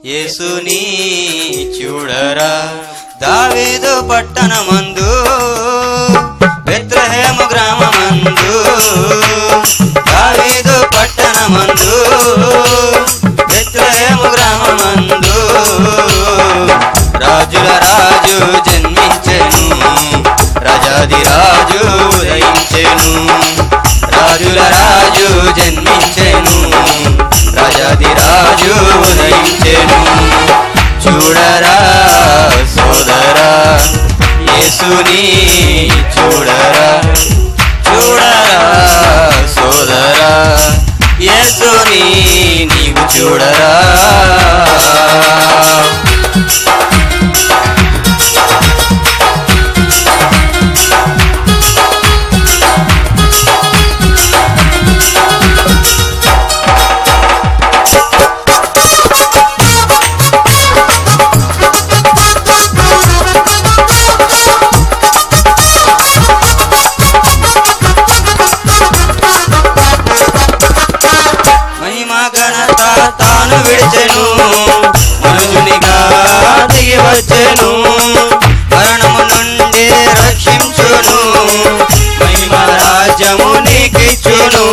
యేసుని చూడరా దావీదు పట్టణమందు బెత్లహేము గ్రామమందు దావీదు పట్టణమందు బెత్లహేము గ్రామమందు రాజుల రాజు జన్మించెను రాజాది రాజు ఉదయించెను రాజుల రాజు జన్మించెను రాజాది రాజు ఉదయించెను చూడరా సోదరా యేసుని చూడరా చూడరా సోదరా యేసుని నీవు చూడరా మహిమ ఘనత తాను విడిచెను మనుజునిగా దిగి వచ్చెను మరణము నుండి రక్షించును మహిమ రాజ్యము నీకిచ్చును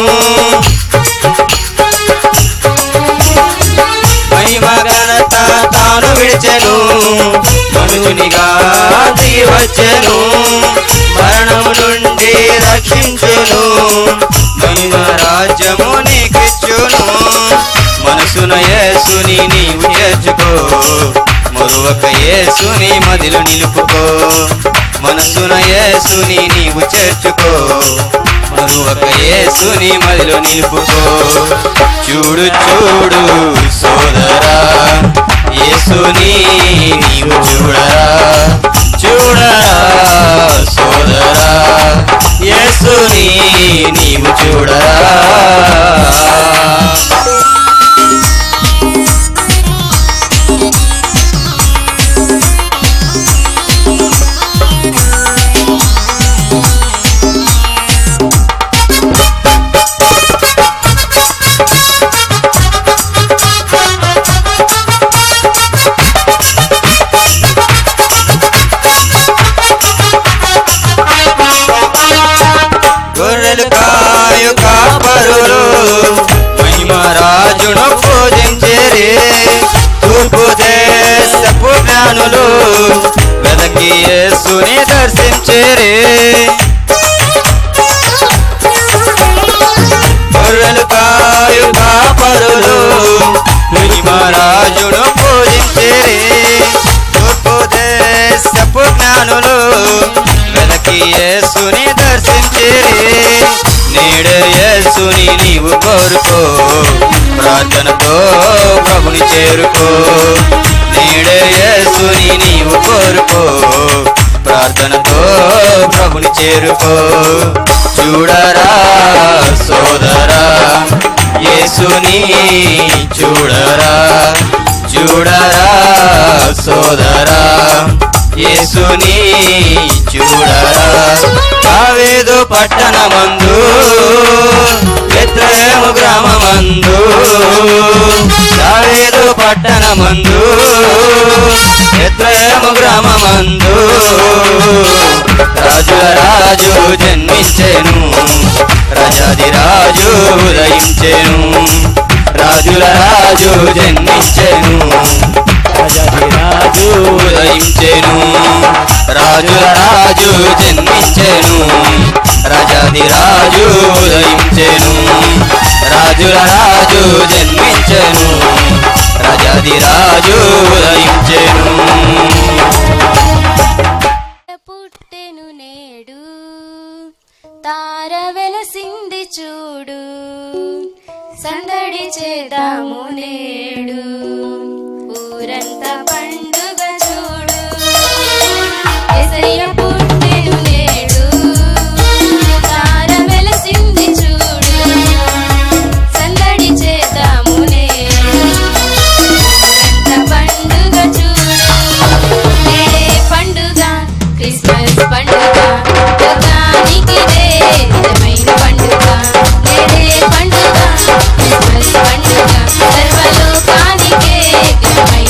మహిమ ఘనత తాను విడిచెను మనుజునిగా దిగి వచ్చెను మరణము నుండి రక్షించును మహిమ రాజ్యము నీకిచ్చును మనసున యేసుని నీవు చేర్చుకో మరొక యేసుని మదిలో నిలుపుకో మనసున యేసుని నీవు చేర్చుకో మరొక యేసుని మదిలో నిలుపుకో చూడు చూడు సోదరా యేసుని నీవు చూడరా చూడరా సోదరా యేసుని నీవు చూడరా గొర్రెలు కాయు కాపరులు మహిమ రాజును పూజించేరి తూర్పు దేశపు జ్ఞానులు వెదకి యేసుని దర్శించేరి గొర్రెలు కాయు కాపరులు మహిమ రాజును పూజించేరి తూర్పు దేశపు జ్ఞానులు వెదకి యేసుని దర్శించేరి నేడు యేసుని నీవు కోరుకో ప్రార్థనతో ప్రభుని చేరుకో నేడు యేసుని నీవు కోరుకో ప్రార్థనతో ప్రభుని చేరుకో చూడరా సోదరా యేసుని చూడరా చూడరా సోదరా యేసుని చూడరా కావేదు పట్టణమందు బెత్లహేము గ్రామమందు కావేదు పట్టణమందు బెత్లహేము గ్రామమందు రాజుల రాజు జన్మించెను రాజాది రాజు ఉదయించెను రాజుల రాజు జన్మించెను రాజాది రాజు ఉదయించెను రాజుల రాజు జన్మించెను రాజాది రాజు ఉదయించెను రాజుల రాజు జన్మించెను రాజాది రాజు ఉదయించెను పుట్టెను నేడు తార వెలసింది చూడు సందడి చేద్దాము నేడు ఊరంతా పండుగ చూడు ఎసయ్య పుట్టెను నేడు తార వెలసింది చూడు సందడి చేద్దాము నేడు ఊరంతా పండుగ చూడు నేడే పండుగ క్రిస్మస్ పండుగ లోకానికిదే నిజమైన పండుగ నేడే పండుగ క్రిస్మస్ పండుగ సర్వలోకానికే ఘనమైన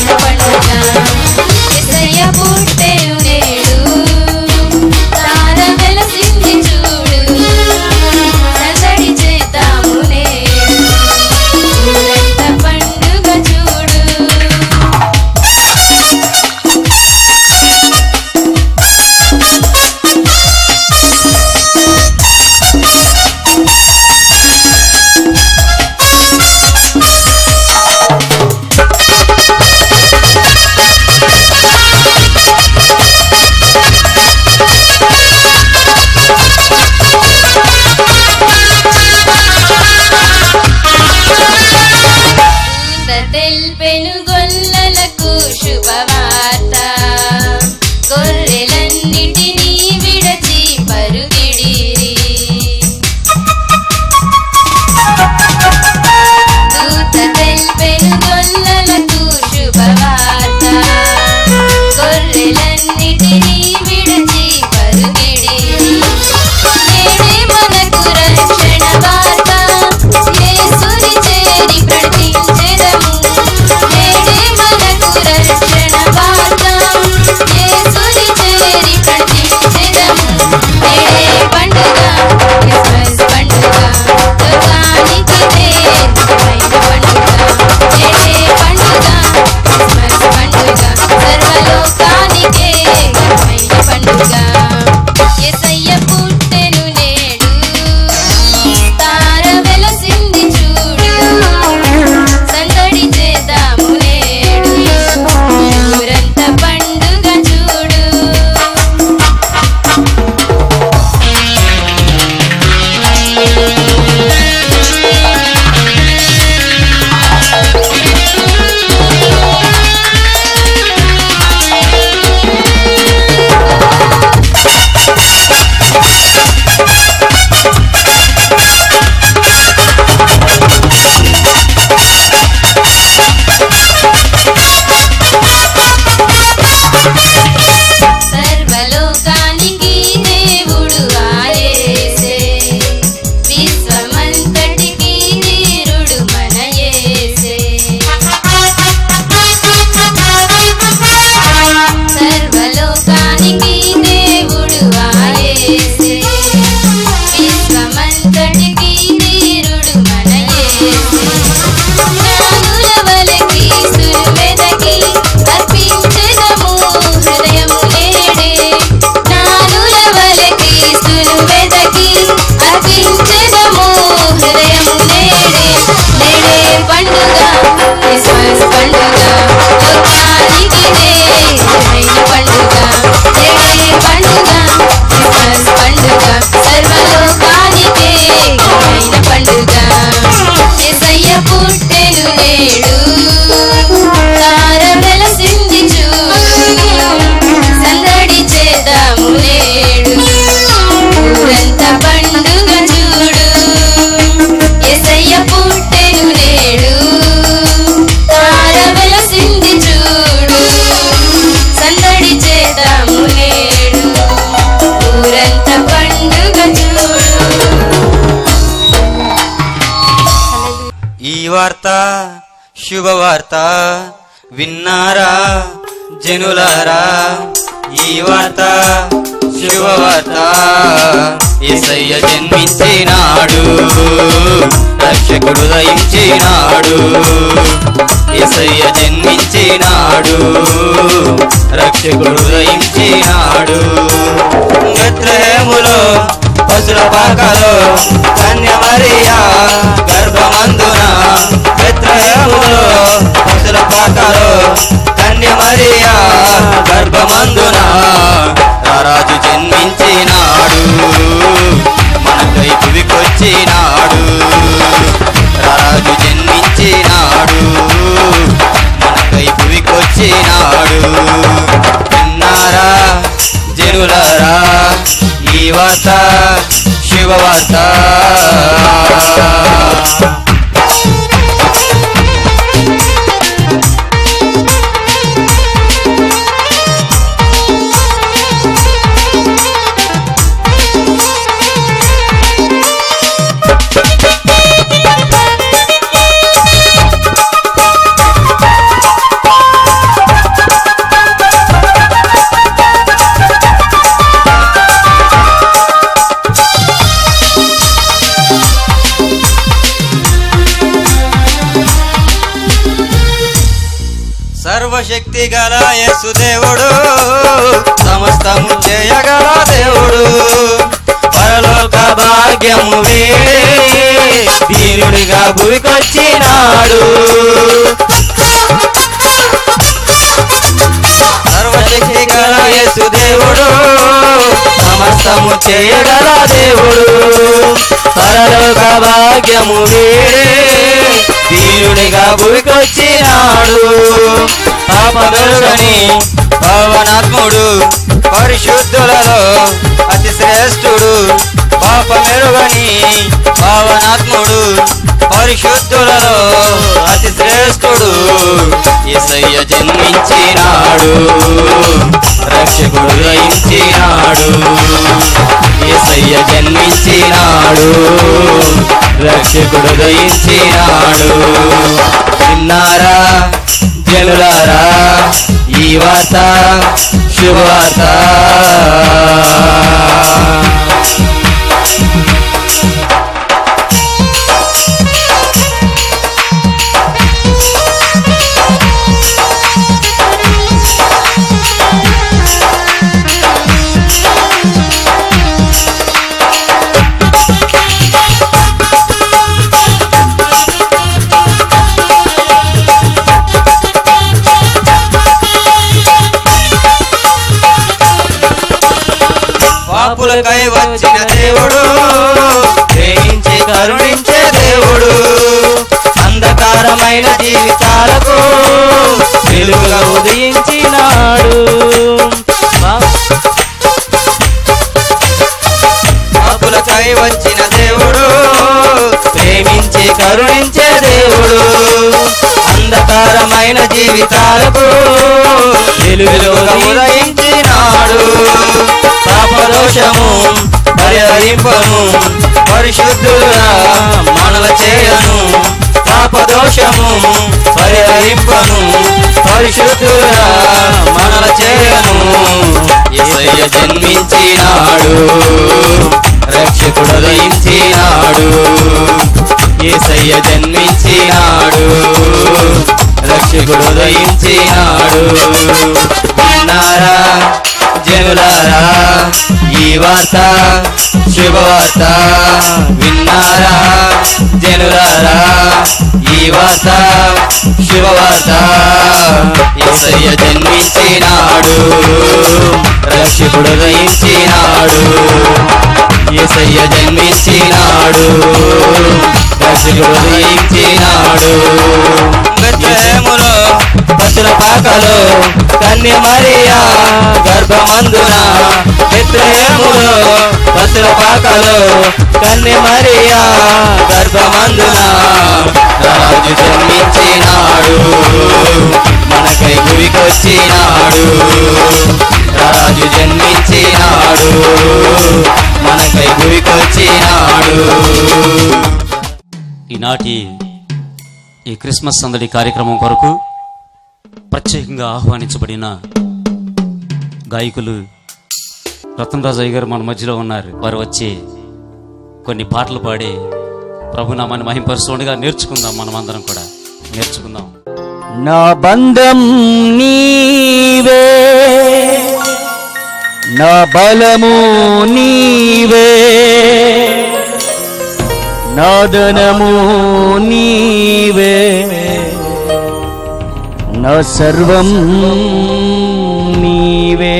పెనుగొల్లలకు శుభవార్త గొర్రెలన్నిటినీ విడచి పరుగిడిరి దూత తెల్పెను గొల్లలకు శుభవార్త గొర్రెలన్నిటినీ విడచి పరుగిడిరి నేడే మనకు రక్షణ వార్త యేసుని చేరి ప్రకటించెదము నేడే మనకు రక్షణ వార్త యేసుని చేరి ప్రకటించెదము నేడే పండుగ క్రిస్మస్ పండుగ లోకానికి నేర్మైన పండుగ నేడే పండుగ క్రిస్మస్ పండుగ సర్వలోకానికే ఘనమైన పండుగ యేసయ్య పుట్టెను నేడు తార వెలసింది చూడు సందడి చేద్దాము నేడు ఊరంతా పండుగ చూడు సర్వలోకానికి దేవుడు ఆయేసే విశ్వమంతటికి వీరుడు మన యేసే సర్వలోకానికి దేవుడు ఆయేసే విశ్వమంతటికి వీరుడు మన యేసే జ్ఞానుల వలెకి సులువెదకి అర్పించెదము హృదయము నేడే జ్ఞానుల వలెకి సులువెదకి అర్పించెదము హృదయము నేడే నేడే పండుగ క్రిస్మస్ పండుగ లోకానికి నేమైన పండుగ నేడే పండుగ క్రిస్మస్ పండుగ సర్వలోకానికే ఘనమైన పండుగ యేసయ్య పుట్టెను నేడు తార వెలసింది చూడు సందడి చేద్దాము నేడు ఊరంతా పండుగ చూడు యేసయ్య పుట్టెను నేడు తార వెలసింది చూడు సందడి చేద్దాము నేడు ఊరంతా పండుగ చూడు ఈ వార్త శుభవార్త విన్నారా జనులారా ఈ వార్త శుభవార్త ఏసయ్య జన్మించినాడు రక్షకుడు దయించినాడు ఏసయ్య జన్మించినాడు రక్షకుడు దయించినాడు గత్రహేములో పశుల పాకలో కన్యమరియా గర్భమందున బెత్లహేములో పశుల పాకలో కన్యమరియా గర్భమందున రారాజు జన్మించినాడు మనకై భువికొచ్చినాడు రారాజు జన్మించినాడు మనకై భువికొచ్చినాడు విన్నారా జనులారా ఈ వార్త శుభవార్త సర్వశక్తి గల యేసుదేవుడు సమస్తము చేయగల దేవుడు పరలోక భాగ్యము వీడే దీనుడిగా భూమికొచ్చినాడు సర్వశక్తి గల యేసుదేవుడు సమస్తము చేయగల దేవుడు పరలోక భాగ్యము వీడే దీనుడిగా భూమికొచ్చినాడు పాపదొరగని పవనాత్ముడు పరిశుద్ధులలో అతి శ్రేష్ఠుడు పాపమెరుగని పవనాత్ముడు పరిశుద్ధులలో అతి శ్రేష్ఠుడు ఈసయ్య జన్మించినాడు రక్షకుడు గ్రహించినాడు ఏసయ్య జన్మించినాడు రక్షకుడు దయించినాడు విన్నారా జనులారా ఈ వార్త శుభవార్త పాపులకై వచ్చిన దేవుడు ప్రేమించి కరుణించే దేవుడు అంధకారమైన జీవితాలకు వెలుగుగా ఉదయించినాడు పాపులకై వచ్చిన దేవుడు ప్రేమించి కరుణించే దేవుడు అంధకారమైన జీవితాలకు వెలుగుగా ఉదయించినాడు పాపదోషము పరిహరింపను పరిశుద్ధులుగా మనల చేయను పాపదోషము పరిహరింపను పరిశుద్ధులుగా మనల చేయను యేసయ్య జన్మించినాడు రక్షకుడు దయించినాడు యేసయ్య జన్మించినాడు రక్షకుడు దయించినాడు విన్నారా జనులారా ఈ వార్త శుభవార్త విన్నారా జనులారా ఈ వార్త శుభవార్త ఏసయ్య జన్మించినాడు రక్షకుడు దయించినాడు ఏసయ్య జన్మించినాడు రక్షకుడు దయించినాడు బెత్లెహేములో పత్ర పాకలో కన్య మరియా గర్భమందున బెత్లెహేములో పత్ర పాకలో కన్య మరియా గర్భమందున రాజు జన్మించినాడు మనకై గురికొచ్చినాడు రాజు జన్మించినాడు మనకై గురికొచ్చినాడు ఈనాటి ఈ క్రిస్మస్ సందడి కార్యక్రమం కొరకు ప్రత్యేకంగా ఆహ్వానించబడిన గాయకులు రతన్ రాజయ్య గారు మన మధ్యలో ఉన్నారు వారు వచ్చి కొన్ని పాటలు పాడి ప్రభునామాన్ని మహింపరుస్తుండగా నేర్చుకుందాం మనమందరం కూడా నేర్చుకుందాం నా బంధం నీవే నా బలము నీవే నాదనము నీవే నా సర్వం నీవే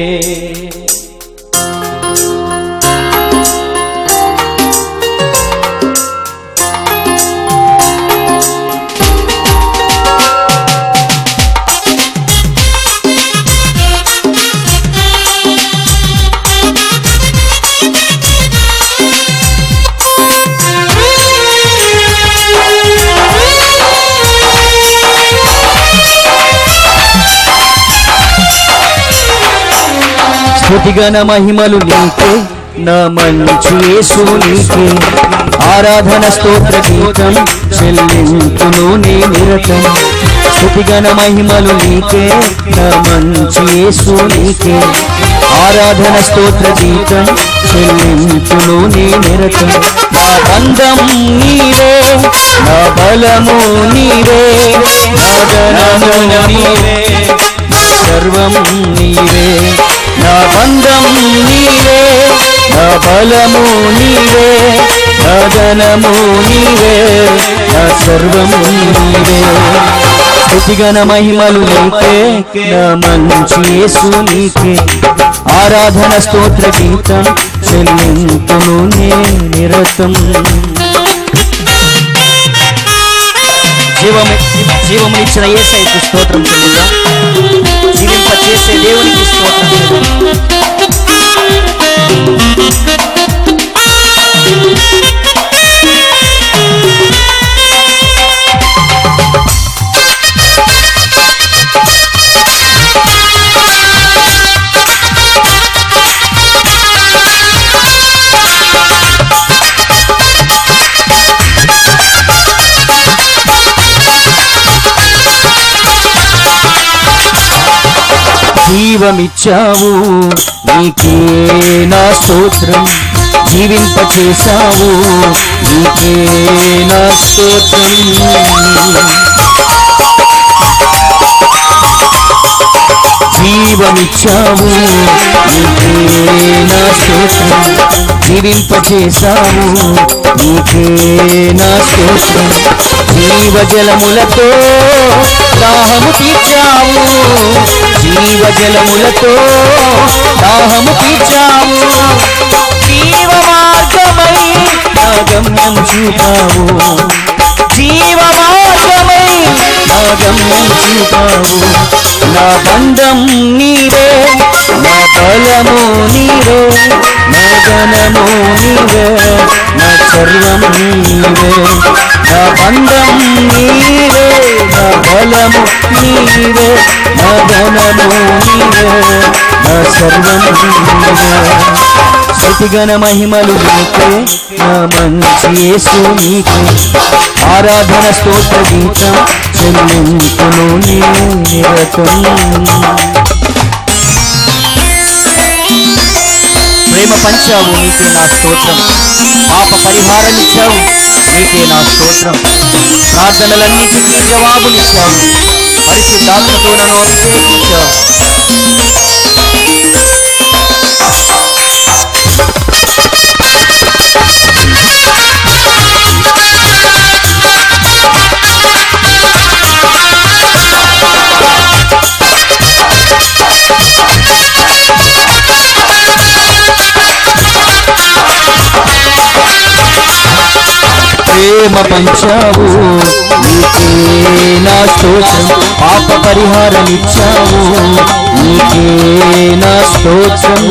స్థుతిగణ మహిమలు నీకే నా మంచు యేసు నీకే ఆరాధన స్తోత్ర గీతం చెల్లింపును నీ నిరతం స్థుతిగణ మహిమలు నీకే నా మంచు యేసు నీకే ఆరాధన స్తోత్ర గీతం చెల్లింపును నీ నిరతం నా బంధం నీవే నా బలము నీవే నా ధనము నీవే సర్వం నీవే నా బంధం నీవే నా బలము నీవే నా ధనము నీవే నా సర్వము నీవే స్థుతిగణ మహిమలు నీకే నా మంచి యేసు నీకే ఆరాధన స్తోత్ర గీతం చెల్లింపును నే నిరతం జీవము జీవమునిచ్చిన ఏసైకు స్తోత్రం చెల్లిద్దాం జీవింప చేసే దేవునికి స్తోత్రం చెల్లిద్దాం జీవమిచ్చావు నీకే నా స్తోత్రం జీవింపచేశావు నీకే నా స్తోత్రం జీవమిచ్చావు నీకే నా స్తోత్రం జీవింపచేశావు నీకే నా స్తోత్రం జీవజలములతో దాహము తీర్చావు జీవజలములతో దాహము తీర్చావు జీవ మార్గమై నా గమ్యం చూపావు జీవ మార్గమై నా గమ్యం చూపావు నా బంధం నీవే నా బలము నీవే నా ధనము నీవే నా సర్వం నీవే నా బంధం నీవే నా బలము నీవే నా ధనము నీవే నా సర్వం నీవే స్థుతిగణ మహిమలు నీకే నా మంచి యేసు నీకే ఆరాధన స్తోత్ర గీతం చెల్లింపును నీ నిరతం ప్రేమ పంచావు నీకే నా స్తోత్రం పాప పరిహారం ఇచ్చావు నీకే నా స్తోత్రం ప్రార్థనలన్నిటికీ జవాబునిచ్చావు పరిశుద్ధాత్మతో నన్ను అభిషేకించావు ప్రేమ పంచావు నీకే నా స్తోత్రం పాప పరిహారం ఇచ్చావు నీకే నా స్తోత్రం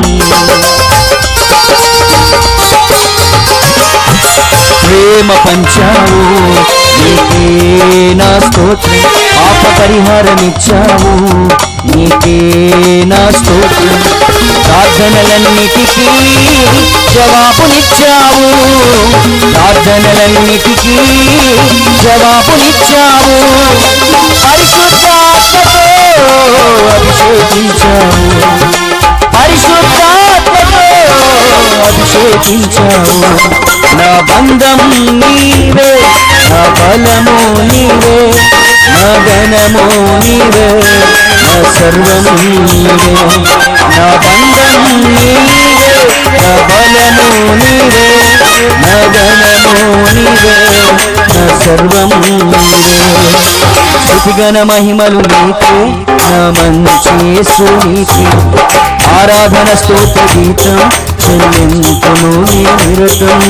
ప్రేమ పంచావు నీకే నా స్తోత్రం పాప పరిహారం ఇచ్చావు నీకే నా స్తోత్రం ప్రార్థనలన్నిటికీ జవాబునిచ్చావు ప్రార్థనలన్నిటికీ జవాబునిచ్చావు పరిశుద్ధాత్మతో అభిషేకించావు పరిశుద్ధాత్మతో అభిషేకించావు నా బంధం నీవే నా బలము నీవే నా ఘనము నీవే నా సర్వము నీవే నా బంధం నీవే నా బలము నీవే నా ఘనము నీవే నా సర్వము నీవే స్థుతిగణ మహిమలు నీకే నా మంచి యేసు నీకే ఆరాధన స్తోత్ర గీతం చెల్లింపును నీ నిరతం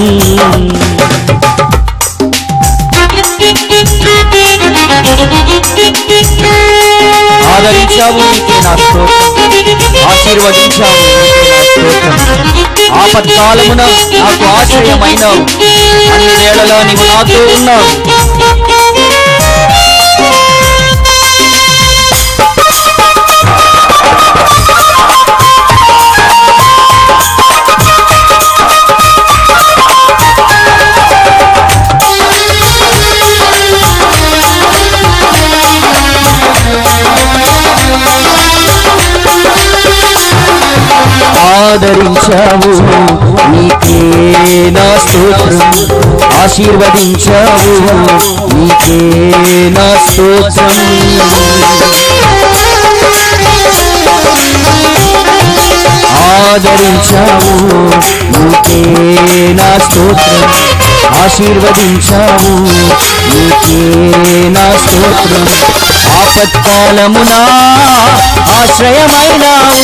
ఆదరించావు నీకే నా స్తోత్రం ఆశీర్వదించావు నీకే నా స్తోత్రం ఆపత్కాలమున నాకు ఆశ్రయమైనావు అన్ని వేళలా నీవు నాతో ఉన్నావు ఆదరించావు నీకే నా స్తోత్రం ఆశీర్వదించావు నీకే నా స్తోత్రం ఆదరించావు నీకే నా స్తోత్రం ఆశీర్వదించావు నీకే నా స్తోత్రం ఆపత్కాలమునా ఆశ్రయమైనావు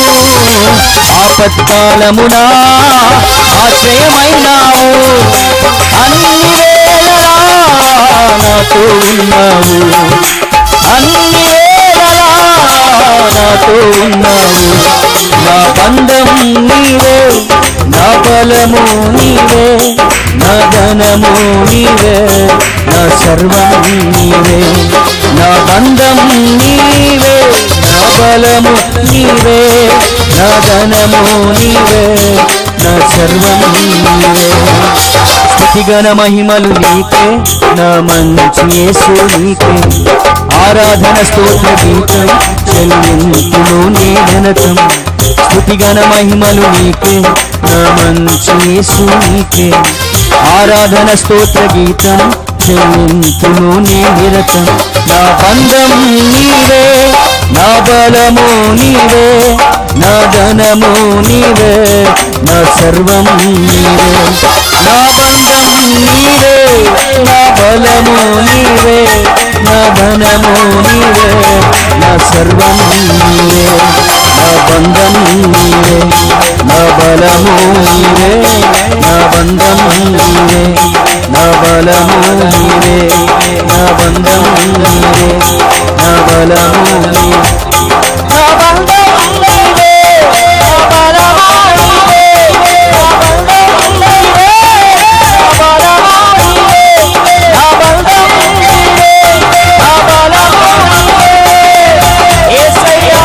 ఆపత్కాలమునా ఆశ్రయమైనావు అన్ని వేళలా నాతో ఉన్నావు అన్ని వేళలా నాతో ఉన్నావు నా బంధం నీవే నా బలము నీవే నా ధనము నీవే నా సర్వం నీవే నా బంధం నీవే నా బలము నీవే నా ధనము నీవే నా సర్వం నీవే స్థుతిగణ మహిమలు నీకే నా మంచి యేసు నీకే ఆరాధన స్తోత్ర గీతం చెల్లింపును నేననతం స్థుతిగణ మహిమలు నీకే నా మంచి యేసు నీకే ఆరాధన స్తోత్ర గీతం చెల్లింపును నిరతం నా బంధం నీవే నా బలము నీవే నా ధనము నీవే నా సర్వం నీవే నా బంధం నీవే నా బలము నీవే నా ధనము నీవే నా సర్వం నీవే నా బంధం నీవే నా బలము నీవే నా బంధం నీవే నా బలము నీవే నా బంధం నీవే నా బలము నీవే నా బంధం నీవే నా బలము నీవే నా బంధం నీవే నా బలము నీవే నా బంధం నీవే నా బలము నీవే యేసయ్యా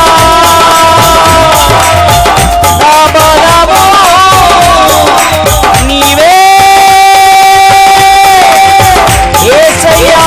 నా బలము నీవే యేసయ్యా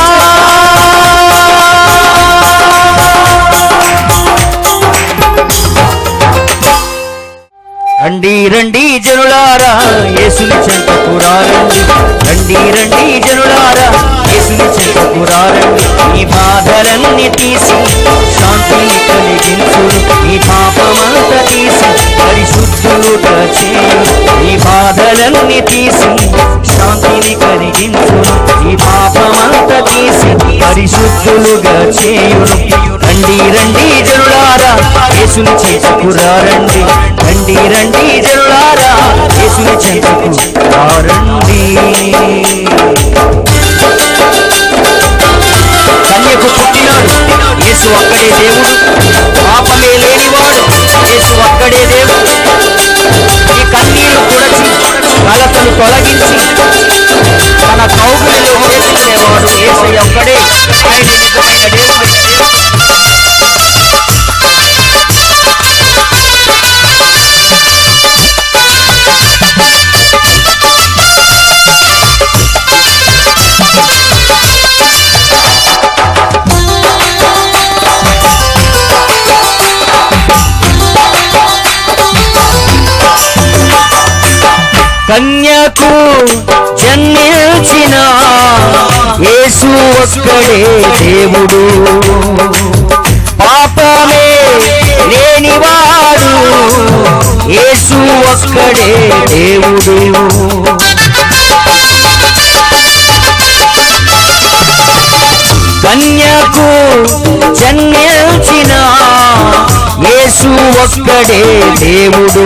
రండి రండి జనులారా యేసుని చెంతకు రండి రండి రండి జనులారా యేసుని చెంతకు రండి ఈ బాధలన్నీ తీసి శాంతిని కలిగించును ఈ పాపమంతా తీసి పరిశుద్ధులుగా చేయు ఈ బాధలన్నీ తీసి శాంతిని కలిగించును ఈ పాపమంతా తీసి పరిశుద్ధులుగా చేయును రండి రండి జనులారా యేసుని చేసుకు రండి రండి రండి జనులారా యేసుని చేసుకు రండి కన్యకు పుట్టినాడు యేసు అక్కడే దేవుడు పాపమే లేనివాడు యేసు అక్కడే దేవుడు ఈ కన్నీరు తుడచి కలతలు తొలగించి తన కౌగులిలో చేసుకునేవాడు యేసయ్య ఒక్కడే ఆయన నిజమైన దేవుడు కన్యకు జన్మించిన యేసు ఒక్కడే దేవుడు పాపమే లేనివాడు యేసు ఒక్కడే దేవుడు కన్యకు జన్మించిన యేసు ఒక్కడే దేవుడు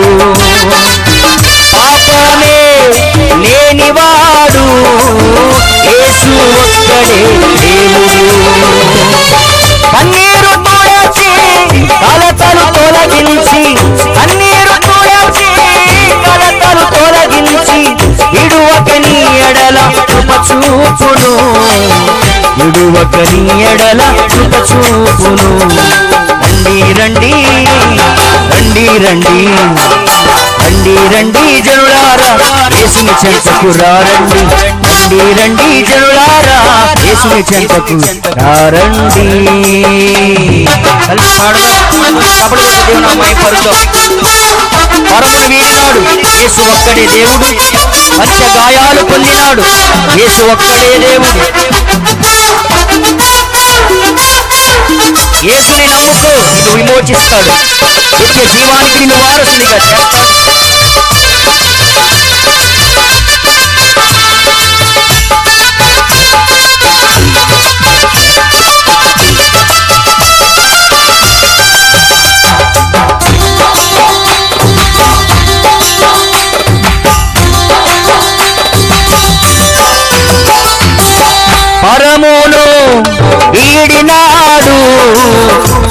పాపమే లేనివాడు యేసు ఒక్కడే దేవుడు కన్నీరు తుడచి కలతలు తొలగించి కన్నీరు తుడచి కలతలు తొలగించి విడువక నీ ఎడల కృప చూపును విడువక నీ ఎడల కృప చూపును రండి రండి రండి రండి రండి రండి జనులారా యేసుని చెంతకు రండి రండి రండి జనులారా యేసుని చెంతకు రండి కలిసి పాడదాం కబడి కొట్టి దేవుని అమ్మాయి పరుద్దాం పరమును వీడినాడు యేసు ఒక్కడే దేవుడు పంచ గాయాలు పొందినాడు యేసు ఒక్కడే దేవుడు యేసుని నమ్ముకో నిన్ను విమోచిస్తాడు నిత్య జీవానికి నిన్ను వారసునిగా చేస్తాడు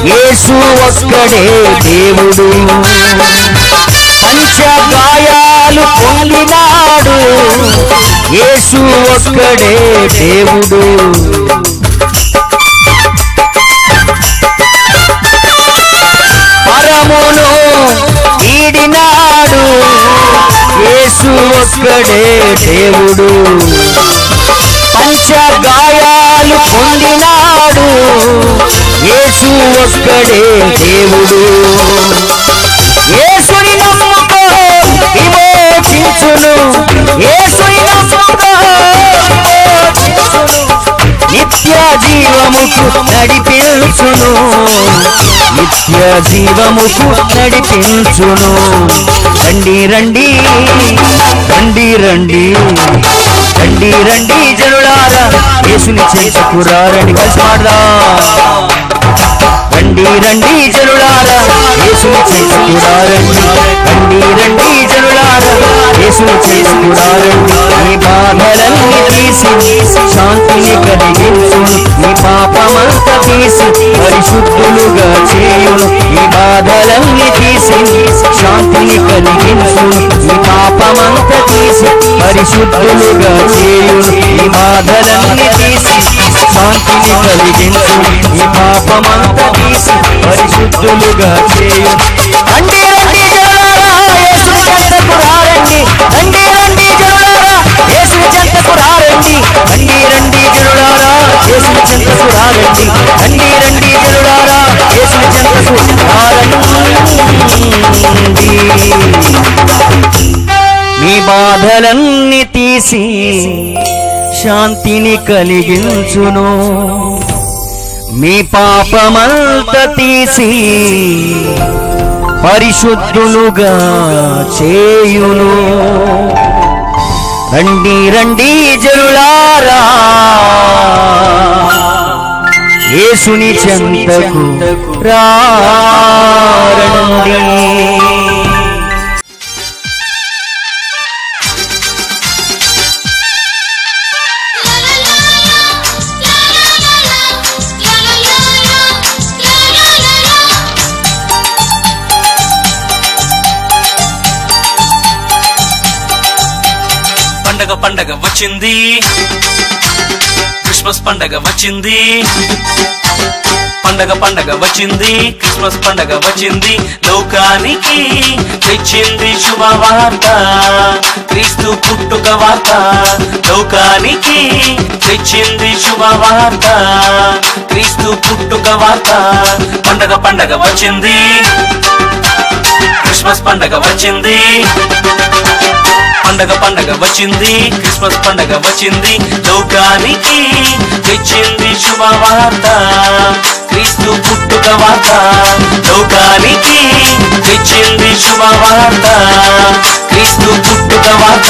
యేసు ఒక్కడే దేవుడు పంచగాయాలు పొందినాడు యేసు ఒక్కడే దేవుడు పరమును వీడినాడు యేసు ఒక్కడే దేవుడు పంచగాయాలు పొందినాడు యేసు ఒక్కడే దేవుడు యేసుని నమ్ముకో విమోచించును యేసుని నమ్ముకో విమోచించును నిత్య జీవముకు నడిపించును నిత్య జీవముకు నడిపించును రండి రండి రండి రండి రండి రండి జనులారా యేసుని చేసుకురా రండి కలిసి పాడదాం రండి రండి జనులారా యేసుని చేసుకురా రండి రండి రండి జనులారా యేసుని చేసుకురా రండి నీ బాధలన్నీ తీసి శాంతిని కలిగించును నీ పాపమంతా తీసి పరిశుద్ధులుగా చేయును నీ బాధలన్నీ తీసి శాంతిని కలిగించును నీ పాపమంతా తీసి పరిశుద్ధులుగా చేయును నీ బాధలన్నీ తీసి శాంతిని కలిగించును నీ పాపమంతా తీసి పరిశుద్ధులుగా చేయును రండి రండి జనులారా యేసుని చెంతకు రారండి రండి రండి జనులారా యేసుని చెంతకు రారండి రండి రండి జనులారా యేసుని చెంతకు రారండి రండి రండి జనులారా యేసుని చెంతకు రారండి మీ బాధలన్నీ తీసి శాంతిని కలిగించును మీ పాపమంత తీసి పరిశుద్ధులుగా చేయును రండి రండి జనులారా యేసుని చెంతకు రారండి పండగ పండగ వచ్చింది క్రిస్మస్ పండగ వచ్చింది పండగ పండగ వచ్చింది క్రిస్మస్ పండగ వచ్చింది లోకానికి తెచ్చింది శుభవార్త క్రీస్తు పుట్టుక వార్త లోకానికి తెచ్చింది శుభవార్త క్రీస్తు పుట్టుక వార్త పండగ పండగ వచ్చింది క్రిస్మస్ పండగ వచ్చింది పండగ పండగ వచ్చింది క్రిస్మస్ పండగ వచ్చింది లోకానికి తెచ్చింది శుభవార్త క్రీస్తు పుట్టుక వార్త లోకానికి తెచ్చింది శుభవార్త క్రీస్తు పుట్టుక వార్త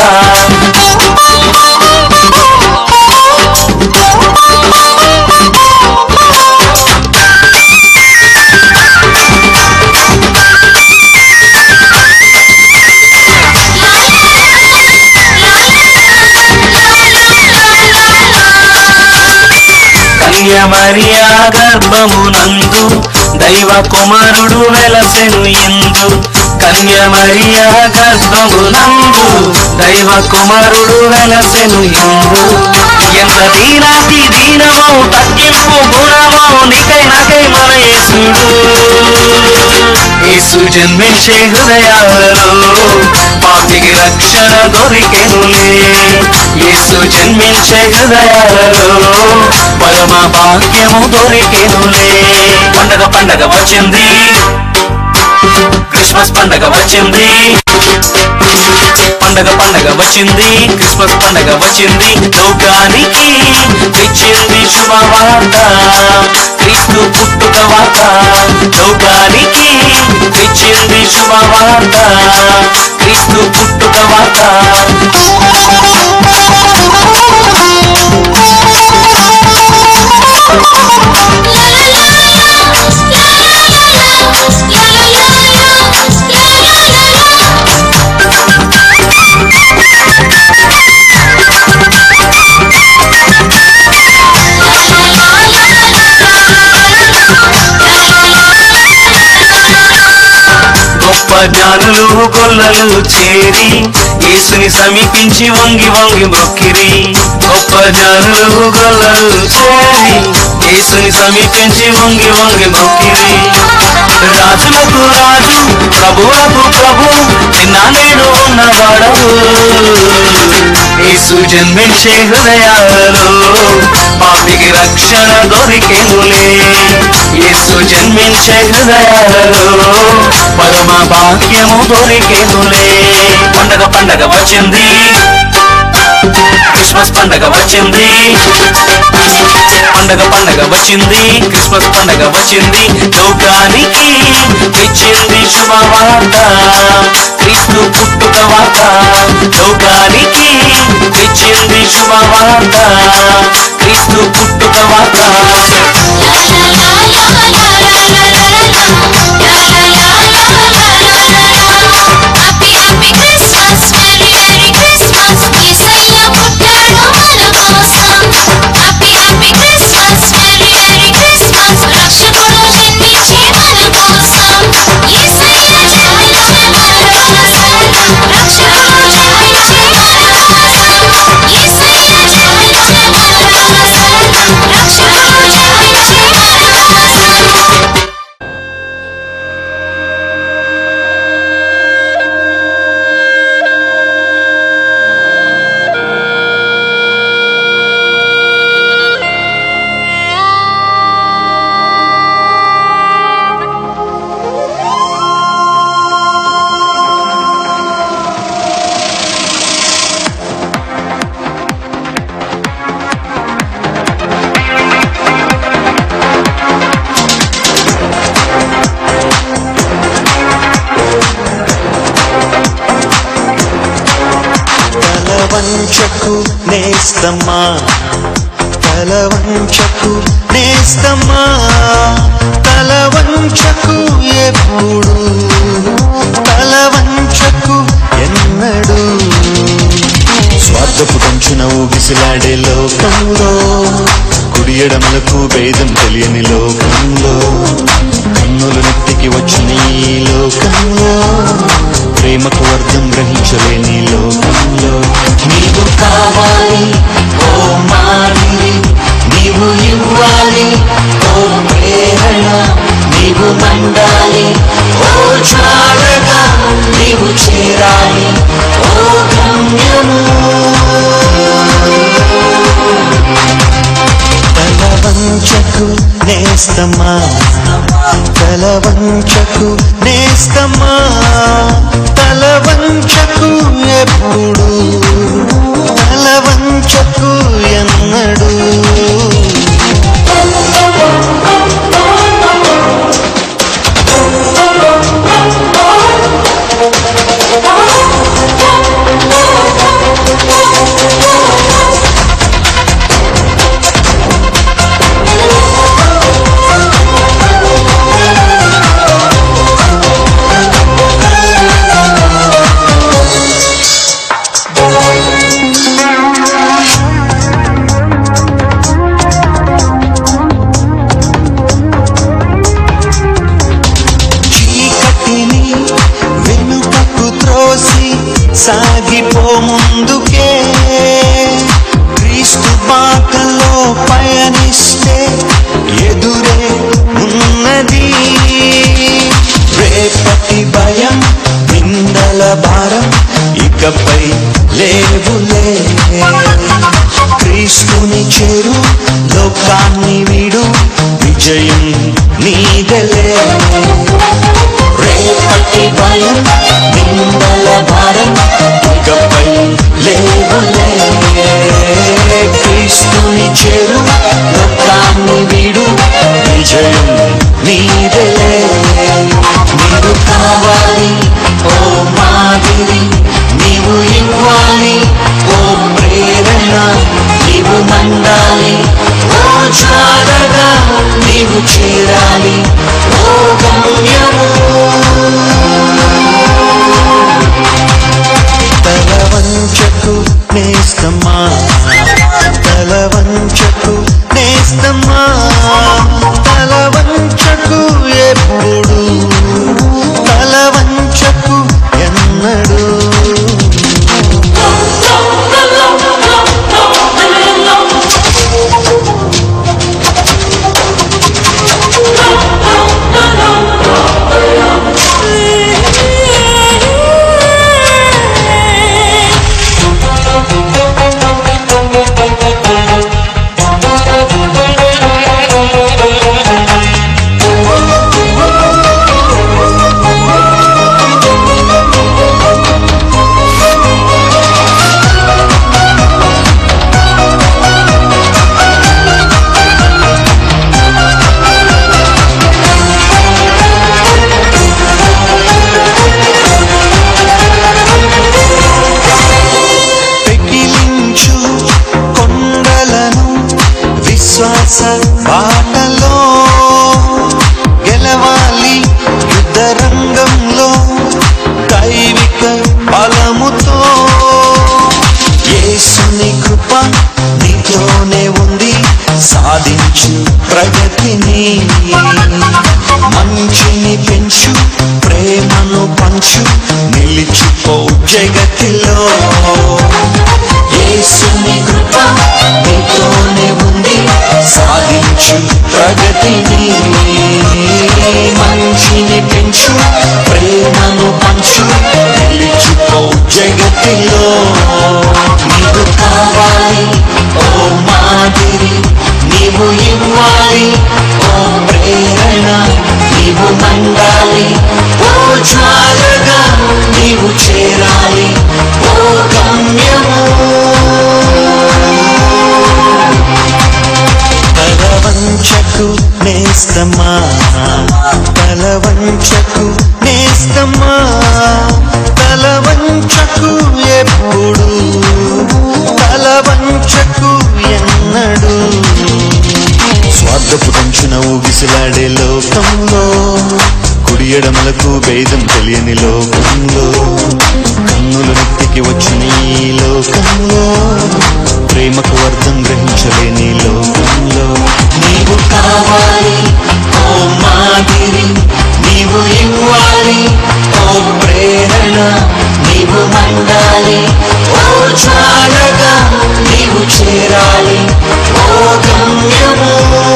కన్యమరియా గర్భమునందు దైవ కుమారుడు వెలసెను ఇందు కన్యమరియా గర్భమునందు దైవ కుమారుడు వెలసెను ఇందు ఎంత దీనాతి దీనమో తగ్గింపు గుణమో నీకై నాకై మన యేసుడు యేసు జన్మించే హృదయాలలో పాపికి రక్షణ దొరికెనులే యేసు జన్మించే హృదయాలలో పరమ భాగ్యము దొరికెనులే పండగ పండగ వచ్చింది క్రిస్మస్ పండగ వచ్చింది పండగ పండగ వచ్చింది క్రిస్మస్ పండగ వచ్చింది లోకానికి తెచ్చింది శుభవార్త క్రీస్తు పుట్టుక వార్త లోకానికి తెచ్చింది శుభవార్త క్రీస్తు పుట్టుక వార్త La la la la la la la la la la జ్ఞానులు గొల్లలు చేరి యేసుని సమీపించి వంగి వంగి మొక్కిరి గొప్ప జ్ఞానులు గొల్లలు చేరి యేసుని సమీపించి వంగి వంగి మొక్కిరి రాజులకు రాజు ప్రభువులకు ప్రభు నిన్న నేను ఉన్నవాడవు యేసు జన్మించే హృదయాలలో పాపికి రక్షణ దొరికెనులే యేసు జన్మించే హృదయాలలో పరమ భాగ్యము దొరికెనులే పండగ పండగ వచ్చింది క్రిస్మస్ పండగ వచ్చింది పండగ పండగ వచ్చింది క్రిస్మస్ పండగ వచ్చింది లోకానికి తెచ్చింది శుభవార్త క్రీస్తు పుట్టుక వార్త లోకానికి తెచ్చింది శుభవార్త క్రీస్తు పుట్టుక వార్త happy happy Christmas merry merry Christmas యేసయ్య పుట్టాడు మన కోసం happy happy Christmas merry merry Christmas రక్షకుడు జన్మించి మన కోసం యేసయ్య జన్మించి మన కోసం రక్షకుడు జన్మించి మన కోసం యేసయ్య జన్మించి మన కోసం రక్షకుడు జన్మించి మన కోసం తలవంచకు నేస్తమా తలవంచకు నేస్తమా తలవంచకు ఎప్పుడు తలవంచకు ఎన్నడు స్వార్థపు కంచున ఊగిసిలాడే లోకంలో కుడి ఎడమలకు భేదం తెలియని లోకంలో కన్నులు నెత్తికి వచ్చిన ఈ లోకంలో ప్రేమకు అర్థం గ్రహించలేని లోకంలో నీవు కావాలి ఓ మాలి నీవు ఇవ్వాలి ఓ ప్రేరణ నీవు మండాలి ఓ చాలగా నీవు చేరాలి ఓ గమ్యము తలవంచకు నేస్తమా తలవంచకు నేస్తమా తలవంచకు ఎప్పుడు తలవంచకు ఎన్నడు చీకటిని వెనుకకు త్రోసి సాగిపో ముందుకే క్రీస్తు బాటలో పయనిస్తే ఎదురే ఉన్నది రేపటి భయం నిందల భారం ఇకపై లేవులే క్రీస్తుని చేరు లోకాన్ని వీడు విజయం నీదలే రేపటి భయం నిందల భారం ఇకపై లేవులే క్రీస్తుని చేరు లోకాన్ని వీడు విజయం నీదలే నీవు కావాలి ఓ మాదిరి నీవు ఇవ్వాలి ఓ ప్రేరణ నీవు మండాలి ఓ చాలగా నీవు చేరాలి ఓ గమ్యము జగతిలో యేసుని కృప నీతోనే ఉంది సాధించు ప్రగతిని మంచిని పెంచు ప్రేమను పంచు నిలిచిపో జగతిలో నీకు కావాలి ఓ మాదిరి నీవు ఇవ్వాలి ఓ ప్రేరణ నీవు మండాలి ఓ జ్వాలగా నీవు చేరాలి ఓ గమ్యము తలవంచకు నేస్తమా తలవంచకు నేస్తమా తలవంచకు ఎప్పుడు తలవంచకు ఎన్నడు స్వార్థపు కంచున ఊగిసలాడే లోకంలో కుడి ఎడమలకు భేదం తెలియని లోకంలో కన్నుల నెత్తికి వచ్చిన ఈ లోకంలో ప్రేమకు అర్థం గ్రహించలేని లోకంలో నీవు కావాలి ఓ మాదిరి నీవు ఇవ్వాలి ఓ ప్రేరణ నీవు మండాలి ఓ జ్వాలగా నీవు చేరాలి ఓ గమ్యము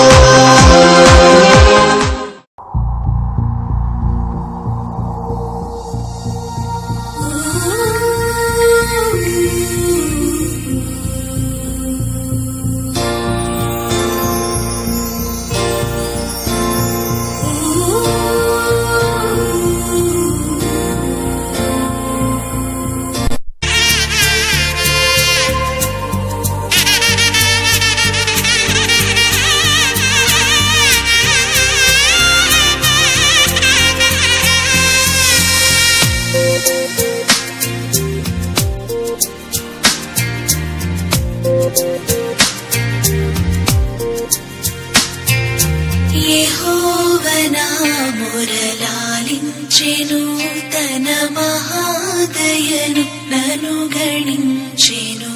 యెహోవనా మురలాలించెను తన మహాదయను నను గణించెను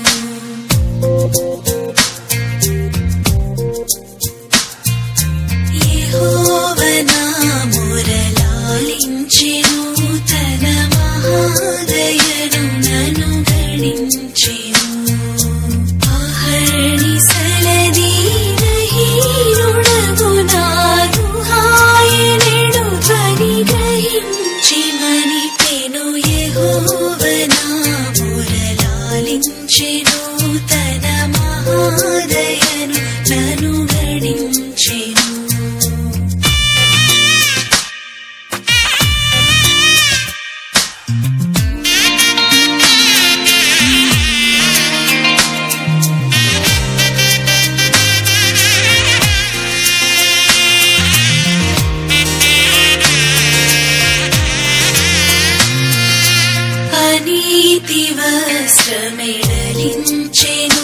యెహోవనా మురలాలించెను తన మహాదయను నను గణించెను అహర్నిశలదీనహీనుడగునాను హాయనెడు ధ్వని గ్రహించిమని పెను యెహోవనా మురలాలించెను తన మహాదయను నను గణించెను అనీతి వస్త్రమెడలించెను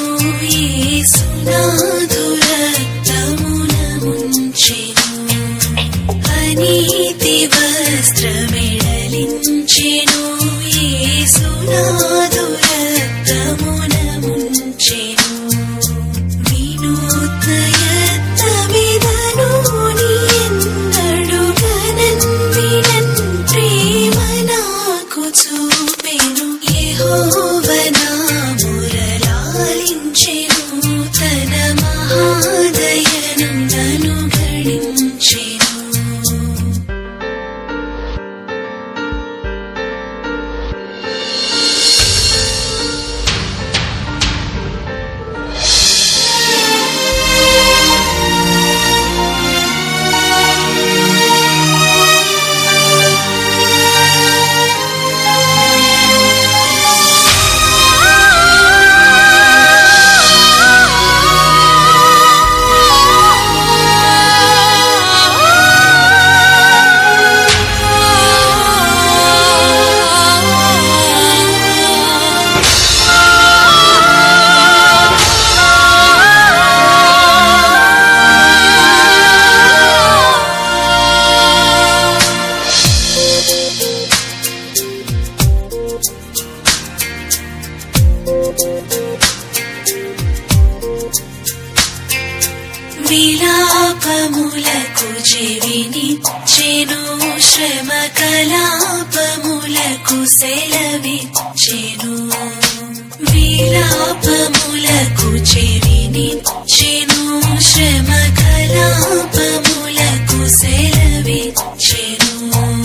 యేసునాథురక్తమున ముంచెను అనీతి వస్త్రమెడలించెను యేసునాథురక్తమున ముంచెను వినూత్నయత్నమిదను నీయెన్నడుగనన్ వినన్ ప్రేమ నాకు చూపెను యెహోవనా మురలాలించెను తన మా శ్రమ కలాపములకు సెలవిచ్చెను విలాపములకు చెరినిచ్చెను శ్రమ కలాపములకు సెలవిచ్చెను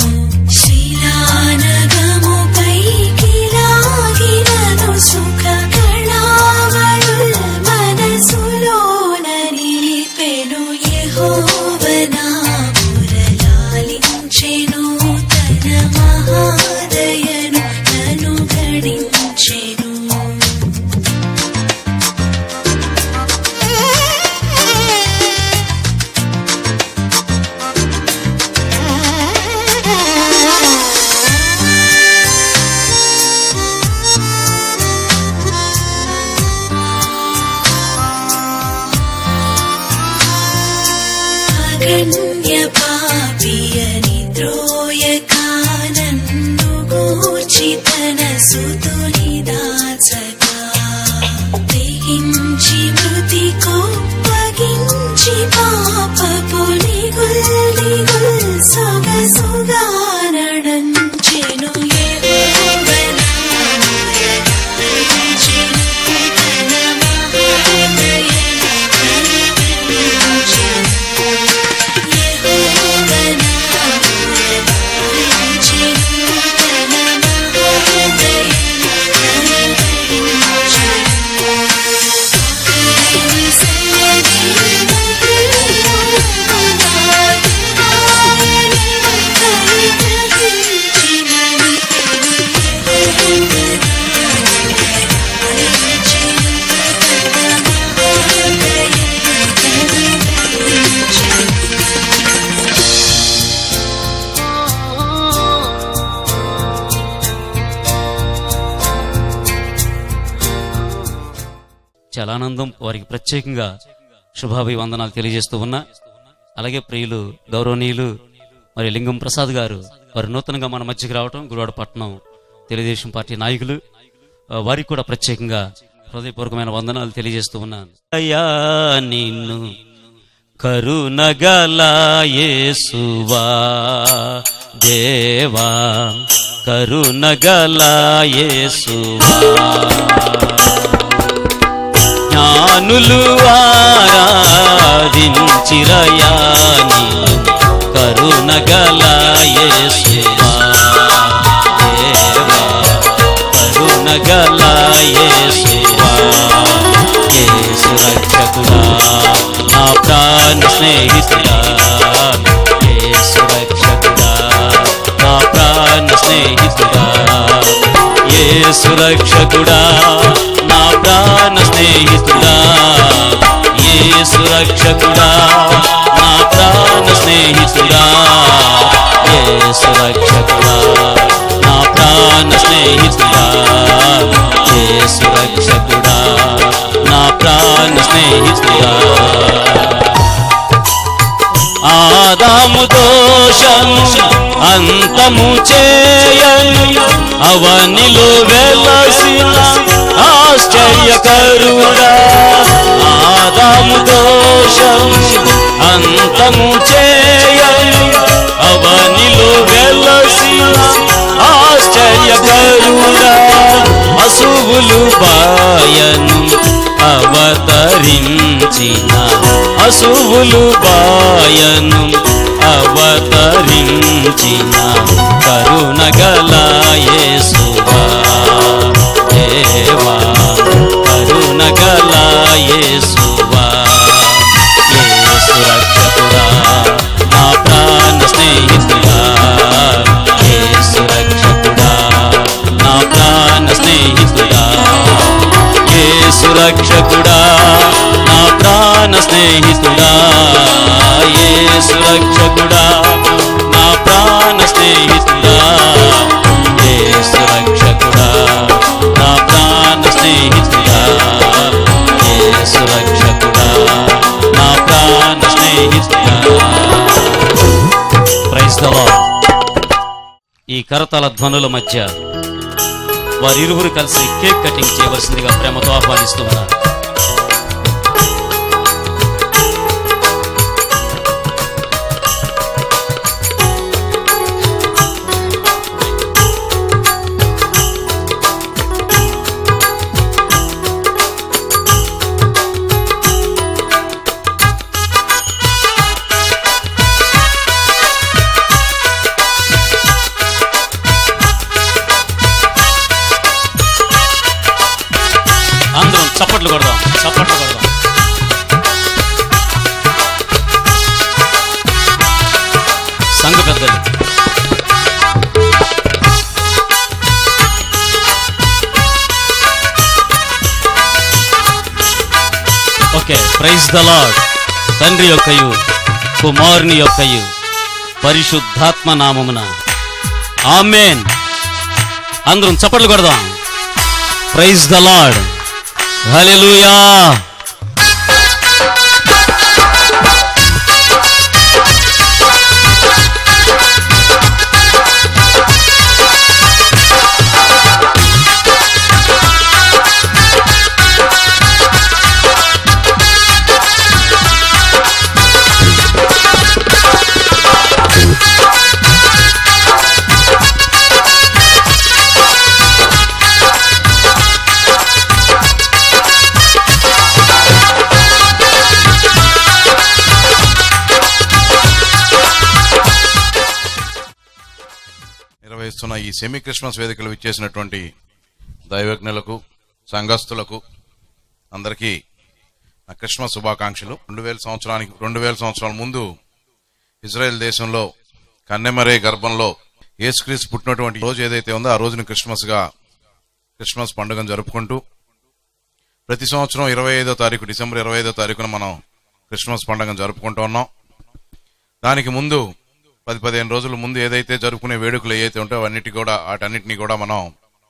శిలానగముపైకి లాగినను సుఖ కళావళుల్ మనసులోన నిలిపెను యెహోవనా మురళాలించెను తన మహాదయను నన్ను గడించెను అగణ్య పాపియని త్రోయకానన్ను గూర్చి తన సుతుని దాచగా తెగించి మృతి కోప్పగించి పాపపు నిగుల్ నిగుల్ సొగసుగా నడంచెను యెహోవనా మురళించెను తన మహాదయను కనికరించెను. యెహోవనా మురళించెను తన మహాదయను కనికరించెను. చాలా ఆనందం వారికి ప్రత్యేకంగా శుభాభివందనాలు తెలియజేస్తూ ఉన్నా అలాగే ప్రియులు గౌరవనీయులు మరి లింగం ప్రసాద్ గారు వారు నూతనంగా మన మధ్యకి రావటం గురువాడ పట్టణం తెలుగుదేశం పార్టీ నాయకులు ఆ, వారికి కూడా ప్రత్యేకంగా హృదయపూర్వకమైన వందనాలు తెలియజేస్తూ ఉన్నాను అయ్యా నిన్ను కరుణగల యేసువా దేవా కరుణగల యేసువా జ్ఞానులు ఆరాధించిరయాని కరుణగల యేసువా దేవా కరుణగల యేసువా యేసు రక్షకుడా నా ప్రాణ స్నేహితుడా యేసు రక్షకుడా నా ప్రాణ స్నేహితుడా యేసు రక్షకుడా నా ప్రాణ స్నేహితుడా యేసు రక్షకుడా నా ప్రాణ స్నేహితుడా యేసు రక్షకుడా నా ప్రాణ స్నేహితుడా యేసు రక్షకుడా నా ప్రాణ స్నేహితుడా ఆదాము దోషం అంతము చేయను అవనిలో వెలసిన ఆశ్చర్యకరుడా ఆదాము దోషం అంతము చేయను అవనిలో వెలసిన ఆశ్చర్యకరుడా అసువులు బాయను అవతరించిన అసువులు బాయను అవతరించిన కరుణగల యేసువా దేవా కరుణగల యేసువా యేసు రక్షకుడా నా ప్రాణ స్నేహితుడా యేసు రక్షకుడా నా ప్రాణ స్నేహితుడా యేసు రక్షకుడా నా ప్రాణ స్నేహితుడా యేసు రక్షకుడా నా ప్రాణ స్నేహితుడా యేసు రక్షకుడా నా ప్రాణ స్నేహితుడా యేసు రక్షకుడా నా ప్రాణ స్నేహితుడా ప్రైజ్ ద లార్డ్ ఈ కరతాల ధ్వనుల మధ్య వారిరువురు కలిసి కేక్ కటింగ్ చేయవలసిందిగా ప్రేమతో ఆహ్వానిస్తూ ఉన్నారు చప్పట్లు కొడదాం చప్పట్లు కొడదాం సంఘ పెద్దలు ఓకే ప్రైజ్ ద లార్డ్ తండ్రి యొక్కయు కుమారుని యొక్కయు పరిశుద్ధాత్మ నామమున ఆమెన్ అందరం చప్పట్లు కొడదాం ప్రైజ్ ద లార్డ్ హల్లెలూయా నిర్వహిస్తున్న ఈ సెమీ క్రిస్మస్ వేదికలు ఇచ్చేసినటువంటి దైవజ్ఞులకు సంఘస్థులకు అందరికీ నా క్రిస్మస్ శుభాకాంక్షలు రెండు వేల సంవత్సరానికి రెండు వేల సంవత్సరాల ముందు ఇజ్రాయెల్ దేశంలో కన్నెమరే గర్భంలో యేసుక్రీస్తు పుట్టినటువంటి రోజు ఏదైతే ఉందో ఆ రోజుని క్రిస్మస్ గా క్రిస్మస్ పండుగను జరుపుకుంటూ ప్రతి సంవత్సరం ఇరవై ఐదో తారీఖు డిసెంబర్ ఇరవై ఐదో తారీఖున మనం క్రిస్మస్ పండుగను జరుపుకుంటూ ఉన్నాం దానికి ముందు పది పదిహేను రోజుల ముందు ఏదైతే జరుపుకునే వేడుకలు ఏవైతే ఉంటాయో అవన్నిటి కూడా వాటన్నిటిని కూడా మనం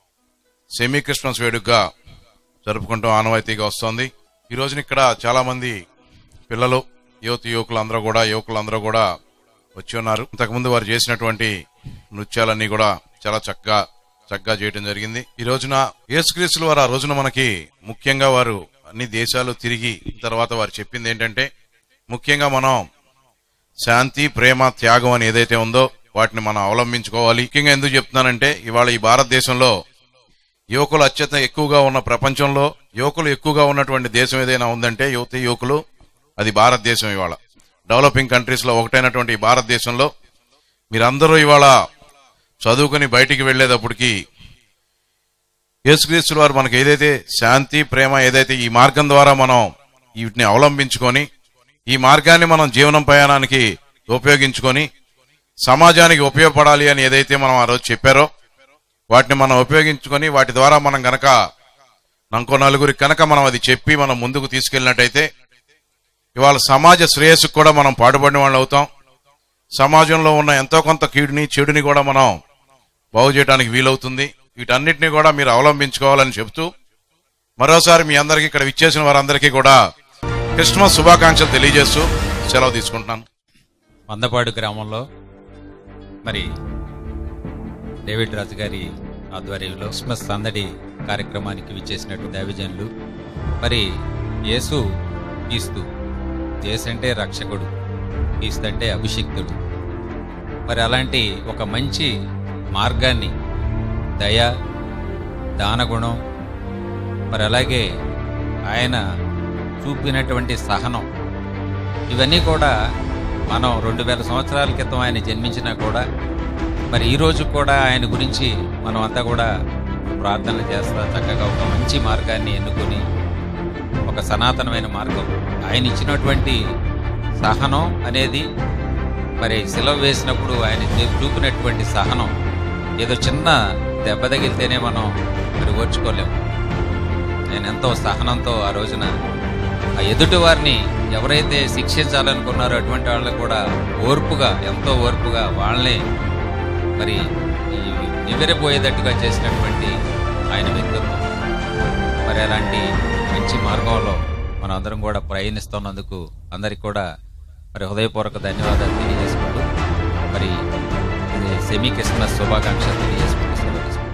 సెమీ క్రిస్మస్ వేడుకగా జరుపుకుంటూ ఆనవాయితీగా వస్తోంది ఈ రోజున ఇక్కడ చాలా మంది పిల్లలు యువతి యువకులు అందరూ కూడా యువకులు అందరూ కూడా వచ్చి ఉన్నారు ఇంతకుముందు వారు చేసినటువంటి నృత్యాలన్నీ కూడా చాలా చక్కగా చక్కగా చేయడం జరిగింది ఈ రోజున యేసుక్రీస్తులు వారు ఆ రోజున మనకి ముఖ్యంగా వారు అన్ని దేశాలు తిరిగి తర్వాత వారు చెప్పింది ఏంటంటే ముఖ్యంగా మనం శాంతి ప్రేమ త్యాగం అని ఏదైతే ఉందో వాటిని మనం అవలంబించుకోవాలి ముఖ్యంగా ఎందుకు చెప్తున్నానంటే ఇవాళ ఈ భారతదేశంలో యువకులు అత్యంత ఎక్కువగా ఉన్న ప్రపంచంలో యువకులు ఎక్కువగా ఉన్నటువంటి దేశం ఏదైనా ఉందంటే యువతి యువకులు అది భారతదేశం ఇవాళ డెవలపింగ్ కంట్రీస్ లో ఒకటైనటువంటి ఈ భారతదేశంలో మీరందరూ ఇవాళ చదువుకుని బయటికి వెళ్లేటప్పటికి యేసుక్రీస్తుల వారు మనకు ఏదైతే శాంతి ప్రేమ ఏదైతే ఈ మార్గం ద్వారా మనం వీటిని అవలంబించుకొని ఈ మార్గాన్ని మనం జీవనం ప్రయాణానికి ఉపయోగించుకొని సమాజానికి ఉపయోగపడాలి అని ఏదైతే మనం ఆ రోజు చెప్పారో వాటిని మనం ఉపయోగించుకొని వాటి ద్వారా మనం గనక ఇంకో నలుగురి కనుక మనం అది చెప్పి మనం ముందుకు తీసుకెళ్ళినట్టయితే ఇవాళ సమాజ శ్రేయస్సుకు కూడా మనం పాటుపడిన వాళ్ళు అవుతాం సమాజంలో ఉన్న ఎంతో కొంత కీడుని చెడుని కూడా మనం బాగు చేయడానికి వీలవుతుంది వీటన్నిటిని కూడా మీరు అవలంబించుకోవాలని చెబుతూ మరోసారి మీ అందరికీ ఇక్కడ విచ్చేసిన వారందరికీ కూడా క్రిస్మస్ శుభాకాంక్షలు తెలియజేస్తూ సెలవు తీసుకుంటున్నాను మందపాడు గ్రామంలో మరి డేవిడ్ రాజు గారి ఆధ్వర్యంలో క్రిస్మస్ సందడి కార్యక్రమానికి విచ్చేసినట్టు దైవజనులు మరి యేసు క్రీస్తు యేసు అంటే రక్షకుడు క్రీస్తు అంటే అభిషిక్తుడు మరి అలాంటి ఒక మంచి మార్గాన్ని దయ దానగుణం మరి అలాగే ఆయన చూపినటువంటి సహనం ఇవన్నీ కూడా మనం రెండు వేల సంవత్సరాల క్రితం ఆయన జన్మించినా కూడా మరి ఈ రోజు కూడా ఆయన గురించి మనం అంతా కూడా ప్రార్థనలు చేస్తా చక్కగా ఒక మంచి మార్గాన్ని ఎన్నుకొని ఒక సనాతనమైన మార్గం ఆయన ఇచ్చినటువంటి సహనం అనేది మరి సెలవ వేసినప్పుడు ఆయన చూ- చూపినటువంటి సహనం ఏదో చిన్న దెబ్బ తగిలితేనే మనం మరి ఓర్చుకోలేము ఆయన ఎంతో సహనంతో ఆ రోజున ఆ ఎదుటి వారిని ఎవరైతే శిక్షించాలనుకున్నారో అటువంటి వాళ్ళని కూడా ఓర్పుగా ఎంతో ఓర్పుగా వాళ్ళని మరి ఈ నివ్వెరపోయేటట్టుగా చేసినటువంటి ఆయన వ్యక్తిత్వం మరి అలాంటి మంచి మార్గంలో మనం అందరం కూడా ప్రయాణిస్తున్నందుకు అందరికి కూడా మరి హృదయపూర్వక ధన్యవాదాలు తెలియజేసుకుంటూ మరి ఇది సెమీ క్రిస్మస్ శుభాకాంక్షలు తెలియజేసుకుంటూ సెలవు తీసుకుంటాం.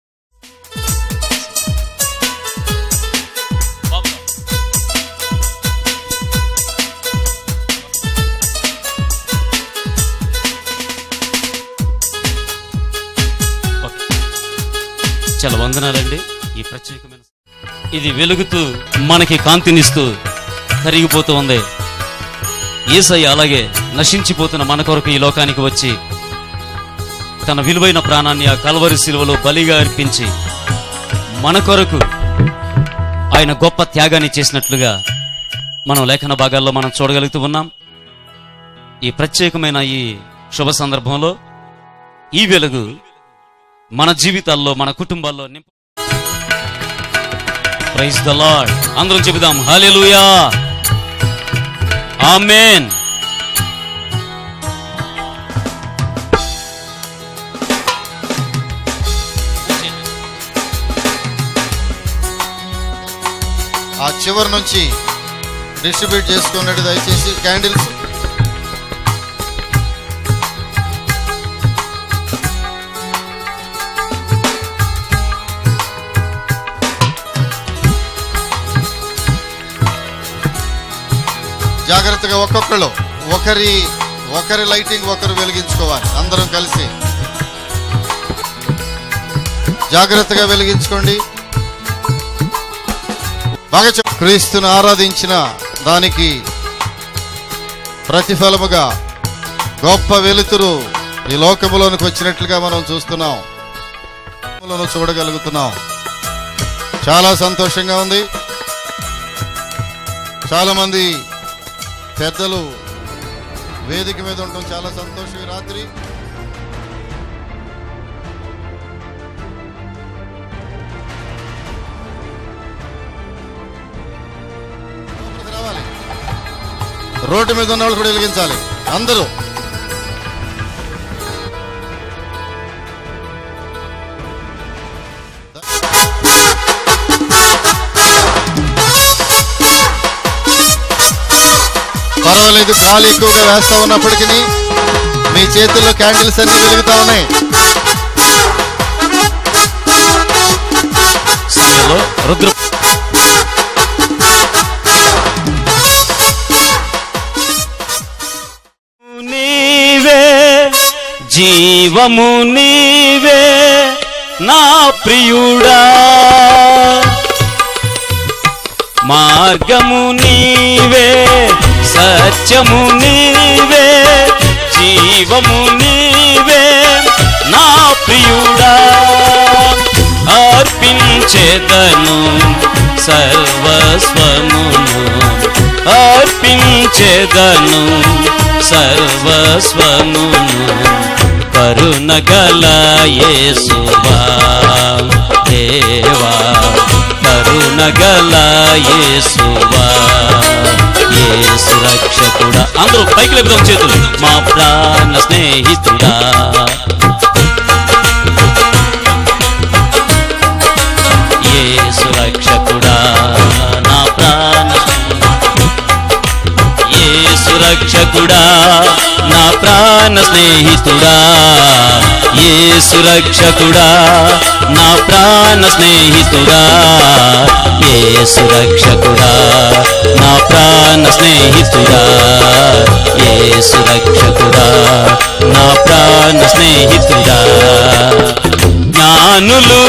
ఓకే. చాలా వందనాలండి ఈ ప్రత్యేకమైన ఇది వెలుగుతూ మనకి కాంతినిస్తూ కరిగిపోతూ ఉంది ఏసయ్య అలాగే నశించిపోతున్న మన కొరకు ఈ లోకానికి వచ్చి తన విలువైన ప్రాణాన్ని ఆ కల్వరి శిలువలో బలిగా అర్పించి మన కొరకు ఆయన గొప్ప త్యాగాన్ని చేసినట్లుగా మనం లేఖన భాగాల్లో మనం చూడగలుగుతూ ఉన్నాం ఈ ప్రత్యేకమైన ఈ శుభ సందర్భంలో ఈ వెలుగు మన జీవితాల్లో మన కుటుంబాల్లో నింపు ప్రైజ్ ద లార్డ్ అందరం చెబుదాం హల్లెలూయా ఆమేన్ ఆ చివరి నుంచి డిస్ట్రిబ్యూట్ చేసుకున్నట్టు దయచేసి క్యాండిల్స్ జాగ్రత్తగా ఒక్కొక్కళ్ళు ఒకరి ఒకరి లైటింగ్ ఒకరు వెలిగించుకోవాలి అందరం కలిసి జాగ్రత్తగా వెలిగించుకోండి బాగా చెప్ క్రీస్తును ఆరాధించిన దానికి ప్రతిఫలముగా గొప్ప వెలుతురు ఈ లోకములోనికి వచ్చినట్లుగా మనం చూస్తున్నాం లోకములను చూడగలుగుతున్నాం చాలా సంతోషంగా ఉంది చాలా మంది పెద్దలు వేదిక మీద ఉండటం చాలా సంతోషం ఈ రాత్రి లోపలికి రావాలి రోడ్డు మీద ఉన్న వాళ్ళు కూడా వెలిగించాలి అందరూ పర్వాలేదు గాలి ఎక్కువగా వేస్తా ఉన్నప్పటికీ మీ చేతుల్లో క్యాండిల్స్ అన్ని వెలుగుతా ఉన్నాయి సమయంలో రుద్ర నీవే జీవము నీవే నా ప్రియుడా మార్గము నీవే సత్యము నీవే జీవము నీవే నా ప్రియుడా అర్పించేదను సర్వస్వమును అర్పించేదను సర్వస్వమును కరుణగల యేసువా దేవా కరుణగల యేసువా యేసు రక్షకుడా అందరూ పైకి లేపుదాం చేతులు మా ప్రాణ స్నేహితుడా యేసు రక్షకుడా నా ప్రాణ యేసు రక్షకుడా నా ప్రాణ స్నేహితుడా యేసు రక్షకుడా నా ప్రాణ స్నేహితుడా యేసు రక్షకుడా నా ప్రాణ స్నేహితుడా యేసు రక్షకుడా నా ప్రాణ స్నేహితుడా జ్ఞానులు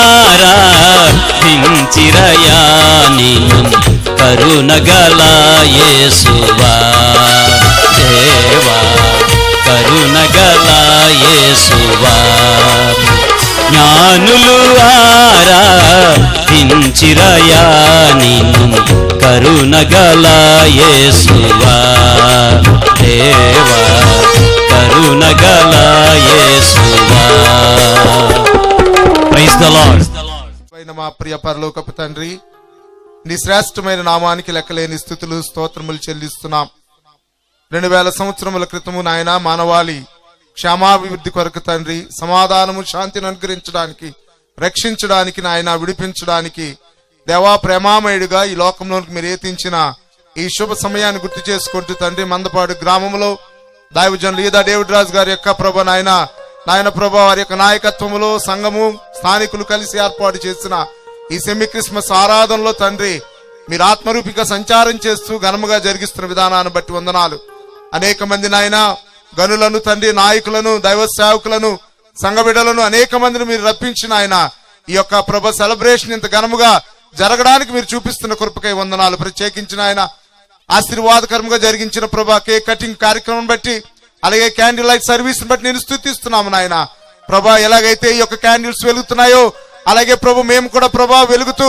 ఆరాధించిరయా నిన్ను కరుణగల యేసువా దేవా కరుణగల యేసువా జ్ఞానులు ఆరాధించిరయా నిన్ను కరుణగల యేసువా దేవా కరుణగల యేసువా ప్రైజ్ ద లార్డ్ అయిన మా ప్రియ పరలోకపు తండ్రి నీ శ్రేష్టమైన నామానికి లెక్కలేని స్థుతులు స్తోత్రములు చెల్లిస్తున్నాం రెండు వేల సంవత్సరముల క్రితము నాయన మానవాళి క్షేమాభివృద్ధి కొరకు తండ్రి సమాధానము శాంతిని అనుగ్రహించడానికి రక్షించడానికి నాయన విడిపించడానికి దేవా ప్రేమామయుడిగా ఈ లోకంలోనికి మీరు ఏతించిన ఈ శుభ సమయాన్ని గుర్తు చేసుకుంటూ తండ్రి మందపాడు గ్రామంలో దైవజనులు ఈదా డేవిడ్ రాజు గారి యొక్క ప్రభ నాయన నాయన ప్రభ వారి యొక్క నాయకత్వములో సంఘము స్థానికులు కలిసి ఏర్పాటు చేసిన ఈ సెమీ క్రిస్మస్ ఆరాధనలో తండ్రి మీరు ఆత్మరూపిగా సంచారం చేస్తూ ఘనముగా జరిగిస్తున్న విధానాన్ని బట్టి వందనాలు అనేక మంది నాయన గనులను తండ్రి నాయకులను దైవ సేవకులను సంఘ బిడ్డలను అనేక మందిని మీరు రప్పించిన ఆయన ఈ యొక్క ప్రభ సెలబ్రేషన్ ఇంత ఘనముగా జరగడానికి మీరు చూపిస్తున్న కృపకై వందనాలు ప్రత్యేకించిన ఆయన ఆశీర్వాదకరంగా జరిగించిన ప్రభా కేక్ కటింగ్ కార్యక్రమం బట్టి అలాగే క్యాండిల్ లైట్ సర్వీస్ బట్టి నేను స్థుతిస్తున్నాము నాయన ప్రభా ఎలాగైతే ఈ యొక్క క్యాండిల్స్ వెలుగుతున్నాయో అలాగే ప్రభు మేము కూడా ప్రభా వెలుగుతూ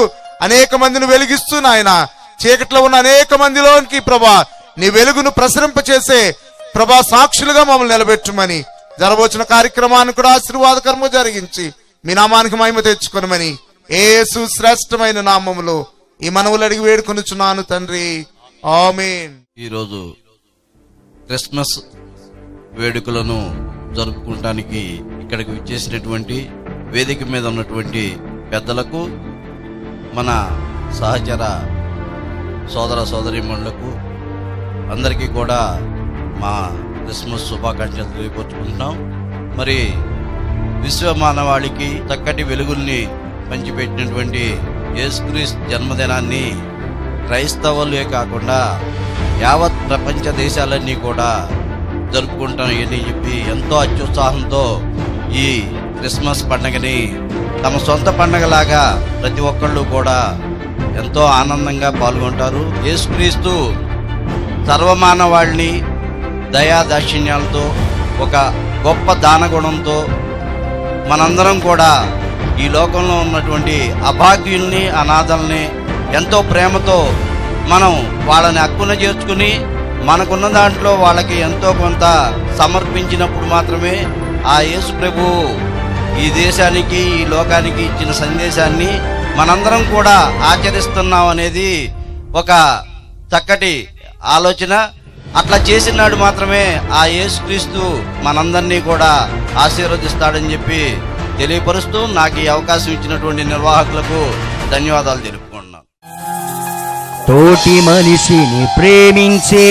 అనేక మందిని వెలిగిస్తూ నాయన చీకట్లో ఉన్న అనేక మందిలోనికి ప్రభా నీ వెలుగును ప్రసరింపచేసే ప్రభా సాక్షులుగా మమ్మల్ని నిలబెట్టుమని జరబోచిన కార్యక్రమాన్ని కూడా ఆశీర్వాదకరము జరిగించి మీ నామానికి మహిమ తెచ్చుకొనమని ఏసు శ్రేష్టమైన నామములో ఈ మనవులు అడిగి వేడుకొనుచున్నాను తండ్రి ఆమేన్ ఈరోజు క్రిస్మస్ వేడుకలను జరుపుకుంటానికి ఇక్కడికి విచ్చేసినటువంటి వేదిక మీద ఉన్నటువంటి పెద్దలకు మన సహచర సోదర సోదరీమణులకు అందరికీ కూడా మా క్రిస్మస్ శుభాకాంక్షలు తెలియపరుచుకుంటున్నాం మరి విశ్వ మానవాళికి చక్కటి వెలుగుల్ని పంచిపెట్టినటువంటి యేసుక్రీస్తు జన్మదినాన్ని క్రైస్తవులే కాకుండా యావత్ ప్రపంచ దేశాలన్నీ కూడా జరుపుకుంటాం అని చెప్పి ఎంతో అత్యుత్సాహంతో ఈ క్రిస్మస్ పండగని తమ సొంత పండగలాగా ప్రతి ఒక్కళ్ళు కూడా ఎంతో ఆనందంగా పాల్గొంటారు యేసుక్రీస్తు సర్వమానవాళిని దయా దాక్షిణ్యాలతో ఒక గొప్ప దానగుణంతో మనందరం కూడా ఈ లోకంలో ఉన్నటువంటి అభాగ్యుల్ని అనాథల్ని ఎంతో ప్రేమతో మనం వాళ్ళని హక్కున చేర్చుకుని మనకున్న దాంట్లో వాళ్ళకి ఎంతో కొంత సమర్పించినప్పుడు మాత్రమే ఆ యేసు ప్రభు ఈ దేశానికి ఈ లోకానికి ఇచ్చిన సందేశాన్ని మనందరం కూడా ఆచరిస్తున్నాం అనేది ఒక చక్కటి ఆలోచన అట్లా చేసినాడు మాత్రమే ఆ యేసుక్రీస్తు మనందరినీ కూడా ఆశీర్వదిస్తాడని చెప్పి తెలియపరుస్తూ నాకు ఈ అవకాశం ఇచ్చినటువంటి నిర్వాహకులకు ధన్యవాదాలు తెలుపుకుంటున్నాను తోటి మనిషిని ప్రేమించే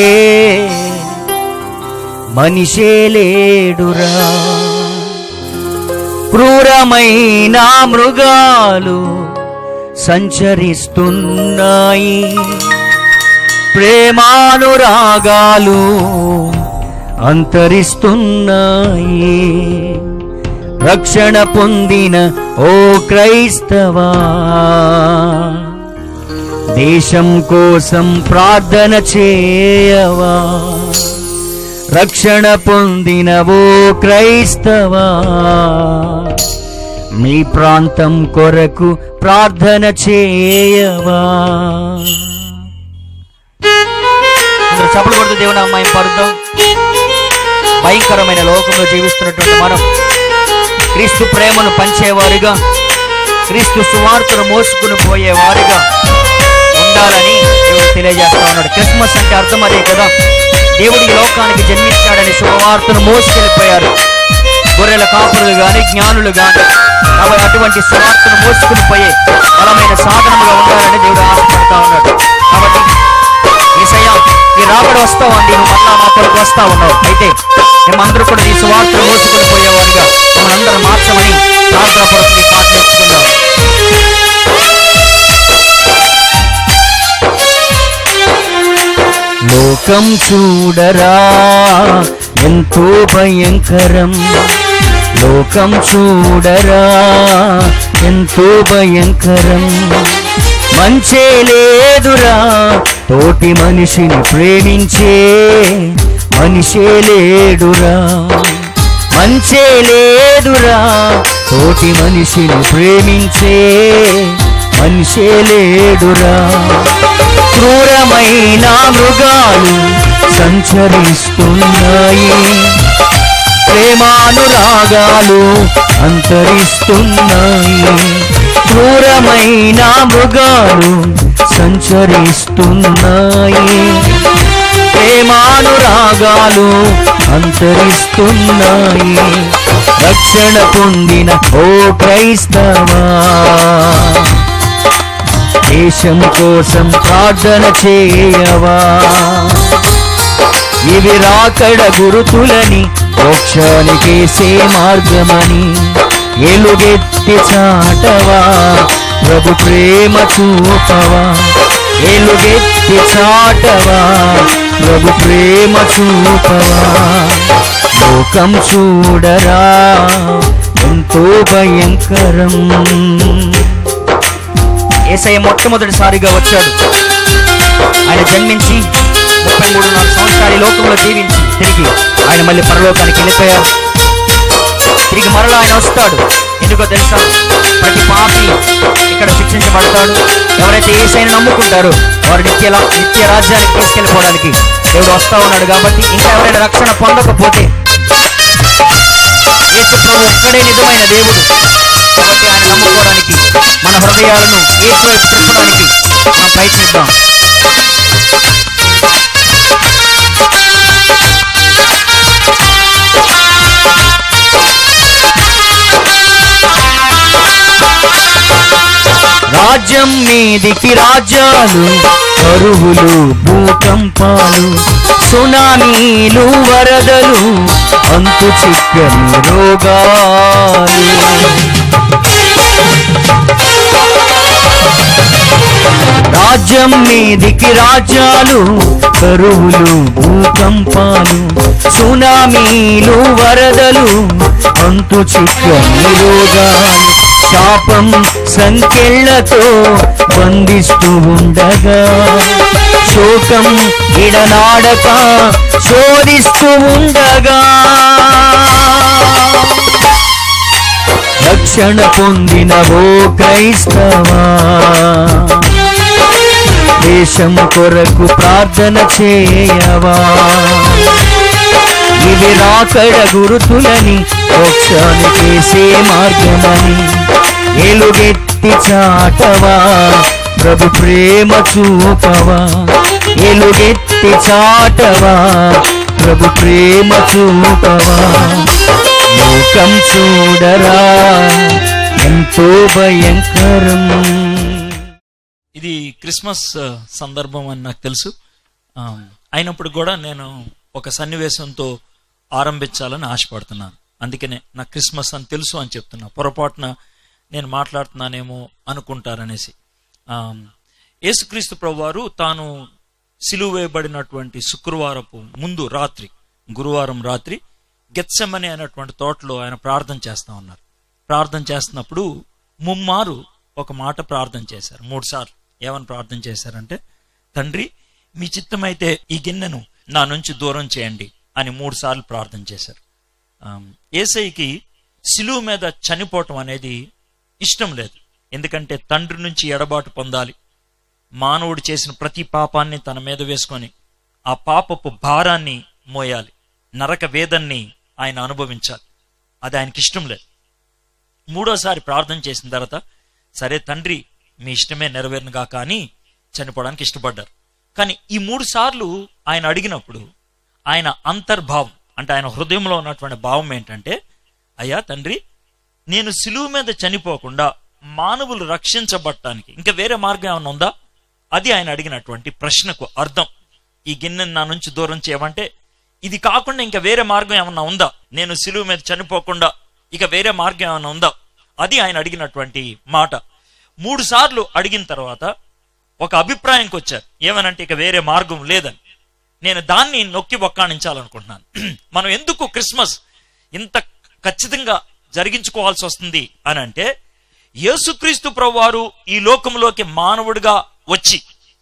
మనిషే లేడురా క్రూరమైన మృగాలు సంచరిస్తున్నాయి ప్రేమానురాగాలు అంతరిస్తున్నాయి రక్షణ పొందిన ఓ క్రైస్తవా దేశం కోసం ప్రార్థన చేయవా రక్షణ పొందిన ఓ క్రైస్తవా మీ ప్రాంతం కొరకు ప్రార్థన చేయవా అందరూ చప్పలు కొడుతూ దేవుని అమ్మాయి పడుతాం భయంకరమైన లోకంలో జీవిస్తున్నటువంటి మనం క్రీస్తు ప్రేమను పంచేవారిగా క్రీస్తు సువార్తను మోసుకుని పోయేవారిగా ఉండాలని దేవుడు తెలియజేస్తా ఉన్నాడు క్రిస్మస్ అంటే అర్థం అదే కదా దేవుడు ఈ లోకానికి జన్మించాడని శుభవార్తను మోసుకెళ్ళిపోయారు గొర్రెల కాపులు గాని జ్ఞానులు గాని కాబట్టి అటువంటి సువార్తను మోసుకుని పోయే బలమైన సాధనముగా ఉండాలని దేవుడు ఆశపడతా ఉన్నాడు కాబట్టి ఈసయ్య నీ రాబడి వస్తావు అండి నువ్వు మళ్ళా మా కొరకు వస్తా ఉన్నావు అయితే మేమందరూ కూడా నీ సువార్తను మోసుకుని పోయేవారుగా మమ్మల్ని అందరూ మార్చమని ప్రార్థన కొరకు నీ పాటలు నేర్చుకుందాం లోకం చూడరా ఎంతో భయంకరం లోకం చూడరా ఎంతో భయంకరం మంచే లేదురా తోటి మనిషిని ప్రేమించే మనిషే లేడురా మంచే లేదురా తోటి మనిషిని ప్రేమించే మనిషే లేడురా క్రూరమైన మృగాలు సంచరిస్తున్నాయి ప్రేమానురాగాలు అంతరిస్తున్నాయి క్రూరమైన మృగాలు సంచరిస్తున్నాయి ప్రేమానురాగాలు అంతరిస్తున్నాయి రక్షణ పొందిన ఓ క్రైస్తవా దేశం కోసం ప్రార్థన చేయవా ఇవి రాకడ గురుతులని మోక్షానికేసే మార్గమని ఎలుగెత్తి చాటవా ప్రభు ప్రేమ చూపవా ఎలుగెత్తి చాటవా ప్రభు ప్రేమ చూపవా లోకం చూడరా ఎంతో భయంకరం ఏసయ్య మొట్టమొదటిసారిగా వచ్చాడు ఆయన జన్మించి ముప్పై మూడున్నర సంవత్సరాలు ఈ లోకంలో జీవించి తిరిగి ఆయన మళ్ళీ పరలోకానికి వెళ్ళిపోయారు తిరిగి మరలా ఆయన వస్తాడు ఎందుకో తెలుసా ప్రతి పాపి ఇక్కడ శిక్షించబడతాడు ఎవరైతే ఏసైని నమ్ముకుంటారో వారు నిత్య లా- నిత్య రాజ్యానికి తీసుకెళ్ళిపోవడానికి దేవుడు వస్తా ఉన్నాడు కాబట్టి ఇంకా ఎవరైనా రక్షణ పొందకపోతే యేసు ప్రభు ఒక్కడే నిజమైన దేవుడు కాబట్టి ఆయన నమ్ముకోవడానికి మన హృదయాలను యేసు వైపు తిప్పడానికి మనం ప్రయత్నిద్దాం రాజ్యం మీదికి రాజ్యాలు కరువులు భూకంపాలు సునామీలు వరదలు అంతు చిక్కని రోగాలు రాజ్యం మీదికి రాజ్యాలు కరువులు భూకంపాలు సునామీలు వరదలు అంతు చిక్కని రోగాలు శాపం సంకెళ్లతో బంధిస్తూ ఉండగా శోకం ఇడనాడక శోధిస్తూ ఉండగా రక్షణ పొందిన ఓ క్రైస్తవా దేశం కొరకు ప్రార్థన చేయవా ఇవి రాకడ గురుతులని మోక్షానికేసే మార్గమని ఎలుగెత్తి చాటవా ప్రభు ప్రేమ చూపవా ఎలుగెత్తి చాటవా ప్రభు ప్రేమ చూపవా లోకం చూడరా ఎంతో భయంకరం ఇది క్రిస్మస్ ఆ, సందర్భం అని నాకు తెలుసు ఆ, అయినప్పుడు కూడా నేను ఒక సన్నివేశంతో ఆరంభించాలని ఆశపడుతున్నాను అందుకనే నాకు క్రిస్మస్ అని తెలుసు అని చెప్తున్నా పొరపాటున నేను మాట్లాడుతున్నానేమో అనుకుంటారనేసి ఆ, యేసుక్రీస్తు ప్రభువారు తాను సిలువ వేయబడినటువంటి శుక్రవారపు ముందు రాత్రి గురువారం రాత్రి గెత్సెమని అనేటువంటి తోటలో ఆయన ప్రార్థన చేస్తా ఉన్నారు ప్రార్థన చేస్తున్నప్పుడు ముమ్మారు ఒక మాట ప్రార్థన చేశారు మూడు సార్లు ఏమని ప్రార్థన చేశారంటే తండ్రి మీ చిత్తమైతే ఈ గిన్నెను నా నుంచి దూరం చేయండి అని మూడు సార్లు ప్రార్థన చేశారు ఆమ్, ఏసైకి సిలువు మీద చనిపోవటం అనేది ఇష్టం లేదు ఎందుకంటే తండ్రి నుంచి ఎడబాటు పొందాలి మానవుడు చేసిన ప్రతి పాపాన్ని తన మీద వేసుకొని ఆ పాపపు భారాన్ని మోయాలి నరక వేదన్ని ఆయన అనుభవించాలి అది ఆయనకి ఇష్టం లేదు మూడోసారి ప్రార్థన చేసిన తర్వాత సరే తండ్రి మీ ఇష్టమే నెరవేరునుగా కానీ చనిపోవడానికి ఇష్టపడ్డారు కానీ ఈ మూడు సార్లు ఆయన అడిగినప్పుడు ఆయన అంతర్భావం అంటే ఆయన హృదయంలో ఉన్నటువంటి భావం ఏంటంటే అయ్యా తండ్రి నేను సిలువు మీద చనిపోకుండా మానవులు రక్షించబడటానికి ఇంకా వేరే మార్గం ఏమైనా ఉందా అది ఆయన అడిగినటువంటి ప్రశ్నకు అర్థం ఈ గిన్నెను నా నుంచి దూరం చేయమంటే ఇది కాకుండా ఇంకా వేరే మార్గం ఏమన్నా ఉందా నేను సిలువు మీద చనిపోకుండా ఇక వేరే మార్గం ఏమైనా ఉందా అది ఆయన అడిగినటువంటి మాట మూడు సార్లు అడిగిన తర్వాత ఒక అభిప్రాయంకి వచ్చారు ఏమనంటే ఇక వేరే మార్గం లేదని నేను దాన్ని నొక్కి ఒక్కాణించాలనుకుంటున్నాను మనం ఎందుకు క్రిస్మస్ ఇంత ఖచ్చితంగా జరిగించుకోవాల్సి వస్తుంది అని అంటే యేసుక్రీస్తు ప్రభువారు ఈ లోకంలోకి మానవుడిగా వచ్చి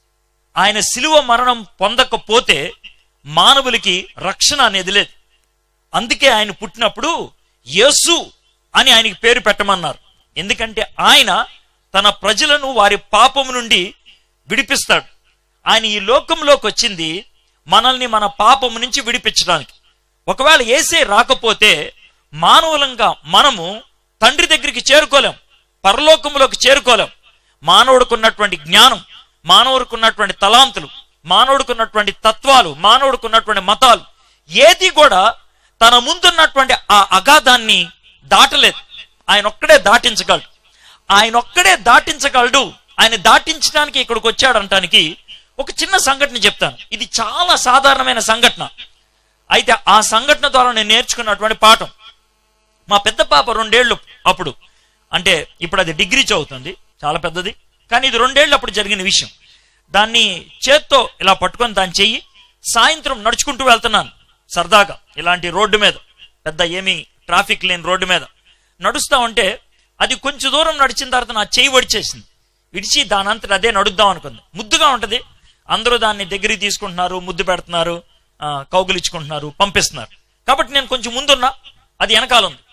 ఆయన శిలువ మరణం పొందకపోతే మానవులకి రక్షణ అనేది లేదు అందుకే ఆయన పుట్టినప్పుడు యేసు అని ఆయనకి పేరు పెట్టమన్నారు ఎందుకంటే ఆయన తన ప్రజలను వారి పాపము నుండి విడిపిస్తాడు ఆయన ఈ లోకంలోకి వచ్చింది మనల్ని మన పాపము నుంచి విడిపించడానికి ఒకవేళ ఏసే రాకపోతే మానవులంగా మనము తండ్రి దగ్గరికి చేరుకోలేం పరలోకంలోకి చేరుకోలేం మానవుడికి ఉన్నటువంటి జ్ఞానం మానవుడికి ఉన్నటువంటి తలాంతులు మానవుడికి ఉన్నటువంటి తత్వాలు మానవుడికి ఉన్నటువంటి మతాలు ఏది కూడా తన ముందున్నటువంటి ఆ అగాధాన్ని దాటలేదు ఆయన ఒక్కడే దాటించగలడు ఆయన ఒక్కడే దాటించగలడు ఆయన దాటించడానికి ఇక్కడికి వచ్చాడంటానికి ఒక చిన్న సంఘటన చెప్తాను ఇది చాలా సాధారణమైన సంఘటన అయితే ఆ సంఘటన ద్వారా నేను నేర్చుకున్నటువంటి పాఠం మా పెద్ద పాప రెండేళ్లు అప్పుడు అంటే ఇప్పుడు అది డిగ్రీ చదువుతుంది చాలా పెద్దది కానీ ఇది రెండేళ్ళు అప్పుడు జరిగిన విషయం దాన్ని చేత్తో ఇలా పట్టుకొని దాన్ని చెయ్యి సాయంత్రం నడుచుకుంటూ వెళ్తున్నాను సరదాగా ఇలాంటి రోడ్డు మీద పెద్ద ఏమీ ట్రాఫిక్ లేని రోడ్డు మీద నడుస్తా ఉంటే అది కొంచెం దూరం నడిచిన తర్వాత నా చెయ్యి వడిచేసింది విడిచి దానంతట అదే నడుద్దాం అనుకుంది ముద్దుగా ఉంటది అందరూ దాన్ని దగ్గరికి తీసుకుంటున్నారు ముద్దు పెడుతున్నారు ఆ, కౌగులించుకుంటున్నారు పంపిస్తున్నారు కాబట్టి నేను కొంచెం ముందున్నా అది వెనకాల ఉంది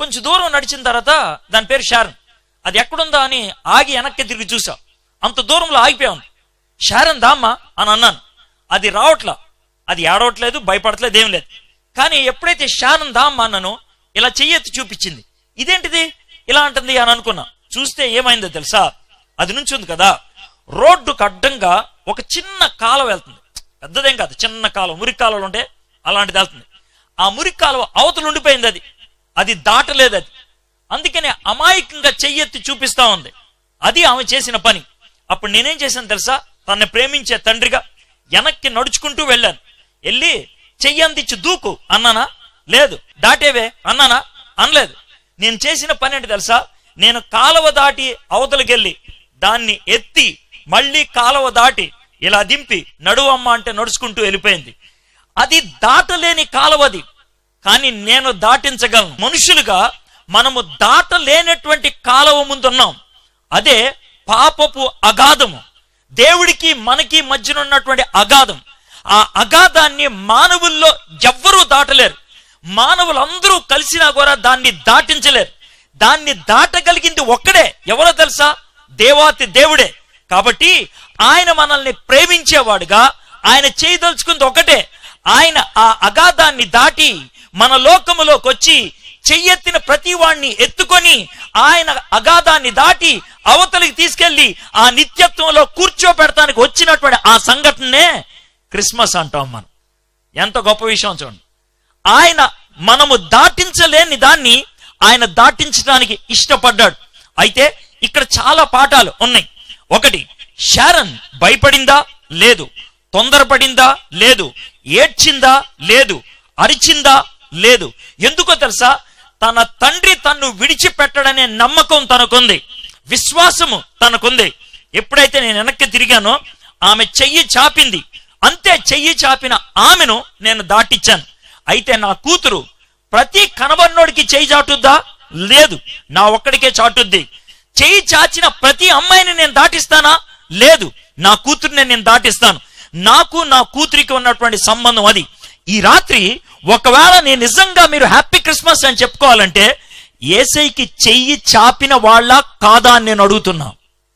కొంచెం దూరం నడిచిన తర్వాత దాని పేరు షారన్ అది ఎక్కడుందా అని ఆగి వెనక్కి తిరిగి చూసా అంత దూరంలో ఆగిపోయాం షారన్ దామ్మా అని అన్నాను అది రావట్లా అది ఏడవట్లేదు భయపడట్లేదు ఏం లేదు కానీ ఎప్పుడైతే షారన్ దామ్మా అన్నానో ఇలా చెయ్యెత్తి చూపించింది ఇదేంటిది ఇలా అంటుంది అని అనుకున్నా చూస్తే ఏమైందో తెలుసా అది నుంచి ఉంది కదా రోడ్డుకు అడ్డంగా ఒక చిన్న కాలువ వెళ్తుంది పెద్దదేం కాదు చిన్న కాలువ మురికి కాలువలు ఉంటే అలాంటిది వెళ్తుంది ఆ మురికి కాలువ అవతలు ఉండిపోయింది అది అది దాటలేదు అది అందుకనే అమాయకంగా చెయ్యెత్తి చూపిస్తా ఉంది అది ఆమె చేసిన పని అప్పుడు నేనేం చేశాను తెలుసా తనని ప్రేమించే తండ్రిగా వెనక్కి నడుచుకుంటూ వెళ్ళాను వెళ్ళి చెయ్యందిచ్చి దూకు అన్నానా లేదు దాటేవే అన్నానా అనలేదు నేను చేసిన పని ఏంటి తెలుసా నేను కాలువ దాటి అవతలకెళ్ళి దాన్ని ఎత్తి మళ్ళీ కాలువ దాటి ఇలా దింపి నడువమ్మ అంటే నడుచుకుంటూ వెళ్ళిపోయింది అది దాటలేని కాలువది కానీ నేను దాటించగలను మనుషులుగా మనము దాటలేనటువంటి కాలువ ముందున్నాం అదే పాపపు అగాధము దేవుడికి మనకి మధ్యన ఉన్నటువంటి అగాధం ఆ అగాధాన్ని మానవుల్లో ఎవ్వరూ దాటలేరు మానవులందరూ కలిసినా కూడా దాన్ని దాటించలేరు దాన్ని దాటగలిగింది ఒక్కడే ఎవరో తెలుసా దేవాతి దేవుడే కాబట్టి ఆయన మనల్ని ప్రేమించేవాడుగా ఆయన చేయదలుచుకుంది ఒకటే ఆయన ఆ అగాధాన్ని దాటి మన లోకములోకి వచ్చి చెయ్యెత్తిన ప్రతి వాణ్ణి ఎత్తుకొని ఆయన అగాధాన్ని దాటి అవతలికి తీసుకెళ్లి ఆ నిత్యత్వంలో కూర్చోపెడతానికి వచ్చినటువంటి ఆ సంఘటనే క్రిస్మస్ అంటాం మనం ఎంత గొప్ప విషయం చూడండి ఆయన మనము దాటించలేని దాన్ని ఆయన దాటించడానికి ఇష్టపడ్డాడు అయితే ఇక్కడ చాలా పాఠాలు ఉన్నాయి ఒకటి షారన్ భయపడిందా లేదు తొందరపడిందా లేదు ఏడ్చిందా లేదు అరిచిందా లేదు ఎందుకో తెలుసా తన తండ్రి తన్ను విడిచిపెట్టడనే నమ్మకం తనకుంది విశ్వాసము తనకుంది ఎప్పుడైతే నేను వెనక్కి తిరిగానో ఆమె చెయ్యి చాపింది అంతే చెయ్యి చాపిన ఆమెను నేను దాటిచ్చాను అయితే నా కూతురు ప్రతి కనబన్నోడికి చెయ్యి చాటుద్దా లేదు నా ఒక్కడికే చాటుద్ది చెయ్యి చాచిన ప్రతి అమ్మాయిని నేను దాటిస్తానా లేదు నా కూతుర్ని నేను దాటిస్తాను నాకు నా కూతురికి ఉన్నటువంటి సంబంధం అది ఈ రాత్రి ఒకవేళ నేను నిజంగా మీరు హ్యాపీ క్రిస్మస్ అని చెప్పుకోవాలంటే ఏసైకి చెయ్యి చాపిన వాళ్ళ కాదా అని నేను అడుగుతున్నా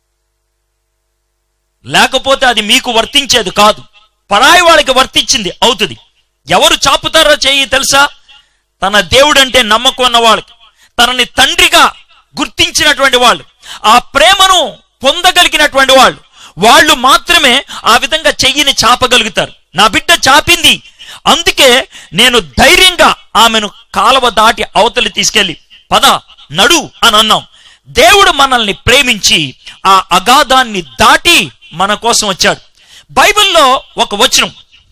లేకపోతే అది మీకు వర్తించేది కాదు పరాయి వాళ్ళకి వర్తించింది అవుతుంది ఎవరు చాపుతారో చెయ్యి తెలుసా తన దేవుడంటే నమ్మకం ఉన్న వాళ్ళకి తనని తండ్రిగా గుర్తించినటువంటి వాళ్ళు ఆ ప్రేమను పొందగలిగినటువంటి వాళ్ళు వాళ్ళు మాత్రమే ఆ విధంగా చెయ్యిని చాపగలుగుతారు నా బిడ్డ చాపింది అందుకే నేను ధైర్యంగా ఆమెను కాలవ దాటి అవతలి తీసుకెళ్లి పద నడు అని అన్నాం దేవుడు మనల్ని ప్రేమించి ఆ అగాధాన్ని దాటి మన కోసం వచ్చాడు బైబిల్లో ఒక వచనం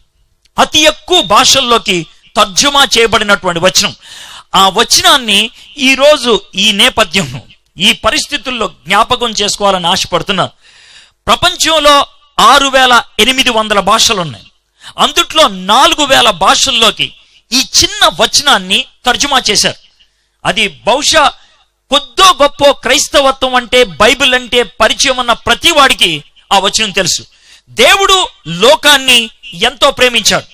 అతి ఎక్కువ భాషల్లోకి తర్జుమా చేయబడినటువంటి వచనం ఆ వచనాన్ని ఈరోజు ఈ నేపథ్యం ఈ పరిస్థితుల్లో జ్ఞాపకం చేసుకోవాలని ఆశపడుతున్నాను ప్రపంచంలో ఆరు వేల ఎనిమిది వందల భాషలు ఉన్నాయి అందుట్లో నాలుగు వేల భాషల్లోకి ఈ చిన్న వచనాన్ని తర్జుమా చేశారు అది బహుశా కొద్దో గొప్ప క్రైస్తవత్వం అంటే బైబిల్ అంటే పరిచయం ఉన్న ప్రతి వాడికి ఆ వచనం తెలుసు దేవుడు లోకాన్ని ఎంతో ప్రేమించాడు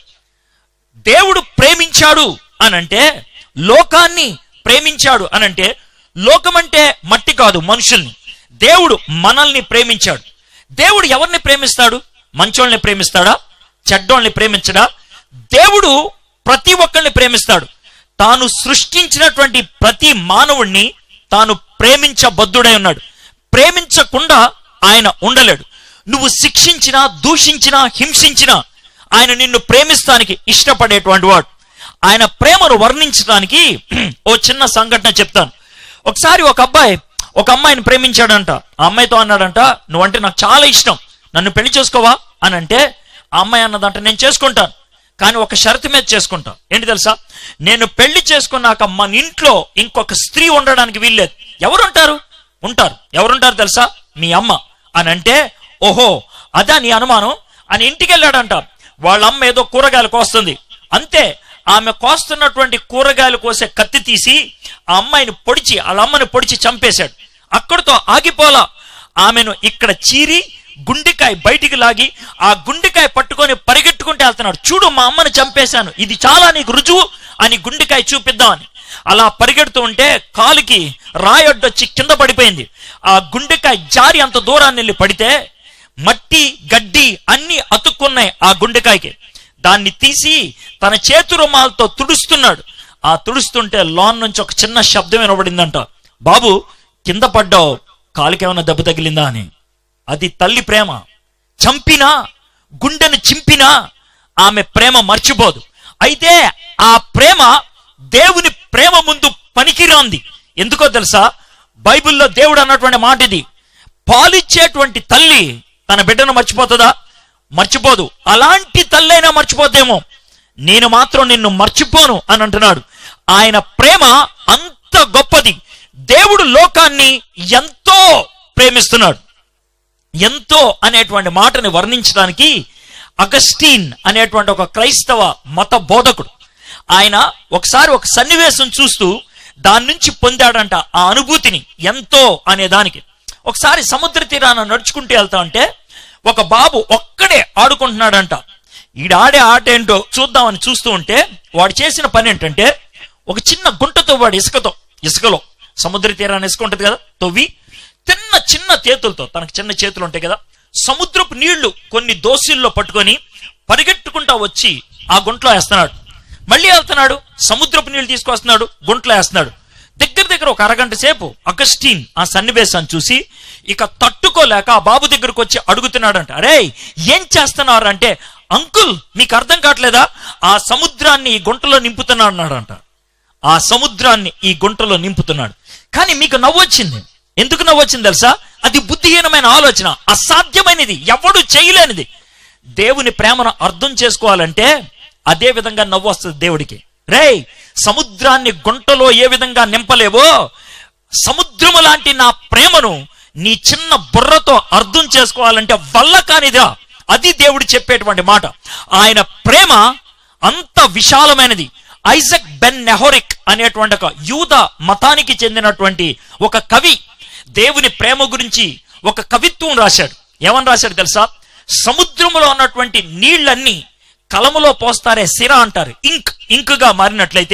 దేవుడు ప్రేమించాడు అనంటే లోకాన్ని ప్రేమించాడు అనంటే లోకమంటే మట్టి కాదు మనుషుల్ని దేవుడు మనల్ని ప్రేమించాడు దేవుడు ఎవరిని ప్రేమిస్తాడు మంచోళ్ళని ప్రేమిస్తాడా చెడ్డోళ్ళని ప్రేమించడా దేవుడు ప్రతి ఒక్కరిని ప్రేమిస్తాడు తాను సృష్టించినటువంటి ప్రతి మానవుణ్ణి తాను ప్రేమించబద్ధుడై ఉన్నాడు ప్రేమించకుండా ఆయన ఉండలేడు నువ్వు శిక్షించినా దూషించినా హింసించినా ఆయన నిన్ను ప్రేమిస్తానికి ఇష్టపడేటువంటి వాడు ఆయన ప్రేమను వర్ణించడానికి ఓ చిన్న సంఘటన చెప్తాను ఒకసారి ఒక అబ్బాయి ఒక అమ్మాయిని ప్రేమించాడంట ఆ అమ్మాయితో అన్నాడంట నువ్వంటే నాకు చాలా ఇష్టం నన్ను పెళ్లి చేసుకోవా అని అంటే ఆ అమ్మాయి అన్నదంట నేను చేసుకుంటాను కానీ ఒక షరతు మీద చేసుకుంటా ఏంటి తెలుసా నేను పెళ్లి చేసుకున్నాక మన ఇంట్లో ఇంకొక స్త్రీ ఉండడానికి వీల్లేదు ఎవరుంటారు ఉంటారు ఎవరుంటారు తెలుసా మీ అమ్మ అని అంటే ఓహో అదా నీ అనుమానం అని ఇంటికి వెళ్ళాడంట వాళ్ళ అమ్మ ఏదో కూరగాయలు కోస్తుంది అంతే ఆమె కోస్తున్నటువంటి కూరగాయలు కోసే కత్తి తీసి ఆ అమ్మాయిని పొడిచి వాళ్ళ అమ్మని పొడిచి చంపేశాడు అక్కడితో ఆగిపోలా ఆమెను ఇక్కడ చీరి గుండెకాయ బయటికి లాగి ఆ గుండెకాయ పట్టుకొని పరిగెట్టుకుంటూ వెళ్తున్నాడు చూడు మా అమ్మని చంపేశాను ఇది చాలా నీకు రుజువు అని గుండెకాయ చూపిద్దామని అలా పరిగెడుతూ ఉంటే కాలుకి రాయొడ్డొచ్చి కింద పడిపోయింది ఆ గుండెకాయ జారి అంత దూరాన్ని వెళ్ళి పడితే మట్టి గడ్డి అన్ని అతుక్కున్నాయి ఆ గుండెకాయకి దాన్ని తీసి తన చేతు రుమాలతో తుడుస్తున్నాడు ఆ తుడుస్తుంటే లోన్ నుంచి ఒక చిన్న శబ్దం వినబడిందంట బాబు కింద పడ్డావు కాలుకేమైనా దెబ్బ తగిలిందా అని అది తల్లి ప్రేమ చంపినా గుండెను చింపినా ఆమె ప్రేమ మర్చిపోదు అయితే ఆ ప్రేమ దేవుని ప్రేమ ముందు పనికిరాంది ఎందుకో తెలుసా బైబిల్లో దేవుడు అన్నటువంటి మాట ఇది పాలిచ్చేటువంటి తల్లి తన బిడ్డను మర్చిపోతుందా మర్చిపోదు అలాంటి తల్లైనా మర్చిపోతేమో నేను మాత్రం నిన్ను మర్చిపోను అని అంటున్నాడు ఆయన ప్రేమ అంత గొప్పది దేవుడు లోకాన్ని ఎంతో ప్రేమిస్తున్నాడు ఎంతో అనేటువంటి మాటని వర్ణించడానికి అగస్టీన్ అనేటువంటి ఒక క్రైస్తవ మత బోధకుడు ఆయన ఒకసారి ఒక సన్నివేశం చూస్తూ దాని నుంచి పొందాడంట ఆ అనుభూతిని ఎంతో అనే దానికి ఒకసారి సముద్ర తీరాన నడుచుకుంటూ వెళ్తా ఉంటే ఒక బాబు ఒక్కడే ఆడుకుంటున్నాడంట ఈడు ఆడే ఆట ఏంటో చూద్దామని చూస్తూ ఉంటే వాడు చేసిన పని ఏంటంటే ఒక చిన్న గుంటతో వాడు ఇసుకతో ఇసుకలో సముద్ర తీరాన్ని ఇసుక ఉంటుంది కదా తవ్వి చిన్న చిన్న చేతులతో తనకు చిన్న చేతులు ఉంటాయి కదా సముద్రపు నీళ్లు కొన్ని దోసిల్లో పట్టుకొని పరిగెట్టుకుంటా వచ్చి ఆ గుంట్లో వేస్తున్నాడు మళ్ళీ వెళ్తున్నాడు సముద్రపు నీళ్లు తీసుకొస్తున్నాడు గుంట్లో వేస్తున్నాడు దగ్గర దగ్గర ఒక అరగంట సేపు అగస్టీన్ ఆ సన్నివేశాన్ని చూసి ఇక తట్టుకోలేక ఆ బాబు దగ్గరకు వచ్చి అడుగుతున్నాడంట అరే ఏం చేస్తున్నారు అంటే అంకుల్ మీకు అర్థం కావట్లేదా ఆ సముద్రాన్ని ఈ గుంటలో నింపుతున్నాడు అన్నాడంట ఆ సముద్రాన్ని ఈ గుంటలో నింపుతున్నాడు కానీ మీకు నవ్వొచ్చింది ఎందుకు నవ్వొచ్చింది తెలుసా అది బుద్ధిహీనమైన ఆలోచన అసాధ్యమైనది ఎవడు చేయలేనిది దేవుని ప్రేమను అర్థం చేసుకోవాలంటే అదే విధంగా నవ్వు వస్తుంది దేవుడికి రేయ్ సముద్రాన్ని గుంటలో ఏ విధంగా నింపలేవో సముద్రము లాంటి నా ప్రేమను నీ చిన్న బుర్రతో అర్థం చేసుకోవాలంటే వల్ల కానిదా అది దేవుడు చెప్పేటువంటి మాట ఆయన ప్రేమ అంత విశాలమైనది ఐజక్ బెన్ నెహోరిక్ అనేటువంటి ఒక యూద మతానికి చెందినటువంటి ఒక కవి దేవుని ప్రేమ గురించి ఒక కవిత్వం రాశాడు ఏమని రాశాడు తెలుసా సముద్రములో ఉన్నటువంటి నీళ్ళన్నీ కలములో పోస్తారే సిర అంటారు ఇంక్ ఇంకుగా మారినట్లయితే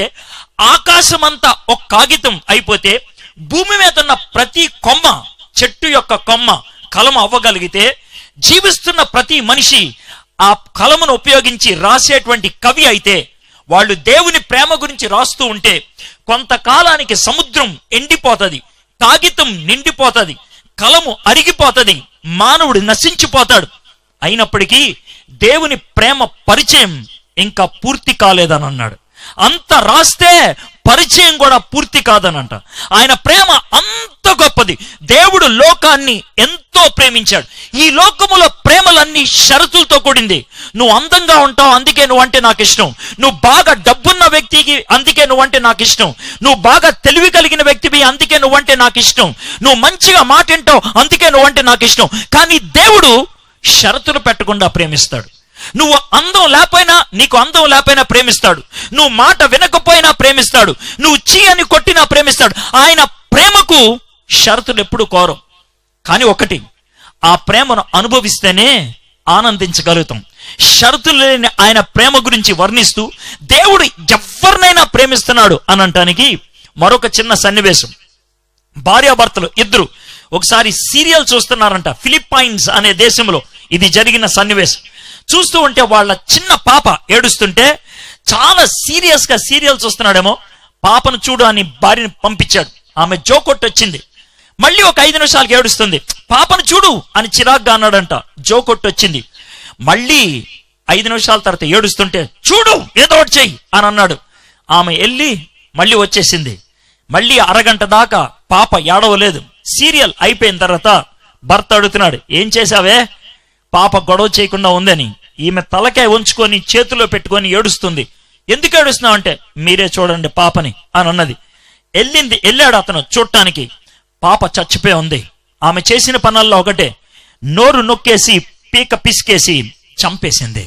ఆకాశమంతా ఒక కాగితం అయిపోతే భూమి మీద ఉన్న ప్రతి కొమ్మ చెట్టు యొక్క కొమ్మ కలము అవ్వగలిగితే జీవిస్తున్న ప్రతి మనిషి ఆ కలమును ఉపయోగించి రాసేటువంటి కవి అయితే వాళ్ళు దేవుని ప్రేమ గురించి రాస్తూ ఉంటే కొంతకాలానికి సముద్రం ఎండిపోతది కాగితం నిండిపోతది కలము అరిగిపోతది మానవుడు నశించిపోతాడు అయినప్పటికీ దేవుని ప్రేమ పరిచయం ఇంకా పూర్తి కాలేదని అన్నాడు అంత రాస్తే పరిచయం కూడా పూర్తి కాదనంట ఆయన ప్రేమ అంత గొప్పది దేవుడు లోకాన్ని ఎంతో ప్రేమించాడు ఈ లోకములో ప్రేమలన్నీ షరతులతో కూడింది నువ్వు అందంగా ఉంటావు అందుకే నువ్వు అంటే నాకు ఇష్టం నువ్వు బాగా డబ్బున్న వ్యక్తికి అందుకే నువ్వు అంటే నాకు ఇష్టం నువ్వు బాగా తెలివి కలిగిన వ్యక్తివి అందుకే నువ్వు అంటే నాకు ఇష్టం నువ్వు మంచిగా మాట వింటావు అందుకే నువ్వు అంటే నాకు ఇష్టం కానీ దేవుడు షరతులు పెట్టకుండా ప్రేమిస్తాడు నువ్వు అందం లేకపోయినా నీకు అందం లేకపోయినా ప్రేమిస్తాడు నువ్వు మాట వినకపోయినా ప్రేమిస్తాడు నువ్వు చీ అని కొట్టినా ప్రేమిస్తాడు ఆయన ప్రేమకు షరతులు ఎప్పుడు కోరం కానీ ఒకటి ఆ ప్రేమను అనుభవిస్తేనే ఆనందించగలుగుతాం షరతులు లేని ఆయన ప్రేమ గురించి వర్ణిస్తూ దేవుడు ఎవరినైనా ప్రేమిస్తున్నాడు అని అంటానికి మరొక చిన్న సన్నివేశం భార్యాభర్తలు ఇద్దరు ఒకసారి సీరియల్ చూస్తున్నారంట ఫిలిప్పైన్స్ అనే దేశంలో ఇది జరిగిన సన్నివేశం చూస్తూ ఉంటే వాళ్ళ చిన్న పాప ఏడుస్తుంటే చాలా సీరియస్ గా సీరియల్ చూస్తున్నాడేమో పాపను చూడు అని భార్యని పంపించాడు ఆమె జోకొట్టు వచ్చింది మళ్ళీ ఒక ఐదు నిమిషాలకి ఏడుస్తుంది పాపను చూడు అని చిరాగ్గా అన్నాడంట జోకొట్టు వచ్చింది మళ్ళీ ఐదు నిమిషాల తర్వాత ఏడుస్తుంటే చూడు ఏదో ఒకటి చెయ్యి అని అన్నాడు ఆమె వెళ్ళి మళ్ళీ వచ్చేసింది మళ్ళీ అరగంట దాకా పాప ఏడవలేదు సీరియల్ అయిపోయిన తర్వాత భర్త అడుగుతున్నాడు ఏం చేశావే పాప గొడవ చేయకుండా ఉందని ఈమె తలకాయ ఉంచుకొని చేతిలో పెట్టుకొని ఏడుస్తుంది ఎందుకు ఏడుస్తున్నావు అంటే మీరే చూడండి పాపని అని అన్నది వెళ్ళింది వెళ్ళాడు అతను చూడటానికి పాప చచ్చిపోయి ఉంది ఆమె చేసిన పనుల్లో ఒకటే నోరు నొక్కేసి పీక పిసికేసి చంపేసింది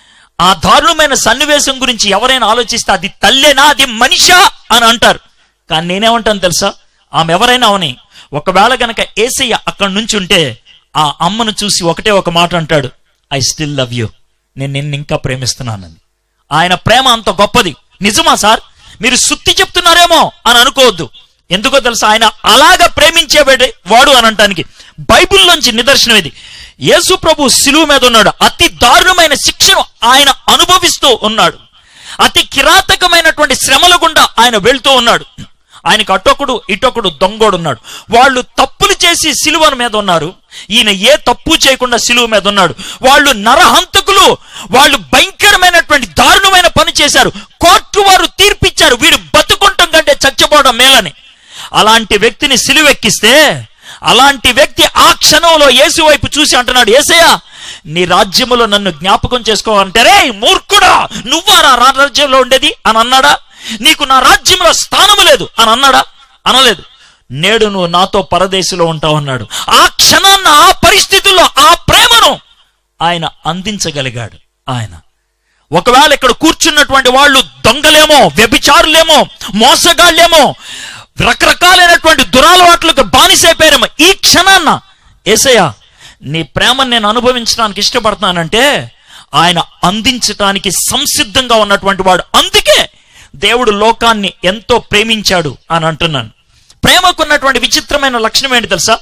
ఆ దారుణమైన సన్నివేశం గురించి ఎవరైనా ఆలోచిస్తే అది తల్లేనా అది మనిషా అని అంటారు కానీ నేనేమంటాను తెలుసా ఆమె ఎవరైనా అవని ఒకవేళ గనక ఏసయ్య అక్కడి నుంచి ఉంటే ఆ అమ్మను చూసి ఒకటే ఒక మాట అంటాడు ఐ స్టిల్ లవ్ యూ నేను నిన్ను ఇంకా ప్రేమిస్తున్నానని ఆయన ప్రేమ అంత గొప్పది నిజమా సార్ మీరు సుత్తి చెప్తున్నారేమో అని అనుకోవద్దు ఎందుకో తెలుసా ఆయన అలాగ ప్రేమించేవాడు వాడు అని అంటానికి బైబిల్లోంచి నిదర్శనం ఇది యేసు ప్రభు శిలువ మీద ఉన్నాడు అతి దారుణమైన శిక్షను ఆయన అనుభవిస్తూ ఉన్నాడు అతి కిరాతకమైనటువంటి శ్రమల గుండా ఆయన వెళ్తూ ఉన్నాడు ఆయనకు అటొకడు ఇటొకడు దొంగోడు ఉన్నాడు వాళ్ళు తప్పులు చేసి సిలువ మీద ఉన్నారు ఈయన ఏ తప్పు చేయకుండా సిలువ మీద ఉన్నాడు వాళ్ళు నరహంతకులు వాళ్ళు భయంకరమైనటువంటి దారుణమైన పని చేశారు కోర్టు వారు తీర్పిచ్చారు వీడు బతుకుంటాం కంటే చచ్చిపోవడం మేలని అలాంటి వ్యక్తిని సిలువెక్కిస్తే అలాంటి వ్యక్తి ఆ క్షణంలో యేసు వైపు చూసి అంటున్నాడు ఏసయ్యా నీ రాజ్యములో నన్ను జ్ఞాపకం చేసుకోవాలంటే రే మూర్ఖుడా నువ్వా నా రాజ్యంలో ఉండేది అని అన్నాడా నీకు నా రాజ్యంలో స్థానము లేదు అని అన్నాడా అనలేదు నేడు నువ్వు నాతో పరదేశంలో ఉంటావు అన్నాడు ఆ క్షణాన్న ఆ పరిస్థితుల్లో ఆ ప్రేమను ఆయన అందించగలిగాడు ఆయన ఒకవేళ ఇక్కడ కూర్చున్నటువంటి వాళ్ళు దొంగలేమో వ్యభిచారులేమో మోసగాళ్ళేమో రకరకాలైనటువంటి దురాలవాట్లకు బానిసైపోయారేమో ఈ క్షణాన్న ఏసయ్య నీ ప్రేమను నేను అనుభవించడానికి ఇష్టపడుతున్నానంటే ఆయన అందించటానికి సంసిద్ధంగా ఉన్నటువంటి వాడు అందుకే దేవుడు లోకాన్ని ఎంతో ప్రేమించాడు అని అంటున్నాను ప్రేమకున్నటువంటి విచిత్రమైన లక్షణం ఏంటి తెలుసా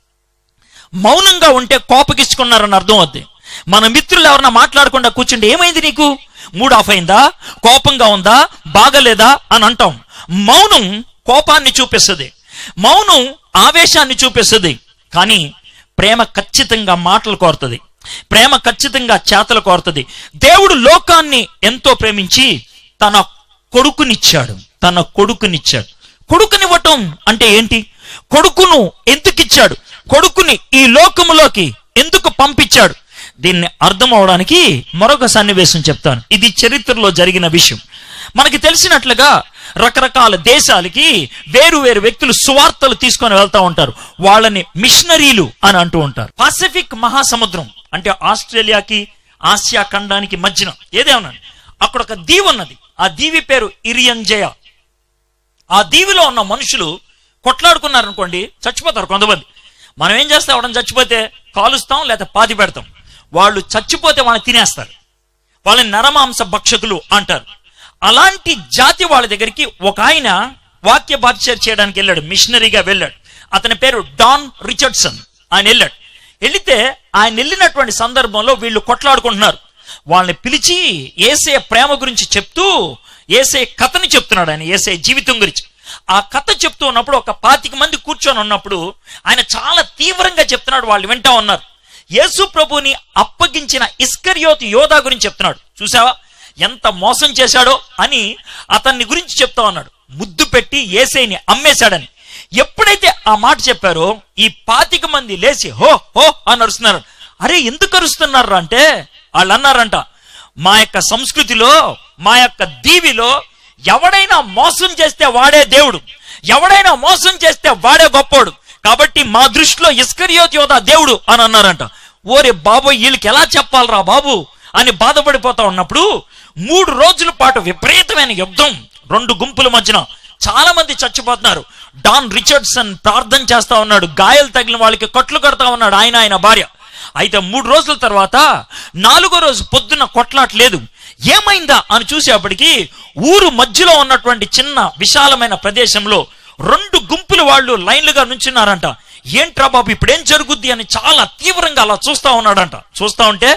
మౌనంగా ఉంటే కోపగిచ్చుకున్నారని అర్థం అవుద్ది మన మిత్రులు ఎవరన్నా మాట్లాడకుండా కూర్చుంటే ఏమైంది నీకు మూడ్ ఆఫ్ అయిందా కోపంగా ఉందా బాగలేదా అని అంటాం మౌనం కోపాన్ని చూపిస్తుంది మౌనం ఆవేశాన్ని చూపిస్తుంది కానీ ప్రేమ ఖచ్చితంగా మాటలు కోరుతుంది ప్రేమ ఖచ్చితంగా చేతలు కోరుతుంది దేవుడు లోకాన్ని ఎంతో ప్రేమించి తన కొడుకునిచ్చాడు తన కొడుకునిచ్చాడు కొడుకునివ్వటం అంటే ఏంటి కొడుకును ఎందుకు ఇచ్చాడు కొడుకుని ఈ లోకములోకి ఎందుకు పంపించాడు దీన్ని అర్థం అవడానికి మరొక సన్నివేశం చెప్తాను ఇది చరిత్రలో జరిగిన విషయం మనకి తెలిసినట్లుగా రకరకాల దేశాలకి వేరు వేరు వ్యక్తులు సువార్తలు తీసుకొని వెళ్తా ఉంటారు వాళ్ళని మిషనరీలు అని అంటూ ఉంటారు పసిఫిక్ మహాసముద్రం అంటే ఆస్ట్రేలియాకి ఆసియా ఖండానికి మధ్యన ఏదేమన్నా అక్కడ ఒక దీవి ఉన్నది ఆ దీవి పేరు ఇరియంజయ ఆ దీవిలో ఉన్న మనుషులు కొట్లాడుకున్నారనుకోండి చచ్చిపోతారు కొంతమంది మనం ఏం చేస్తాం ఎవడని చచ్చిపోతే కాలుస్తాం లేదా పాతి పెడతాం వాళ్ళు చచ్చిపోతే వాళ్ళని తినేస్తారు వాళ్ళని నరమాంస భక్షకులు అంటారు అలాంటి జాతి వాళ్ళ దగ్గరికి ఒక ఆయన వాక్య పరిచయం చేయడానికి వెళ్ళాడు మిషనరీగా వెళ్ళాడు అతని పేరు డాన్ రిచర్డ్సన్ ఆయన వెళ్ళాడు వెళితే ఆయన వెళ్ళినటువంటి సందర్భంలో వీళ్ళు కొట్లాడుకుంటున్నారు వాళ్ళని పిలిచి ఏసే ప్రేమ గురించి చెప్తూ ఏసే కథని చెప్తున్నాడు ఆయన ఏసే జీవితం గురించి ఆ కథ చెప్తూ ఉన్నప్పుడు ఒక పాతిక మంది కూర్చొని ఉన్నప్పుడు ఆయన చాలా తీవ్రంగా చెప్తున్నాడు వాళ్ళు వింటా ఉన్నారు యేసు ప్రభుని అప్పగించిన ఇస్కరియోత్ యోధా గురించి చెప్తున్నాడు చూసావా ఎంత మోసం చేశాడో అని అతన్ని గురించి చెప్తా ఉన్నాడు ముద్దు పెట్టి ఏసైని అమ్మేశాడని ఎప్పుడైతే ఆ మాట చెప్పారో ఈ పాతిక మంది లేచి హో హో అని అరుస్తున్నారు అరే ఎందుకు అరుస్తున్నారు అంటే వాళ్ళు అన్నారంట మా యొక్క సంస్కృతిలో మా యొక్క దీవిలో ఎవడైనా మోసం చేస్తే వాడే దేవుడు ఎవడైనా మోసం చేస్తే వాడే గొప్పోడు కాబట్టి మా దృష్టిలో ఇస్కరియోత్ యోధ దేవుడు అని అన్నారంట ఓరే బాబు వీళ్ళకి ఎలా చెప్పాలరా బాబు అని బాధపడిపోతా ఉన్నప్పుడు మూడు రోజుల పాటు విపరీతమైన యుద్ధం రెండు గుంపుల మధ్యన చాలా మంది చచ్చిపోతున్నారు డాన్ రిచర్డ్సన్ ప్రార్థన చేస్తా ఉన్నాడు గాయాలు తగిలిన వాళ్ళకి కట్లు కడతా ఉన్నాడు ఆయన ఆయన భార్య అయితే మూడు రోజుల తర్వాత నాలుగో రోజు పొద్దున్న కొట్లాట లేదు ఏమైందా అని చూసేప్పటికి ఊరు మధ్యలో ఉన్నటువంటి చిన్న విశాలమైన ప్రదేశంలో రెండు గుంపులు వాళ్ళు లైన్లుగా నుంచున్నారంట ఏంట్రా బాబు ఇప్పుడేం జరుగుద్ది అని చాలా తీవ్రంగా అలా చూస్తా ఉన్నాడంట చూస్తా ఉంటే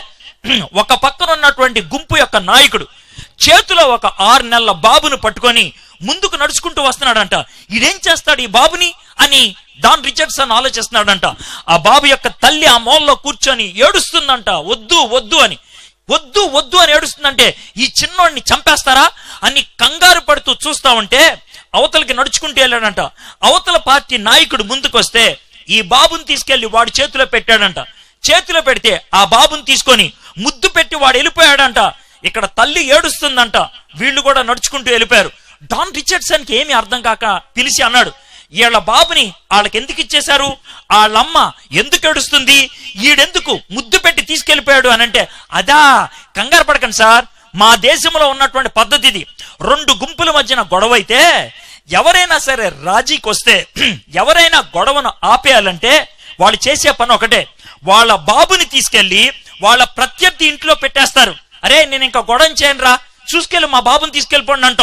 ఒక పక్కన ఉన్నటువంటి గుంపు యొక్క నాయకుడు చేతిలో ఒక ఆరు నెలల బాబును పట్టుకొని ముందుకు నడుచుకుంటూ వస్తున్నాడంట ఇదేం చేస్తాడు ఈ బాబుని అని డాన్ రిచర్డ్సన్ ఆలోచిస్తున్నాడంట ఆ బాబు యొక్క తల్లి ఆ మూలలో కూర్చొని ఏడుస్తుందంట వద్దు వద్దు అని వద్దు వద్దు అని ఏడుస్తుందంటే ఈ చిన్నోడిని చంపేస్తారా అని కంగారు పడుతూ చూస్తా ఉంటే అవతలకి నడుచుకుంటూ వెళ్ళాడంట అవతల పార్టీ నాయకుడు ముందుకొస్తే ఈ బాబుని తీసుకెళ్లి వాడి చేతిలో పెట్టాడంట చేతిలో పెడితే ఆ బాబుని తీసుకొని ముద్దు పెట్టి వాడు వెళ్ళిపోయాడంట ఇక్కడ తల్లి ఏడుస్తుందంట వీళ్ళు కూడా నడుచుకుంటూ వెళ్ళిపోయారు డాన్ రిచర్డ్సన్ కి ఏమీ అర్థం కాక పిలిచి అన్నాడు వీళ్ళ బాబుని వాళ్ళకి ఎందుకు ఇచ్చేశారు వాళ్ళమ్మ ఎందుకు ఏడుస్తుంది ఈడెందుకు ముద్దు పెట్టి తీసుకెళ్లిపోయాడు అని అంటే అదా కంగారు పడకండి సార్ మా దేశంలో ఉన్నటువంటి పద్ధతి ఇది రెండు గుంపుల మధ్యన గొడవ అయితే ఎవరైనా సరే రాజీకి వస్తే ఎవరైనా గొడవను ఆపేయాలంటే వాళ్ళు చేసే పని ఒకటే వాళ్ళ బాబుని తీసుకెళ్లి వాళ్ళ ప్రత్యర్థి ఇంట్లో పెట్టేస్తారు అరే నేను ఇంకా గొడవ చేయను రా చూసుకెళ్ళి మా బాబుని తీసుకెళ్ళిపోండి అంటాం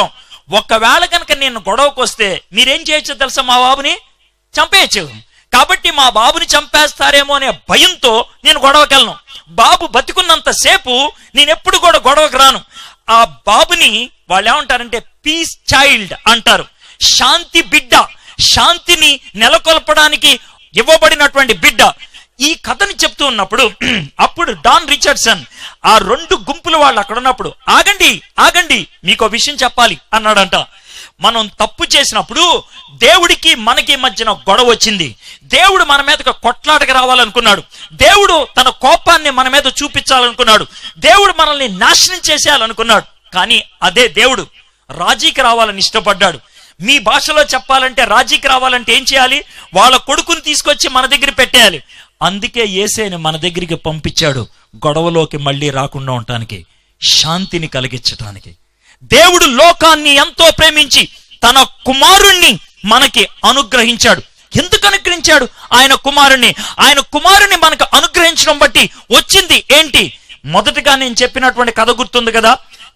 ఒకవేళ కనుక నేను గొడవకు వస్తే మీరేం చేయొచ్చో తెలుసా మా బాబుని చంపేయచ్చు కాబట్టి మా బాబుని చంపేస్తారేమో అనే భయంతో నేను గొడవకెళ్ళను బాబు బతికున్నంత సేపు నేను ఎప్పుడు కూడా గొడవకు రాను ఆ బాబుని వాళ్ళు ఏమంటారంటే పీస్ చైల్డ్ అంటారు శాంతి బిడ్డ శాంతిని నెలకొల్పడానికి ఇవ్వబడినటువంటి బిడ్డ ఈ కథని చెప్తూ ఉన్నప్పుడు అప్పుడు డాన్ రిచర్డ్సన్ ఆ రెండు గుంపులు వాళ్ళు అక్కడ ఉన్నప్పుడు ఆగండి ఆగండి మీకు ఒక విషయం చెప్పాలి అన్నాడంట మనం తప్పు చేసినప్పుడు దేవుడికి మనకి మధ్యన గొడవ వచ్చింది దేవుడు మన మీదకి కొట్లాటకి రావాలనుకున్నాడు దేవుడు తన కోపాన్ని మన మీద చూపించాలనుకున్నాడు దేవుడు మనల్ని నాశనం చేసేయాలనుకున్నాడు కానీ అదే దేవుడు రాజీకి రావాలని ఇష్టపడ్డాడు మీ భాషలో చెప్పాలంటే రాజీకి రావాలంటే ఏం చేయాలి వాళ్ళ కొడుకుని తీసుకొచ్చి మన దగ్గర పెట్టేయాలి అందుకే ఏసేని మన దగ్గరికి పంపించాడు గొడవలోకి మళ్ళీ రాకుండా ఉండటానికి శాంతిని కలిగించటానికి దేవుడు లోకాన్ని ఎంతో ప్రేమించి తన కుమారుణ్ణి మనకి అనుగ్రహించాడు ఎందుకు అనుగ్రహించాడు ఆయన కుమారుణ్ణి ఆయన కుమారుని మనకు అనుగ్రహించడం బట్టి వచ్చింది ఏంటి మొదటగా నేను చెప్పినటువంటి కథ గుర్తుంది కదా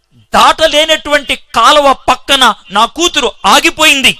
దాటలేనటువంటి కాలువ పక్కన నా కూతురు ఆగిపోయింది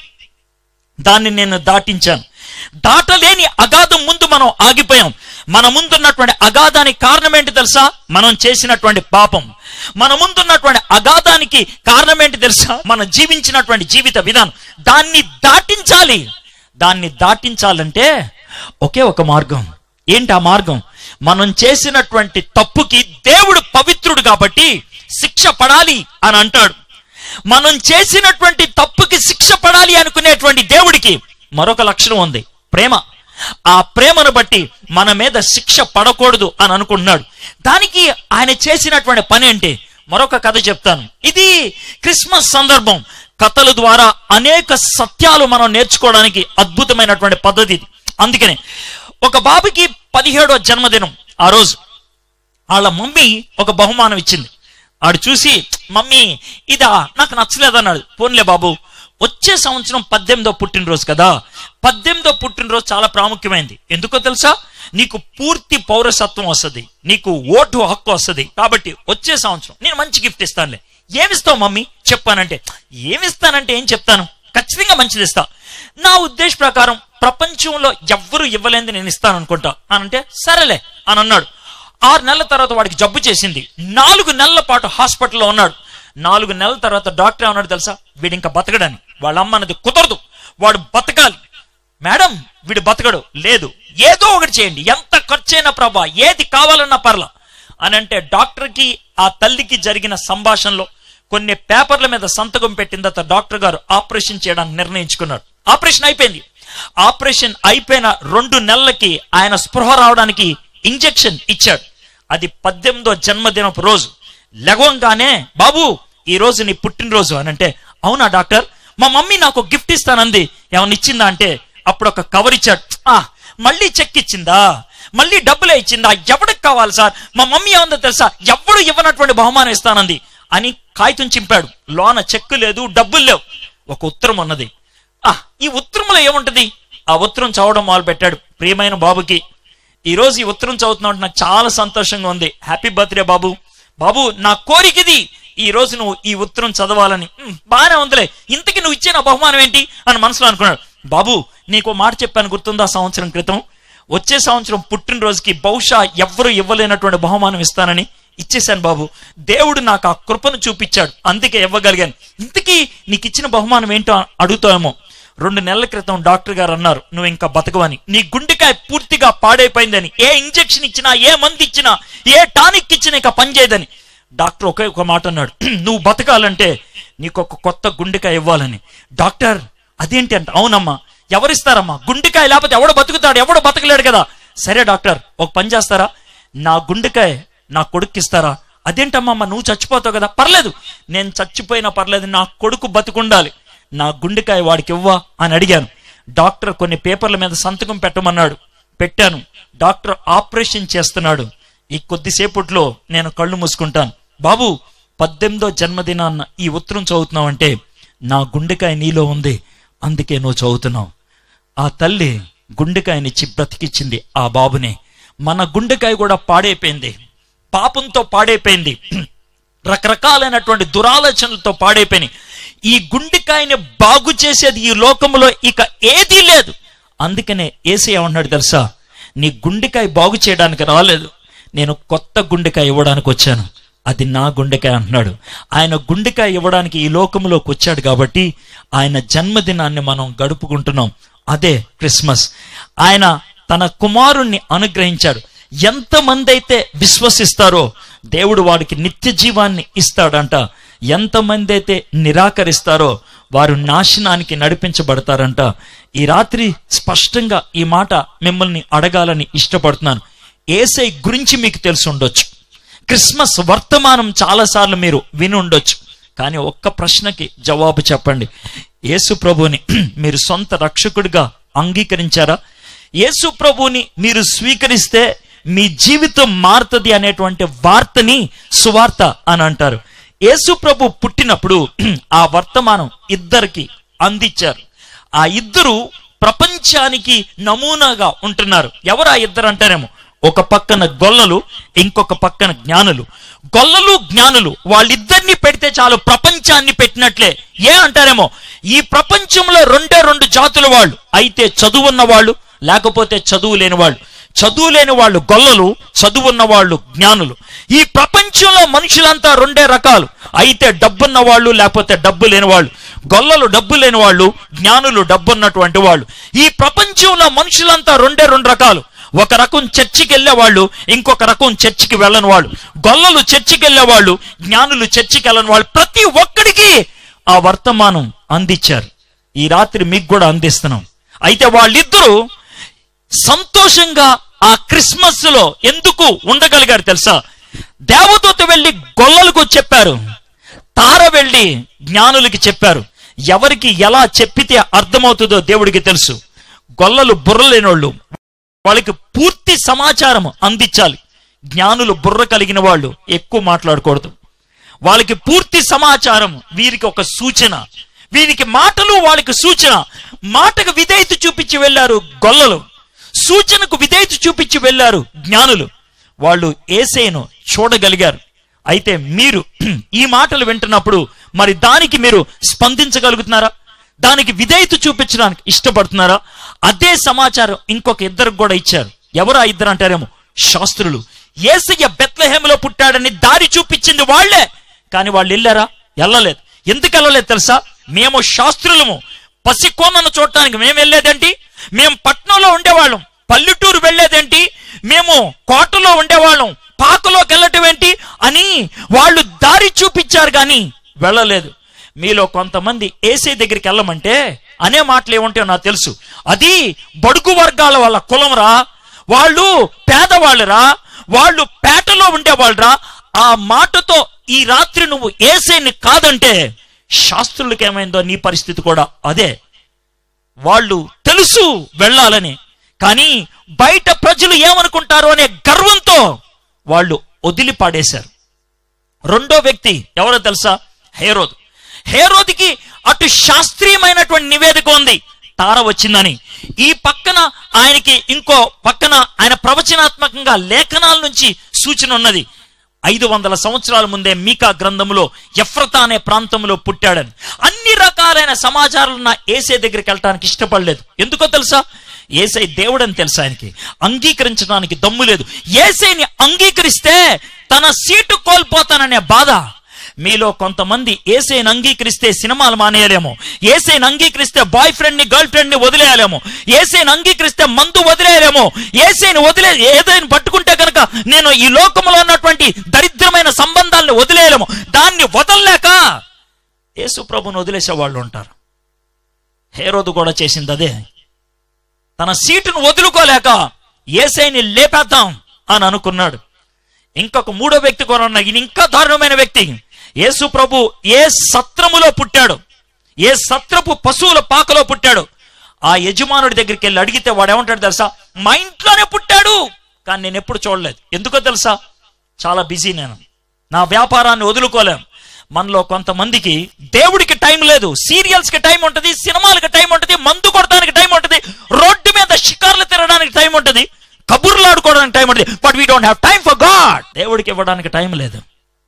దాన్ని నేను దాటించాను దాటలేని అగాధం ముందు మనం ఆగిపోయాం మన ముందున్నటువంటి అగాధానికి కారణం ఏంటి తెలుసా మనం చేసినటువంటి పాపం మన ముందున్నటువంటి అగాధానికి కారణం ఏంటి తెలుసా మనం జీవించినటువంటి జీవిత విధానం దాన్ని దాటించాలి దాన్ని దాటించాలంటే ఒకే ఒక మార్గం ఏంటి ఆ మార్గం మనం చేసినటువంటి తప్పుకి దేవుడు పవిత్రుడు కాబట్టి శిక్ష పడాలి అని అంటాడు మనం చేసినటువంటి తప్పుకి శిక్ష పడాలి అనుకునేటువంటి దేవుడికి మరొక లక్షణం ఉంది ప్రేమ ఆ ప్రేమను బట్టి మన మీద శిక్ష పడకూడదు అని అనుకుంటున్నాడు దానికి ఆయన చేసినటువంటి పని ఏంటి మరొక కథ చెప్తాను ఇది క్రిస్మస్ సందర్భం కథల ద్వారా అనేక సత్యాలు మనం నేర్చుకోవడానికి అద్భుతమైనటువంటి పద్ధతి ఇది అందుకనే ఒక బాబుకి పదిహేడో జన్మదినం ఆ రోజు వాళ్ళ మమ్మీ ఒక బహుమానం ఇచ్చింది ఆడు చూసి మమ్మీ ఇదా నాకు నచ్చలేదన్నాడు పోన్లే బాబు వచ్చే సంవత్సరం పద్దెనిమిదో పుట్టినరోజు కదా పద్దెనిమిదో పుట్టినరోజు చాలా ప్రాముఖ్యమైనది ఎందుకో తెలుసా నీకు పూర్తి పౌరసత్వం వస్తుంది నీకు ఓటు హక్కు వస్తుంది కాబట్టి వచ్చే సంవత్సరం నేను మంచి గిఫ్ట్ ఇస్తానులే ఏమిస్తావు మమ్మీ చెప్పానంటే ఏమిస్తానంటే ఏం చెప్తాను ఖచ్చితంగా మంచిది ఇస్తా నా ఉద్దేశ ప్రకారం ప్రపంచంలో ఎవ్వరు ఇవ్వలేంది నేను ఇస్తాను అనుకుంటా అని అంటే సరేలే అని అన్నాడు ఆరు నెలల తర్వాత వాడికి జబ్బు చేసింది నాలుగు నెలల పాటు హాస్పిటల్లో ఉన్నాడు నాలుగు నెలల తర్వాత డాక్టర్ ఏమన్నాడు తెలుసా వీడు ఇంకా బతకడని వాళ్ళ అమ్మ అన్నది కుదరదు వాడు బతకాలి మేడం వీడు బతకడు లేదు ఏదో ఒకటి చేయండి ఎంత ఖర్చైనా ప్రభా ఏది కావాలన్నా పర్లా అని అంటే డాక్టర్కి ఆ తల్లికి జరిగిన సంభాషణలో కొన్ని పేపర్ల మీద సంతకం పెట్టిన తర్వాత డాక్టర్ గారు ఆపరేషన్ చేయడానికి నిర్ణయించుకున్నాడు ఆపరేషన్ అయిపోయింది ఆపరేషన్ అయిపోయిన రెండు నెలలకి ఆయన స్పృహ రావడానికి ఇంజెక్షన్ ఇచ్చాడు అది పద్దెనిమిదో జన్మదినపు రోజు లెగవంగానే బాబు ఈ రోజు నీ పుట్టినరోజు అని అంటే అవునా డాక్టర్ మా మమ్మీ నాకు గిఫ్ట్ ఇస్తానంది ఏమన్నా ఇచ్చిందా అంటే అప్పుడు ఒక కవర్ ఇచ్చాడు ఆ మళ్ళీ చెక్ ఇచ్చిందా మళ్ళీ డబ్బులే ఇచ్చిందా ఎవడికి కావాలి సార్ మా మమ్మీ ఏముందో తెలుసా ఎవడు ఇవ్వనటువంటి బహుమానం ఇస్తానంది అని కాగితం చింపాడు లోన చెక్కు లేదు డబ్బులు లేవు ఒక ఉత్తరం ఉన్నది ఆ ఈ ఉత్తరంలో ఏముంటది ఆ ఉత్తరం చదవడం మొదలు పెట్టాడు ప్రియమైన బాబుకి ఈ రోజు ఈ ఉత్తరం చదువుతున్నావు నాకు చాలా సంతోషంగా ఉంది హ్యాపీ బర్త్డే బాబు బాబు నా కోరికది ఈ రోజు నువ్వు ఈ ఉత్తరం చదవాలని "ఉమ్, బాగానే ఉందిలే ఇంతకి నువ్వు ఇచ్చే నా బహుమానం ఏంటి అని మనసులో అనుకున్నాడు బాబు నీకు మాట చెప్పాను గుర్తుందా సంవత్సరం క్రితం వచ్చే సంవత్సరం పుట్టినరోజుకి బహుశా ఎవ్వరూ ఇవ్వలేనటువంటి బహుమానం ఇస్తానని ఇచ్చేశాను బాబు దేవుడు నాకు ఆ కృపను చూపించాడు అందుకే ఇవ్వగలిగాను ఇంతకీ నీకు ఇచ్చిన బహుమానం ఏంటో అడుగుతావేమో రెండు నెలల క్రితం డాక్టర్ గారు అన్నారు నువ్వు ఇంకా బతకవని నీ గుండెకాయ పూర్తిగా పాడైపోయిందని ఏ ఇంజెక్షన్ ఇచ్చినా ఏ మందు ఇచ్చినా ఏ టానిక్ ఇచ్చినా ఇక పనిచేయదని డాక్టర్ ఒకే ఒక మాట అన్నాడు నువ్వు బతకాలంటే నీకు ఒక కొత్త గుండెకాయ ఇవ్వాలని డాక్టర్ అదేంటి అంట అవునమ్మా ఎవరిస్తారమ్మా గుండెకాయ లేకపోతే ఎవడు బతుకుతాడు ఎవడు బతకలేడు కదా సరే డాక్టర్ ఒక పని చేస్తారా నా గుండెకాయ నా కొడుక్కిస్తారా అదేంటమ్మా అమ్మ, నువ్వు చచ్చిపోతావు కదా పర్లేదు నేను చచ్చిపోయినా పర్లేదు నా కొడుకు బతుకుండాలి నా గుండెకాయ వాడికి ఇవ్వా అని అడిగాను డాక్టర్ కొన్ని పేపర్ల మీద సంతకం పెట్టమన్నాడు పెట్టాను డాక్టర్ ఆపరేషన్ చేస్తున్నాడు ఈ కొద్దిసేపట్లో నేను కళ్ళు మూసుకుంటాను బాబు పద్దెనిమిదో జన్మదినాన్న ఈ ఉత్తరం చదువుతున్నావంటే నా గుండెకాయ నీలో ఉంది అందుకే నువ్వు చదువుతున్నావు ఆ తల్లి గుండెకాయనిచ్చి బ్రతికిచ్చింది ఆ బాబుని మన గుండెకాయ కూడా పాడైపోయింది పాపంతో పాడైపోయింది రకరకాలైనటువంటి దురాలోచనలతో పాడైపోయినాయి ఈ గుండెకాయని బాగు చేసేది ఈ లోకంలో ఇక ఏదీ లేదు అందుకనే ఏసీ ఏమన్నాడు తెలుసా నీ గుండెకాయ బాగు చేయడానికి రాలేదు నేను కొత్త గుండెకాయ ఇవ్వడానికి వచ్చాను అది నా గుండెకాయ అంటున్నాడు ఆయన గుండెకాయ ఇవ్వడానికి ఈ లోకంలోకి వచ్చాడు కాబట్టి ఆయన జన్మదినాన్ని మనం గడుపుకుంటున్నాం అదే క్రిస్మస్ ఆయన తన కుమారుణ్ణి అనుగ్రహించాడు ఎంతమంది అయితే విశ్వసిస్తారో దేవుడు వాడికి నిత్య జీవాన్ని ఇస్తాడంట ఎంతమంది అయితే నిరాకరిస్తారో వారు నాశనానికి నడిపించబడతారంట ఈ రాత్రి స్పష్టంగా ఈ మాట మిమ్మల్ని అడగాలని ఇష్టపడుతున్నాను ఏసై గురించి మీకు తెలిసి ఉండొచ్చు క్రిస్మస్ వర్తమానం చాలాసార్లు మీరు విని ఉండొచ్చు కానీ ఒక్క ప్రశ్నకి జవాబు చెప్పండి యేసు ప్రభుని మీరు సొంత రక్షకుడిగా అంగీకరించారా యేసు ప్రభుని మీరు స్వీకరిస్తే మీ జీవితం మారుతుంది అనేటువంటి వార్తని సువార్త అని అంటారు యేసు ప్రభు పుట్టినప్పుడు ఆ వర్తమానం ఇద్దరికి అందించారు ఆ ఇద్దరు ప్రపంచానికి నమూనాగా ఉంటున్నారు ఎవరు ఆ ఇద్దరు అంటారేమో ఒక పక్కన గొల్లలు ఇంకొక పక్కన జ్ఞానులు గొల్లలు జ్ఞానులు వాళ్ళిద్దరిని పెడితే చాలు ప్రపంచాన్ని పెట్టినట్లే ఏ అంటారేమో ఈ ప్రపంచంలో రెండే రెండు జాతుల వాళ్ళు అయితే చదువున్న వాళ్ళు లేకపోతే చదువు లేని వాళ్ళు చదువు లేని వాళ్ళు గొల్లలు చదువున్న వాళ్ళు జ్ఞానులు ఈ ప్రపంచంలో మనుషులంతా రెండే రకాలు అయితే డబ్బున్న వాళ్ళు లేకపోతే డబ్బు లేని వాళ్ళు గొల్లలు డబ్బు లేని వాళ్ళు జ్ఞానులు డబ్బున్నటువంటి వాళ్ళు ఈ ప్రపంచంలో మనుషులంతా రెండే రెండు రకాలు ఒక రకం చర్చికి వెళ్ళే వాళ్ళు ఇంకొక రకం చర్చికి వెళ్ళని వాళ్ళు గొల్లలు చర్చికి వెళ్ళే వాళ్ళు జ్ఞానులు చర్చికి వెళ్ళని వాళ్ళు ప్రతి ఒక్కడికి ఆ వర్తమానం అందించారు ఈ రాత్రి మీకు కూడా అందిస్తున్నాం అయితే వాళ్ళిద్దరూ సంతోషంగా ఆ క్రిస్మస్ లో ఎందుకు ఉండగలిగారు తెలుసా దేవదూత వెళ్ళి గొల్లలకు చెప్పారు తార వెళ్ళి జ్ఞానులకి చెప్పారు ఎవరికి ఎలా చెప్పితే అర్థమవుతుందో దేవుడికి తెలుసు గొల్లలు బుర్రలేనోళ్ళు వాళ్ళకి పూర్తి సమాచారం అందించాలి జ్ఞానులు బుర్ర కలిగిన వాళ్ళు ఎక్కువ మాట్లాడకూడదు వాళ్ళకి పూర్తి సమాచారం వీరికి ఒక సూచన వీరికి మాటలు వాళ్ళకి సూచన మాటకు విధేయత చూపించి వెళ్ళారు గొల్లలు సూచనకు విధేయత చూపించి వెళ్ళారు జ్ఞానులు వాళ్ళు ఏసేను చూడగలిగారు అయితే మీరు ఈ మాటలు వింటున్నప్పుడు మరి దానికి మీరు స్పందించగలుగుతున్నారా దానికి విధేయత చూపించడానికి ఇష్టపడుతున్నారా అదే సమాచారం ఇంకొక ఇద్దరికి కూడా ఇచ్చారు ఎవరు ఆ ఇద్దరు అంటారేమో శాస్త్రులు ఏసయ్య బెత్లహేములో పుట్టాడని దారి చూపించింది వాళ్లే కానీ వాళ్ళు వెళ్ళారా వెళ్ళలేదు ఎందుకు వెళ్ళలేదు తెలుసా మేము శాస్త్రులము పసికోనను చూడటానికి మేము వెళ్ళేదేంటి మేము పట్నంలో ఉండేవాళ్ళం పల్లెటూరు వెళ్ళేదేంటి మేము కోటలో ఉండేవాళ్ళం పాకలోకి వెళ్ళటం ఏంటి అని వాళ్ళు దారి చూపించారు కానీ వెళ్ళలేదు మీలో కొంతమంది ఏసీ దగ్గరికి వెళ్ళమంటే అనే మాటలు ఏముంటాయో నాకు తెలుసు అది బడుగు వర్గాల వాళ్ళ కులంరా వాళ్ళు పేదవాళ్ళురా వాళ్ళు పేటలో ఉండేవాళ్ళరా ఆ మాటతో ఈ రాత్రి నువ్వు ఏసేని కాదంటే శాస్త్రులకు ఏమైందో నీ పరిస్థితి కూడా అదే వాళ్ళు తెలుసు వెళ్ళాలని కానీ బయట ప్రజలు ఏమనుకుంటారో అనే గర్వంతో వాళ్ళు వదిలి పాడేశారు రెండో వ్యక్తి ఎవరో తెలుసా హేరోద్ హేరోదికి అటు శాస్త్రీయమైనటువంటి నివేదిక ఉంది తార వచ్చిందని ఈ పక్కన ఆయనకి ఇంకో పక్కన ఆయన ప్రవచనాత్మకంగా లేఖనాల నుంచి సూచన ఉన్నది ఐదు వందల సంవత్సరాల ముందే మీకా గ్రంథములో ఎఫ్రతా అనే ప్రాంతంలో పుట్టాడని అన్ని రకాలైన సమాచారాలు ఉన్న ఏసే దగ్గరికి వెళ్ళడానికి ఇష్టపడలేదు ఎందుకో తెలుసా ఏసై దేవుడని తెలుసా ఆయనకి అంగీకరించడానికి దమ్ము లేదు ఏసైని అంగీకరిస్తే తన సీటు కోల్పోతాననే బాధ మీలో కొంతమంది ఏసైని అంగీకరిస్తే సినిమాలు మానేయలేము ఏసైని అంగీకరిస్తే బాయ్ ఫ్రెండ్ ని గర్ల్ ఫ్రెండ్ ని వదిలేయలేము ఏసైని అంగీకరిస్తే మందు వదిలేయలేము ఏసైని వదిలే ఏదైనా పట్టుకుంటే కనుక నేను ఈ లోకంలో ఉన్నటువంటి దరిద్రమైన సంబంధాలను వదిలేయలేము దాన్ని వదలలేక యేసు ప్రభుని వదిలేసే వాళ్ళు ఉంటారు హేరోదు కూడా చేసింది అదే తన సీటును వదులుకోలేక ఏసైని లేపేద్దాం అని అనుకున్నాడు ఇంకొక మూడో వ్యక్తి కూడా ఉన్న ఈయన ఇంకా దారుణమైన వ్యక్తి యేసు ప్రభు ఏ సత్రములో పుట్టాడు ఏ సత్రపు పశువుల పాకలో పుట్టాడు ఆ యజమానుడి దగ్గరికి వెళ్ళి అడిగితే వాడు ఏమంటాడు తెలుసా మా ఇంట్లోనే పుట్టాడు కానీ నేను ఎప్పుడు చూడలేదు ఎందుకో తెలుసా చాలా బిజీ నేను నా వ్యాపారాన్ని వదులుకోలేం మనలో కొంతమందికి దేవుడికి టైం లేదు సీరియల్స్ కి టైం ఉంటుంది సినిమాలకి టైం ఉంటుంది మందు కొడటానికి టైం ఉంటుంది రోడ్డు మీద షికార్లు తిరగడానికి టైం ఉంటుంది కబుర్లు ఆడుకోవడానికి టైం ఉంటుంది but we don't have time for God దేవుడికి ఇవ్వడానికి టైం లేదు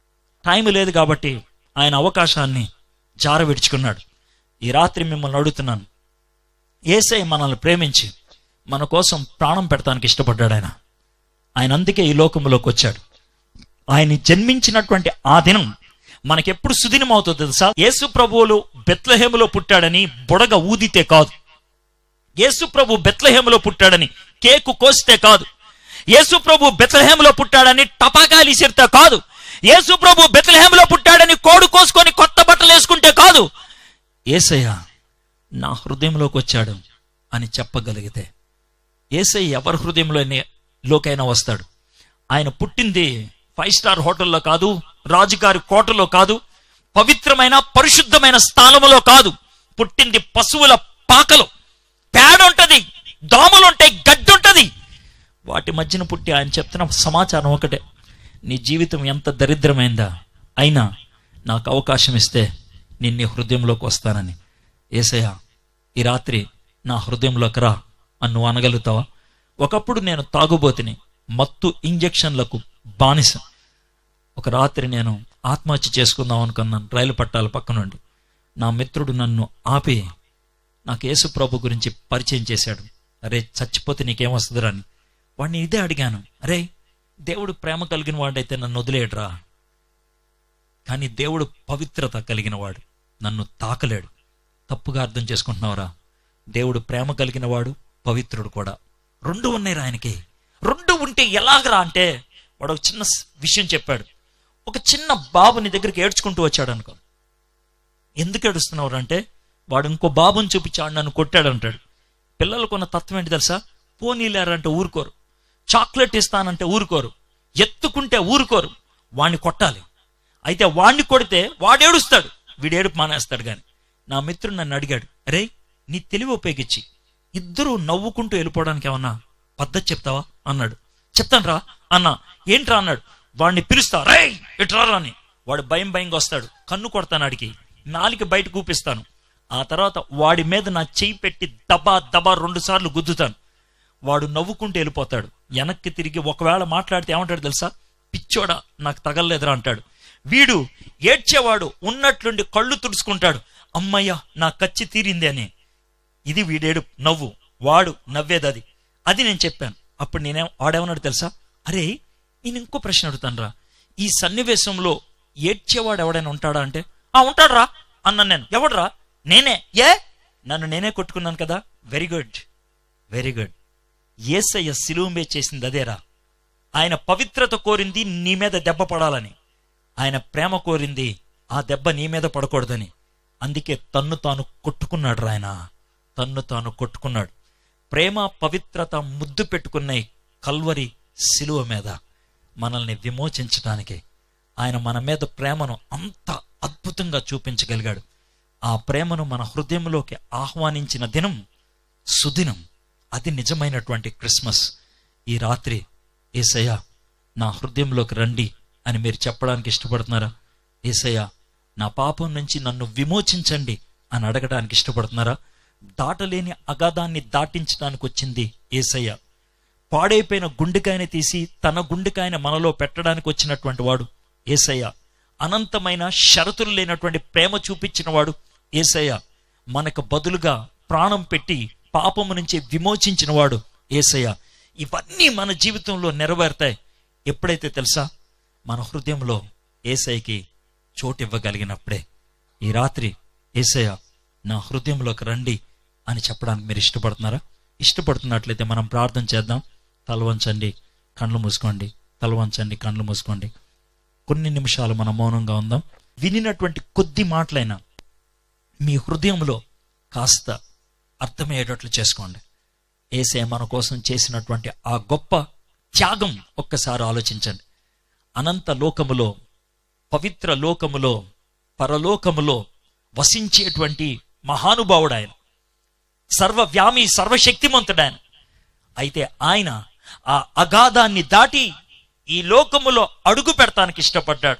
టైం లేదు కాబట్టి ఆయన అవకాశాన్ని జార విడుచుకున్నాడు ఈ రాత్రి మిమ్మల్ని అడుగుతున్నాను ఏసై మనల్ని ప్రేమించి మన కోసం ప్రాణం పెడతానికి ఇష్టపడ్డాడు ఆయన ఆయన అందుకే ఈ లోకంలోకి వచ్చాడు ఆయన జన్మించినటువంటి ఆ దినం మనకెప్పుడు సుదినం అవుతుందో తెలుసా యేసు ప్రభువులు బెత్లహేములో పుట్టాడని బుడగ ఊదితే కాదు యేసు ప్రభు బెత్లహేములో పుట్టాడని కేకు కోస్తే కాదు యేసు ప్రభు బెత్లహేములో పుట్టాడని టపాకాయలు ఇసిరితే కాదు యేసు ప్రభు బెత్లహేములో పుట్టాడని కోడు కోసుకొని కొత్త బట్టలు వేసుకుంటే కాదు ఏసయ్య నా హృదయంలోకి వచ్చాడు అని చెప్పగలిగితే ఏసయ్య ఎవరి హృదయంలో లోకైనా వస్తాడు ఆయన పుట్టింది ఫైవ్ స్టార్ హోటల్లో కాదు రాజుగారి కోటలో కాదు పవిత్రమైన పరిశుద్ధమైన స్థానములో కాదు పుట్టింది పశువుల పాకలో పేడ ఉంటది దోమలుంటాయి గడ్డి ఉంటది వాటి మధ్యన పుట్టి ఆయన చెప్తున్న సమాచారం ఒకటే నీ జీవితం ఎంత దరిద్రమైందా అయినా నాకు అవకాశం ఇస్తే నేను నీ హృదయంలోకి వస్తానని ఏసయ్య ఈ రాత్రి నా హృదయంలోకి రా అని నువ్వు అనగలుగుతావా ఒకప్పుడు నేను తాగుబోతుని మత్తు ఇంజెక్షన్లకు బానిస ఒక రాత్రి నేను ఆత్మహత్య చేసుకుందాం అనుకున్నాను రైలు పట్టాల పక్క నుండి నా మిత్రుడు నన్ను ఆపి నాకు యేసు ప్రభు గురించి పరిచయం చేశాడు అరే చచ్చిపోతే నీకేమొస్తుందిరా అని వాడిని ఇదే అడిగాను అరే దేవుడు ప్రేమ కలిగిన వాడైతే నన్ను వదిలేయడురా కానీ దేవుడు పవిత్రత కలిగిన వాడు నన్ను తాకలేడు తప్పుగా అర్థం చేసుకుంటున్నావురా దేవుడు ప్రేమ కలిగిన వాడు పవిత్రుడు కూడా రెండు ఉన్నాయి ఆయనకి రెండు ఉంటే ఎలాగరా అంటే వాడు ఒక చిన్న స్- విషయం చెప్పాడు ఒక చిన్న బాబు నీ దగ్గరికి ఏడ్చుకుంటూ వచ్చాడు అనుకో ఎందుకు ఏడుస్తున్నావు అంటే వాడు ఇంకో బాబుని చూపించాడు నన్ను కొట్టాడు అంటాడు పిల్లలకు ఉన్న తత్వం ఏంటి తెలుసా పోనీలేరంటే ఊరుకోరు చాక్లెట్ ఇస్తానంటే ఊరుకోరు ఎత్తుకుంటే ఊరుకోరు వాణ్ణి కొట్టాలి అయితే వాణ్ణి కొడితే వాడు ఏడుస్తాడు వీడు ఏడుపు మానేస్తాడు గాని నా మిత్రుడు నన్ను అడిగాడు అరే నీ తెలివి ఉపయోగించి ఇద్దరు నవ్వుకుంటూ వెళ్ళిపోవడానికి ఏమన్నా పద్ధతి చెప్తావా అన్నాడు చెప్తాను రా అన్నా ఏంట్రా అన్నాడు వాడిని పిలుస్తా రే ఇట్రా రా అని వాడు భయం భయంగా వస్తాడు కన్ను కొడతాను ఆడికి నాలికి బయట కూపిస్తాను ఆ తర్వాత వాడి మీద నా చెయ్యి పెట్టి దబా దబా రెండు సార్లు గుద్దుతాను వాడు నవ్వుకుంటూ వెళ్ళిపోతాడు వెనక్కి తిరిగి ఒకవేళ మాట్లాడితే ఏమంటాడు తెలుసా పిచ్చోడా నాకు తగలలేదురా అంటాడు వీడు ఏడ్చేవాడు ఉన్నట్లుండి కళ్ళు తుడుచుకుంటాడు అమ్మయ్య నా కచ్చి తీరింది అని ఇది వీడేడు నవ్వు వాడు నవ్వేది అది అది నేను చెప్పాను అప్పుడు నేనే వాడేమన్నాడు తెలుసా అరే నేను ఇంకో ప్రశ్న అడుగుతాను ఈ సన్నివేశంలో ఏడ్చేవాడు ఎవడైనా ఉంటాడా అంటే ఆ ఉంటాడురా అన్నాను నేను ఎవడురా నేనే ఏ నన్ను నేనే కొట్టుకున్నాను కదా వెరీ గుడ్ వెరీ గుడ్ ఏసయ్య సిలువుమే చేసింది అదేరా ఆయన పవిత్రత కోరింది నీ మీద దెబ్బ పడాలని ఆయన ప్రేమ కోరింది ఆ దెబ్బ నీ మీద పడకూడదని అందుకే తన్ను తాను కొట్టుకున్నాడు ఆయన తన్ను తాను కొట్టుకున్నాడు ప్రేమ పవిత్రత ముద్దు పెట్టుకున్నాయి కల్వరి శిలువ మీద మనల్ని విమోచించడానికి ఆయన మన మీద ప్రేమను అంత అద్భుతంగా చూపించగలిగాడు ఆ ప్రేమను మన హృదయంలోకి ఆహ్వానించిన దినం సుదినం అది నిజమైనటువంటి క్రిస్మస్ ఈ రాత్రి ఏసయ్య నా హృదయంలోకి రండి అని మీరు చెప్పడానికి ఇష్టపడుతున్నారా ఏసయ్య నా పాపం నుంచి నన్ను విమోచించండి అని అడగడానికి ఇష్టపడుతున్నారా దాటలేని అగాధాన్ని దాటించడానికి వచ్చింది ఏసయ్య పాడైపోయిన గుండెకాయని తీసి తన గుండెకాయని మనలో పెట్టడానికి వచ్చినటువంటి వాడు ఏసయ్య అనంతమైన షరతులు లేనటువంటి ప్రేమ చూపించిన వాడు ఏసయ్య మనకు బదులుగా ప్రాణం పెట్టి పాపము నుంచి విమోచించిన వాడు ఏసయ్య ఇవన్నీ మన జీవితంలో నెరవేరుతాయి ఎప్పుడైతే తెలుసా మన హృదయంలో ఏసైకి చోటు ఇవ్వగలిగినప్పుడే ఈ రాత్రి ఏసయ్య నా హృదయంలోకి రండి అని చెప్పడానికి మీరు ఇష్టపడుతున్నారా ఇష్టపడుతున్నట్లయితే మనం ప్రార్థన చేద్దాం తల వంచండి కళ్ళు మూసుకోండి తల వంచండి కళ్ళు మూసుకోండి కొన్ని నిమిషాలు మనం మౌనంగా ఉందాం వినినటువంటి కొద్ది మాటలైనా మీ హృదయంలో కాస్త అర్థమయ్యేటట్లు చేసుకోండి ఏసే మన కోసం చేసినటువంటి ఆ గొప్ప త్యాగం ఒక్కసారి ఆలోచించండి అనంత లోకములో పవిత్ర లోకములో పరలోకములో వసించేటువంటి మహానుభావుడు ఆయన సర్వవ్యామి సర్వశక్తిమంతుడు ఆయన అయితే ఆయన ఆ అగాధాన్ని దాటి ఈ లోకములో అడుగు పెడతానికి ఇష్టపడ్డాడు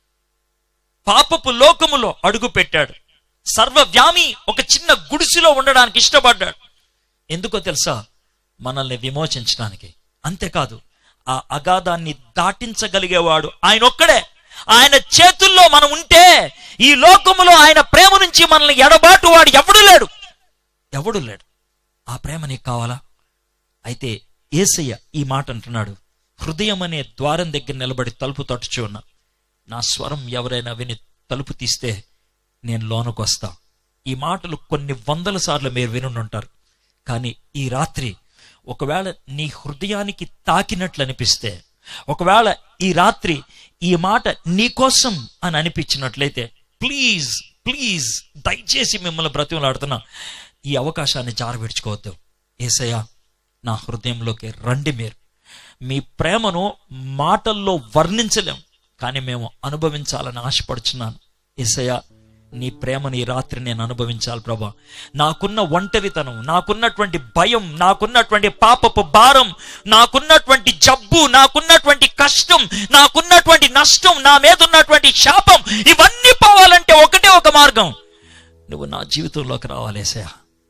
పాపపు లోకములో అడుగు పెట్టాడు సర్వవ్యామి ఒక చిన్న గుడిసెలో ఉండడానికి ఇష్టపడ్డాడు ఎందుకో తెలుసా మనల్ని విమోచించడానికి అంతేకాదు ఆ అగాధాన్ని దాటించగలిగేవాడు ఆయన ఒక్కడే ఆయన చేతుల్లో మనం ఉంటే ఈ లోకములో ఆయన ప్రేమ నుంచి మనల్ని ఎడబాటు వాడు ఎవడు లేడు ఎవడు లేడు ఆ ప్రేమ నీకు కావాలా అయితే ఏసయ్య ఈ మాట అంటున్నాడు హృదయం అనే ద్వారం దగ్గర నిలబడి తలుపు తట్టుచు ఉన్నా నా స్వరం ఎవరైనా విని తలుపు తీస్తే నేను లోనకు వస్తా ఈ మాటలు కొన్ని వందల సార్లు మీరు వినుంటారు కానీ ఈ రాత్రి ఒకవేళ నీ హృదయానికి తాకినట్లు అనిపిస్తే ఒకవేళ ఈ రాత్రి ఈ మాట నీకోసం అని అనిపించినట్లయితే ప్లీజ్ ప్లీజ్ దయచేసి మిమ్మల్ని బ్రతిమలాడుతున్నా ఈ అవకాశాన్ని జారవిడ్చుకోవద్దు ఏసయ్యా నా హృదయంలోకి రండి మీరు మీ ప్రేమను మాటల్లో వర్ణించలేం కానీ మేము అనుభవించాలని ఆశపడుచున్నాను ఏసయ్యా నీ ప్రేమని ఈ రాత్రి నేను అనుభవించాలి ప్రభా నాకున్న ఒంటరితనం నాకున్నటువంటి భయం నాకున్నటువంటి పాపపు భారం నాకున్నటువంటి జబ్బు నాకున్నటువంటి కష్టం నాకున్నటువంటి నష్టం నా మీద ఉన్నటువంటి శాపం ఇవన్నీ పోవాలంటే ఒకటే ఒక మార్గం నువ్వు నా జీవితంలోకి రావాలేసయా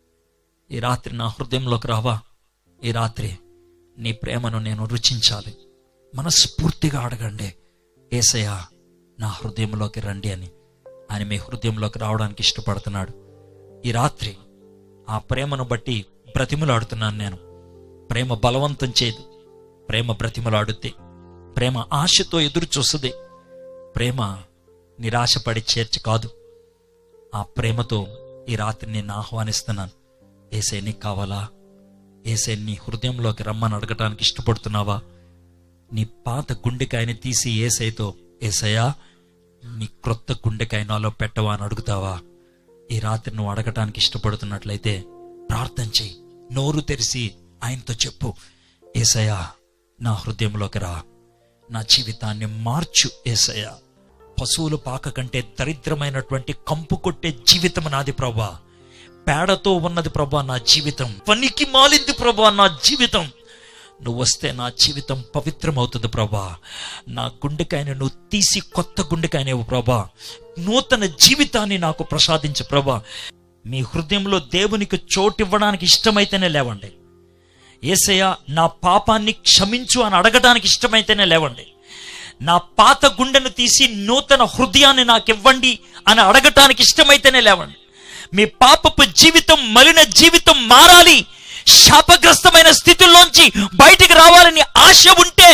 ఈ రాత్రి నా హృదయంలోకి రావా ఈ రాత్రి నీ ప్రేమను నేను రుచించాలి మనస్ఫూర్తిగా అడగండి ఏసయ్యా నా హృదయంలోకి రండి అని ఆయన మీ హృదయంలోకి రావడానికి ఇష్టపడుతున్నాడు ఈ రాత్రి ఆ ప్రేమను బట్టి బ్రతిమలాడుతున్నాను నేను ప్రేమ బలవంతం చేయదు ప్రేమ బ్రతిమలాడుద్ది ప్రేమ ఆశతో ఎదురు చూస్తుంది ప్రేమ నిరాశపడి చేర్చి కాదు ఆ ప్రేమతో ఈ రాత్రి నేను ఆహ్వానిస్తున్నాను ఏసే నీకు కావాలా ఏసే నీ హృదయంలోకి రమ్మని అడగటానికి ఇష్టపడుతున్నావా నీ పాత గుండెకాయని తీసి ఏసైతో ఏసయ్యా నీ క్రొత్త గుండెకాయ నాలో పెట్టవా అని అడుగుతావా ఈ రాత్రి నువ్వు అడగటానికి ఇష్టపడుతున్నట్లయితే ప్రార్థన చెయ్యి నోరు తెరిచి ఆయనతో చెప్పు ఏసయ్యా నా హృదయంలోకి రా నా జీవితాన్ని మార్చు ఏసయ్యా పశువుల పాక కంటే దరిద్రమైనటువంటి కంపు కొట్టే జీవితం నాది ప్రభా పేడతో ఉన్నది ప్రభా నా జీవితం పనికి మాలింది ప్రభా నా జీవితం నువ్వు వస్తే నా జీవితం పవిత్రమవుతుంది ప్రభా నా గుండెకాయని నువ్వు తీసి కొత్త గుండెకాయనేవు ప్రభా నూతన జీవితాన్ని నాకు ప్రసాదించు ప్రభా మీ హృదయంలో దేవునికి చోటివ్వడానికి ఇష్టమైతేనే లేవండి ఏసయ్య నా పాపాన్ని క్షమించు అని అడగడానికి ఇష్టమైతేనే లేవండి నా పాత గుండెను తీసి నూతన హృదయాన్ని నాకు ఇవ్వండి అని అడగటానికి ఇష్టమైతేనే లేవండి మీ పాపపు జీవితం మలిన జీవితం మారాలి శాపగ్రస్తమైన స్థితిలోంచి బయటికి రావాలని ఆశ ఉంటే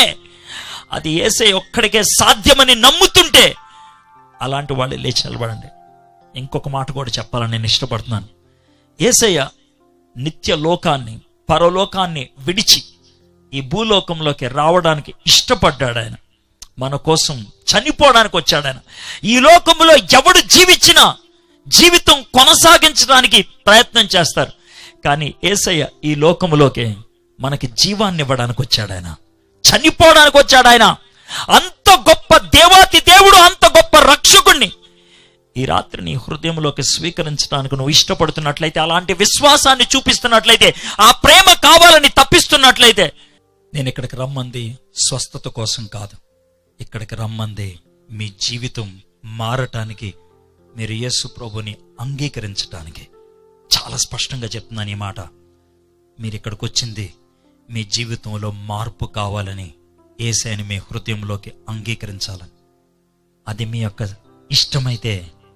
అది ఏసే ఒక్కడికే సాధ్యమని నమ్ముతుంటే అలాంటి వాళ్ళు లేచి నిలబడండి ఇంకొక మాట కూడా చెప్పాలని నేను ఇష్టపడుతున్నాను ఏసయ్య నిత్య లోకాన్ని పరలోకాన్ని విడిచి ఈ భూలోకంలోకి రావడానికి ఇష్టపడ్డాడు ఆయన మన కోసం చనిపోవడానికి వచ్చాడు ఆయన ఈ లోకంలో ఎవడు జీవించినా జీవితం కొనసాగించడానికి ప్రయత్నం చేస్తారు కానీ ఏసయ్య ఈ లోకములోకి మనకి జీవాన్ని ఇవ్వడానికి వచ్చాడు ఆయన చనిపోవడానికి వచ్చాడు ఆయన అంత గొప్ప దేవాతి దేవుడు అంత గొప్ప రక్షకుణ్ణి ఈ రాత్రి నీ హృదయంలోకి స్వీకరించడానికి నువ్వు ఇష్టపడుతున్నట్లయితే అలాంటి విశ్వాసాన్ని చూపిస్తున్నట్లయితే ఆ ప్రేమ కావాలని తప్పిస్తున్నట్లయితే నేను ఇక్కడికి రమ్మంది స్వస్థత కోసం కాదు ఇక్కడికి రమ్మంది మీ జీవితం మారటానికి మీరు యేసు ప్రభుని అంగీకరించటానికి చాలా స్పష్టంగా చెప్తున్నాను ఈ మాట మీరు ఇక్కడికి వచ్చింది మీ జీవితంలో మార్పు కావాలని ఏసైని మీ హృదయంలోకి అంగీకరించాలని అది మీ యొక్క ఇష్టమైతే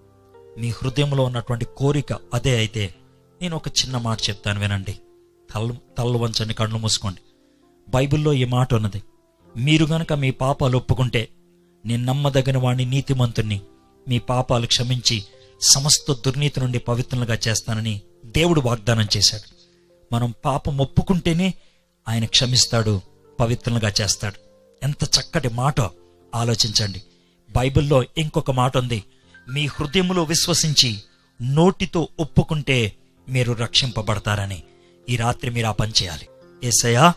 మీ హృదయంలో ఉన్నటువంటి కోరిక అదే అయితే నేను ఒక చిన్న మాట చెప్తాను వినండి తల్ల తల్ల వంచండి కళ్ళు మూసుకోండి బైబిల్లో ఈ మాట ఉన్నది మీరు గనక మీ పాపాలు ఒప్పుకుంటే నేను నమ్మదగిన వాడిని నీతిమంతుణ్ణి మీ పాపాలు క్షమించి సమస్త దుర్నీతి నుండి పవిత్రులుగా చేస్తానని దేవుడు వాగ్దానం చేశాడు మనం పాపం ఒప్పుకుంటేనే ఆయన క్షమిస్తాడు పవిత్రులుగా చేస్తాడు ఎంత చక్కటి మాట ఆలోచించండి బైబిల్లో ఇంకొక మాట ఉంది మీ హృదయములో విశ్వసించి నోటితో ఒప్పుకుంటే మీరు రక్షింపబడతారని ఈ రాత్రి మీరు ఆ పని చేయాలి ఏసయ్యా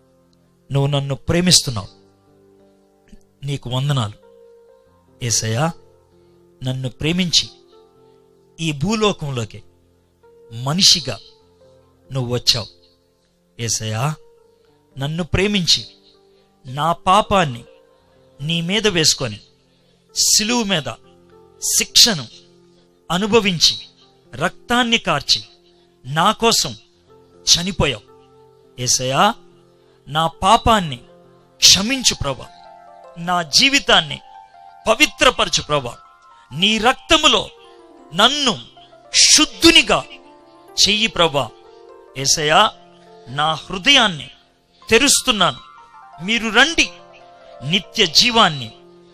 నువ్వు నన్ను ప్రేమిస్తున్నావు నీకు వందనాలు ఏసయ్యా నన్ను ప్రేమించి ఈ భూలోకంలోకి మనిషిగా నువ్వు వచ్చావు ఏసయ్యా నన్ను ప్రేమించి నా పాపాన్ని నీ మీద వేసుకొని సిలువు మీద శిక్షను అనుభవించి రక్తాన్ని కార్చి నా కోసం చనిపోయావు ఏసయా నా పాపాన్ని క్షమించు ప్రభా నా జీవితాన్ని పవిత్రపరచు ప్రభా నీ రక్తములో నన్ను శుద్ధునిగా చెయ్యి ప్రభా ఏసయ్యా నా హృదయాన్ని తెరుస్తున్నాను మీరు రండి నిత్య జీవాన్ని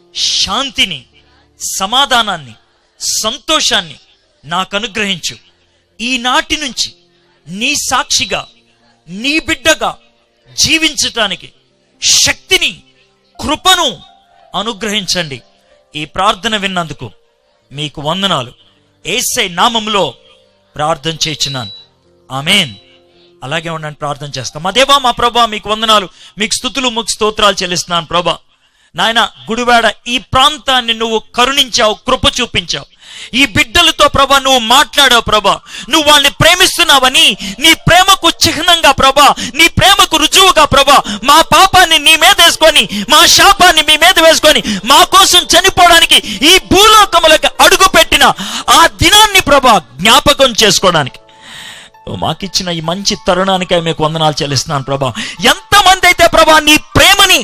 శాంతిని సమాధానాన్ని సంతోషాన్ని నాకు అనుగ్రహించు ఈనాటి నుంచి నీ సాక్షిగా నీ బిడ్డగా జీవించటానికి శక్తిని కృపను అనుగ్రహించండి ఈ ప్రార్థన విన్నందుకు మీకు వందనాలు ఏసై నామములో ప్రార్థన చేయించున్నాను ఆమెన్ అలాగే ఉండండి ప్రార్థన చేస్తాం మా దేవా మా ప్రభా మీకు వందనాలు మీకు స్థుతులు మీకు స్తోత్రాలు చెల్లిస్తున్నాను ప్రభా నాయన గుడివాడ ఈ ప్రాంతాన్ని నువ్వు కరుణించావు కృప చూపించావు ఈ బిడ్డలతో ప్రభా నువ్వు మాట్లాడావు ప్రభా నువ్వు వాళ్ళని ప్రేమిస్తున్నావని నీ ప్రేమకు చిహ్నంగా ప్రభా నీ ప్రేమకు రుజువుగా ప్రభా మా పాపాన్ని నీ మీద వేసుకొని మా శాపాన్ని మీ మీద వేసుకొని మా కోసం చనిపోవడానికి ఈ భూలోకములకు అడుగు పెట్టిన ఆ దినాన్ని ప్రభా జ్ఞాపకం చేసుకోవడానికి నువ్వు మాకిచ్చిన ఈ మంచి తరుణానికై మీకు వందనాలు చెల్లిస్తున్నాను ప్రభా ఎంతమంది అయితే ప్రభా నీ ప్రేమని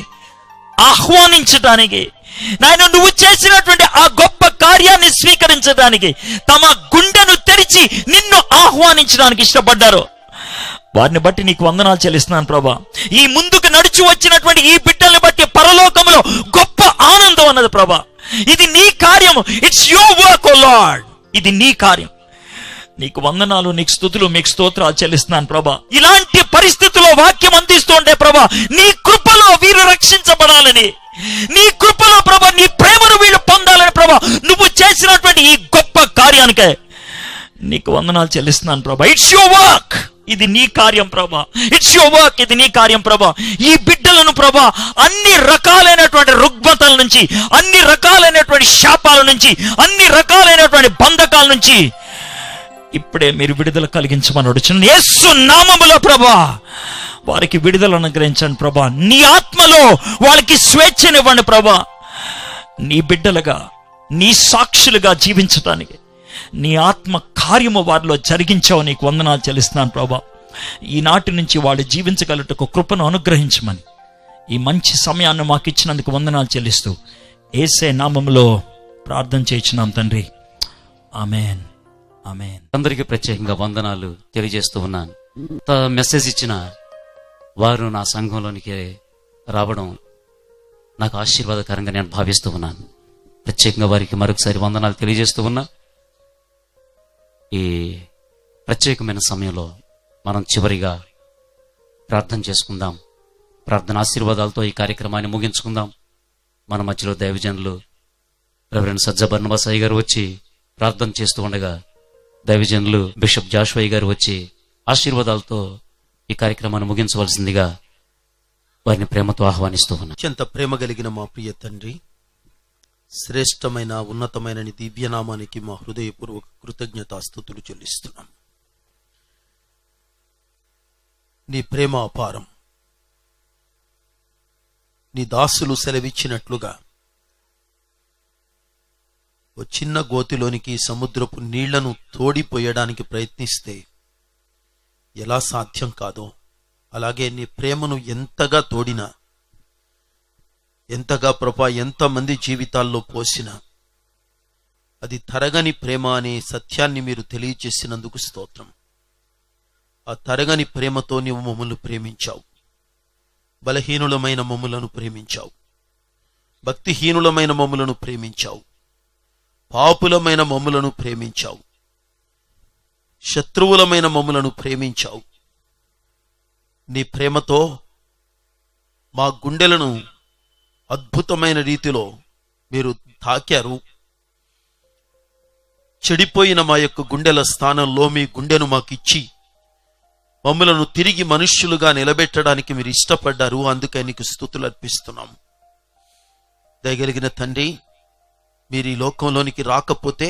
ఆహ్వానించడానికి నాయన నువ్వు చేసినటువంటి ఆ గొప్ప కార్యాన్ని స్వీకరించడానికి తమ గుండెను తెరిచి నిన్ను ఆహ్వానించడానికి ఇష్టపడ్డారు వారిని బట్టి నీకు వందనాలు చెల్లిస్తున్నాను ప్రభా ఈ ముందుకు నడుచు వచ్చినటువంటి ఈ బిడ్డల్ని బట్టి పరలోకంలో గొప్ప ఆనందం అన్నది ప్రభా ఇది నీ కార్యం it's your work O Lord ఇది నీ కార్యం నీకు వందనాలు నీకు స్థుతులు మీకు స్తోత్రాలు చెల్లిస్తున్నాను ప్రభా ఇలాంటి పరిస్థితుల్లో వాక్యం అందిస్తుంటే ప్రభా నీ కృపలో వీరు రక్షించబడాలని నీ కృపలో ప్రభా నీ ప్రేమను వీళ్ళు పొందాలని ప్రభా నువ్వు చేసినటువంటి ఈ గొప్ప కార్యానికే నీకు వందనాలు చెల్లిస్తున్నాను ప్రభా ఇట్స్ యువర్ వర్క్ ఇది నీ కార్యం ప్రభా ఇట్స్ యువర్ వర్క్ ఇది నీ కార్యం ప్రభా ఈ బిడ్డలను ప్రభా అన్ని రకాలైనటువంటి రుగ్మతల నుంచి అన్ని రకాలైనటువంటి శాపాల నుంచి అన్ని రకాలైనటువంటి బంధకాల నుంచి ఇప్పుడే మీరు విడుదల కలిగించమని అడుచున్నాను యేసు నామములో ప్రభా వారికి విడుదల అనుగ్రహించండి ప్రభా నీ ఆత్మలో వాళ్ళకి స్వేచ్ఛనివ్వండి ప్రభా నీ బిడ్డలుగా నీ సాక్షులుగా జీవించటానికి నీ ఆత్మ కార్యము వారిలో జరిగించావు నీకు వందనాలు చెల్లిస్తున్నాను ప్రభా ఈనాటి నుంచి వాళ్ళు జీవించగలటకు కృపను అనుగ్రహించమని ఈ మంచి సమయాన్ని మాకు ఇచ్చినందుకు వందనాలు చెల్లిస్తూ ఏసే నామములో ప్రార్థన చేయించున్నాం తండ్రి ఆమెన్ ఆమెన్ అందరికీ ప్రత్యేకంగా వందనాలు తెలియజేస్తూ ఉన్నాను ఇంత మెసేజ్ ఇచ్చిన వారు నా సంఘంలోనికి రావడం నాకు ఆశీర్వాదకరంగా నేను భావిస్తూ ఉన్నాను ప్రత్యేకంగా వారికి మరొకసారి వందనాలు తెలియజేస్తూ ఉన్నా ఈ ప్రత్యేకమైన సమయంలో మనం చివరిగా ప్రార్థన చేసుకుందాం ప్రార్థన ఆశీర్వాదాలతో ఈ కార్యక్రమాన్ని ముగించుకుందాం మన మధ్యలో దైవజనులు రెవరెండ్ సజ్జ బర్ణబాసాయి గారు వచ్చి ప్రార్థన చేస్తూ ఉండగా దైవజనులు బిషప్ జాషువయ్య గారు వచ్చి ఆశీర్వాదాలతో ఈ కార్యక్రమాన్ని ముగించవలసిందిగా వారిని ప్రేమతో ఆహ్వానిస్తూ ఉన్నారు అత్యంత ప్రేమ కలిగిన మా ప్రియ తండ్రి శ్రేష్టమైన ఉన్నతమైన నీ దివ్యనామానికి మా హృదయపూర్వక కృతజ్ఞతాస్థుతులు చెల్లిస్తున్నాం నీ ప్రేమ అపారం నీ దాసులు సెలవిచ్చినట్లుగా ఓ చిన్న గోతిలోనికి సముద్రపు నీళ్లను తోడిపోయడానికి ప్రయత్నిస్తే ఎలా సాధ్యం కాదో అలాగే నీ ప్రేమను ఎంతగా తోడినా ఎంతగా ప్రభా ఎంతమంది జీవితాల్లో పోసినా అది తరగని ప్రేమ అనే సత్యాన్ని మీరు తెలియచేసినందుకు స్తోత్రం ఆ తరగని ప్రేమతో నీవు మమ్మల్ని ప్రేమించావు బలహీనులమైన మమ్ములను ప్రేమించావు భక్తిహీనులమైన మమ్ములను ప్రేమించావు పాపులమైన మమ్ములను ప్రేమించావు శత్రువులమైన మమ్ములను ప్రేమించావు నీ ప్రేమతో మా గుండెలను అద్భుతమైన రీతిలో మీరు తాకారు చెడిపోయిన మా యొక్క గుండెల స్థానంలో మీ గుండెను మాకిచ్చి మమ్మలను తిరిగి మనుష్యులుగా నిలబెట్టడానికి మీరు ఇష్టపడ్డారు అందుకే నీకు స్థుతులు అర్పిస్తున్నాం దయగలిగిన తండ్రి మీరు ఈ లోకంలోనికి రాకపోతే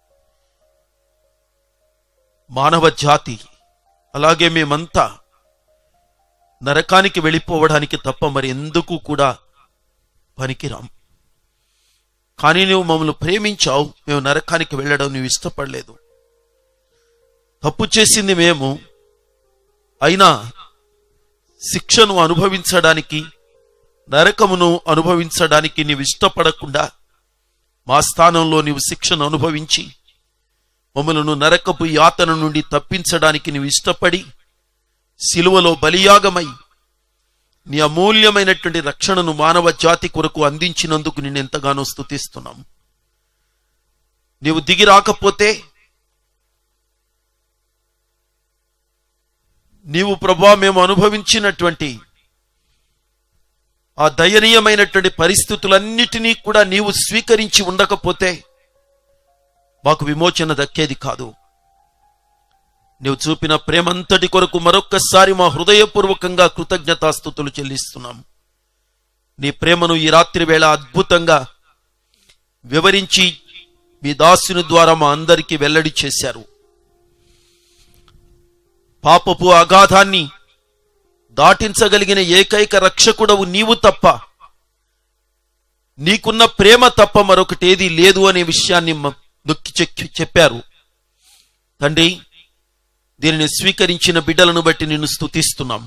మానవ జాతి అలాగే మేమంతా నరకానికి వెళ్ళిపోవడానికి తప్ప మరి ఎందుకు కూడా పనికిరాం కానీ నువ్వు మమ్మల్ని ప్రేమించావు మేము నరకానికి వెళ్ళడం నువ్వు ఇష్టపడలేదు తప్పు చేసింది మేము అయినా శిక్షను అనుభవించడానికి నరకమును అనుభవించడానికి నీవు ఇష్టపడకుండా మా స్థానంలో నీవు శిక్షను అనుభవించి మమ్మలను నరకపు యాతన నుండి తప్పించడానికి నీవు ఇష్టపడి సిలువలో బలియాగమై నీ అమూల్యమైనటువంటి రక్షణను మానవ జాతి కొరకు అందించినందుకు నేను ఎంతగానో స్తుతిస్తున్నాం నీవు దిగి రాకపోతే నీవు ప్రభా మేము అనుభవించినటువంటి ఆ దయనీయమైనటువంటి పరిస్థితులన్నిటినీ కూడా నీవు స్వీకరించి ఉండకపోతే మాకు విమోచన దక్కేది కాదు నీవు చూపిన ప్రేమంతటి కొరకు మరొక్కసారి మా హృదయపూర్వకంగా కృతజ్ఞతాస్థుతులు చెల్లిస్తున్నాం నీ ప్రేమను ఈ రాత్రి వేళ అద్భుతంగా వివరించి మీ దాసుని ద్వారా మా అందరికీ వెల్లడి చేశారు పాపపు అగాధాన్ని దాటించగలిగిన ఏకైక రక్షకుడవు నీవు తప్ప నీకున్న ప్రేమ తప్ప మరొకటి ఏది లేదు అనే విషయాన్ని మ- నొక్కి చెక్- చెప్పారు తండ్రి దీనిని స్వీకరించిన బిడ్డలను బట్టి నిన్ను స్తుతిస్తున్నాం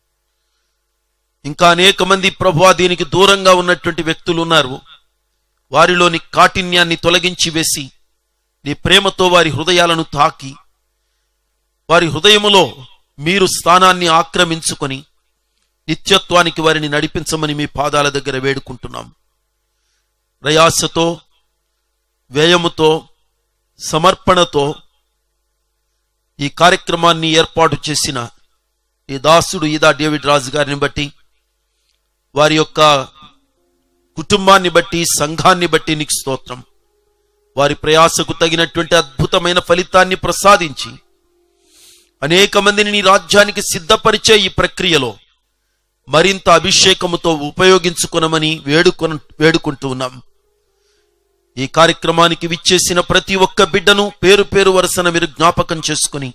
ఇంకా అనేక మంది ప్రభు దీనికి దూరంగా ఉన్నటువంటి వ్యక్తులు ఉన్నారు వారిలోని కాఠిన్యాన్ని తొలగించి వేసి నీ ప్రేమతో వారి హృదయాలను తాకి వారి హృదయములో మీరు స్థానాన్ని ఆక్రమించుకొని నిత్యత్వానికి వారిని నడిపించమని మీ పాదాల దగ్గర వేడుకుంటున్నాం ప్రయాసతో వ్యయముతో సమర్పణతో ఈ కార్యక్రమాన్ని ఏర్పాటు చేసిన ఈ దాసుడు ఈదా డేవిడ్ రాజు గారిని బట్టి వారి యొక్క కుటుంబాన్ని బట్టి సంఘాన్ని బట్టి నీకు స్తోత్రం వారి ప్రయాసకు తగినటువంటి అద్భుతమైన ఫలితాన్ని ప్రసాదించి అనేక మందిని నీ రాజ్యానికి సిద్ధపరిచే ఈ ప్రక్రియలో మరింత అభిషేకముతో ఉపయోగించుకునమని వేడుకొన వేడుకుంటూ ఉన్నాం ఈ కార్యక్రమానికి విచ్చేసిన ప్రతి ఒక్క బిడ్డను పేరు పేరు వరుసన మీరు జ్ఞాపకం చేసుకుని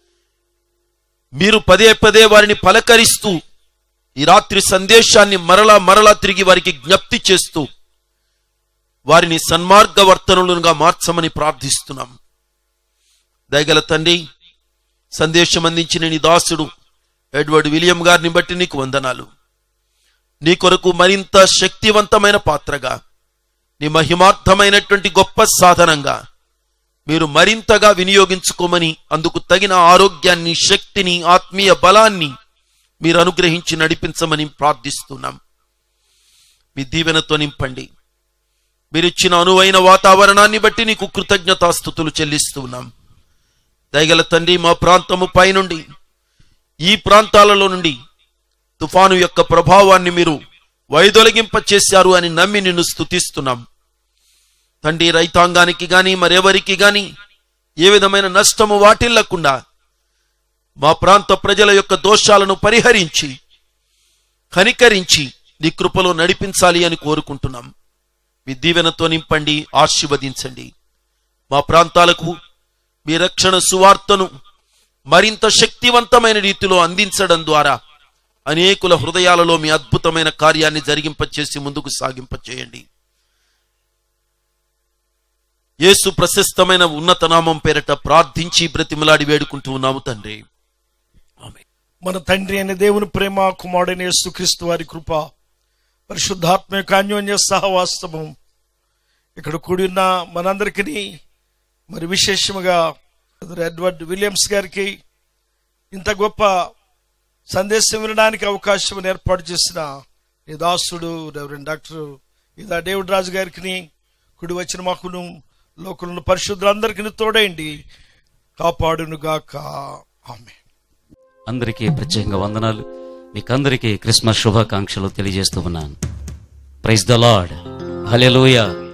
మీరు పదే పదే వారిని పలకరిస్తూ ఈ రాత్రి సందేశాన్ని మరలా మరలా తిరిగి వారికి జ్ఞప్తి చేస్తూ వారిని సన్మార్గవర్తనులుగా మార్చమని ప్రార్థిస్తున్నాం దయగల తండ్రి సందేశం అందించిన నీ దాసుడు ఎడ్వర్డ్ విలియం గారిని బట్టి నీకు వందనాలు నీ కొరకు మరింత శక్తివంతమైన పాత్రగా నీ మహిమార్థమైనటువంటి గొప్ప సాధనంగా మీరు మరింతగా వినియోగించుకోమని అందుకు తగిన ఆరోగ్యాన్ని శక్తిని ఆత్మీయ బలాన్ని మీరు అనుగ్రహించి నడిపించమని ప్రార్థిస్తున్నాం మీ దీవెనతో నింపండి మీరిచ్చిన అనువైన వాతావరణాన్ని బట్టి నీకు కృతజ్ఞతాస్థుతులు చెల్లిస్తున్నాం దయగల తండ్రి మా ప్రాంతము పైనుండి ఈ ప్రాంతాలలో నుండి తుఫాను యొక్క ప్రభావాన్ని మీరు వైదొలగింప చేశారు అని నమ్మి నిన్ను స్తుతిస్తున్నాం తండ్రి రైతాంగానికి గాని మరెవరికి గాని ఏ విధమైన నష్టము వాటిల్లకుండా మా ప్రాంత ప్రజల యొక్క దోషాలను పరిహరించి కనికరించి నీ కృపలో నడిపించాలి అని కోరుకుంటున్నాం మీ దీవెనతో నింపండి ఆశీర్వదించండి మా ప్రాంతాలకు మీ రక్షణ సువార్తను మరింత శక్తివంతమైన రీతిలో అందించడం ద్వారా అనేకుల హృదయాలలో మీ అద్భుతమైన కార్యాన్ని జరిగింపచేసి ముందుకు సాగింపచేయండి యేసు ప్రశస్తమైన ఉన్నత నామం పేరట ప్రార్థించి బ్రతిమలాడి వేడుకుంటూ ఉన్నాము తండ్రి మన తండ్రి అయిన దేవుని ప్రేమ కుమారుడైన యేసుక్రీస్తు వారి కృప పరిశుద్ధాత్మ యొక్క అన్యోన్య సహవాస్తవం ఇక్కడ కూడి ఉన్న మనందరికీ మరి విశేషముగా బ్రదర్ ఎడ్వర్డ్ విలియమ్స్ గారికి ఇంత గొప్ప సందేశం వినడానికి అవకాశం ఏర్పాటు చేసిన ఈ దాసుడు రెవరెండ్ డాక్టర్ ఇదా డేవిడ్ రాజు గారికి కుడి వచ్చిన మాకును లోకులను పరిశుద్ధులందరికీ తోడైండి కాపాడును గాక ఆమె అందరికీ ప్రత్యేకంగా వందనాలు మీకందరికీ క్రిస్మస్ శుభాకాంక్షలు తెలియజేస్తూ ఉన్నాను ప్రైజ్ ద లార్డ్ హల్లెలూయా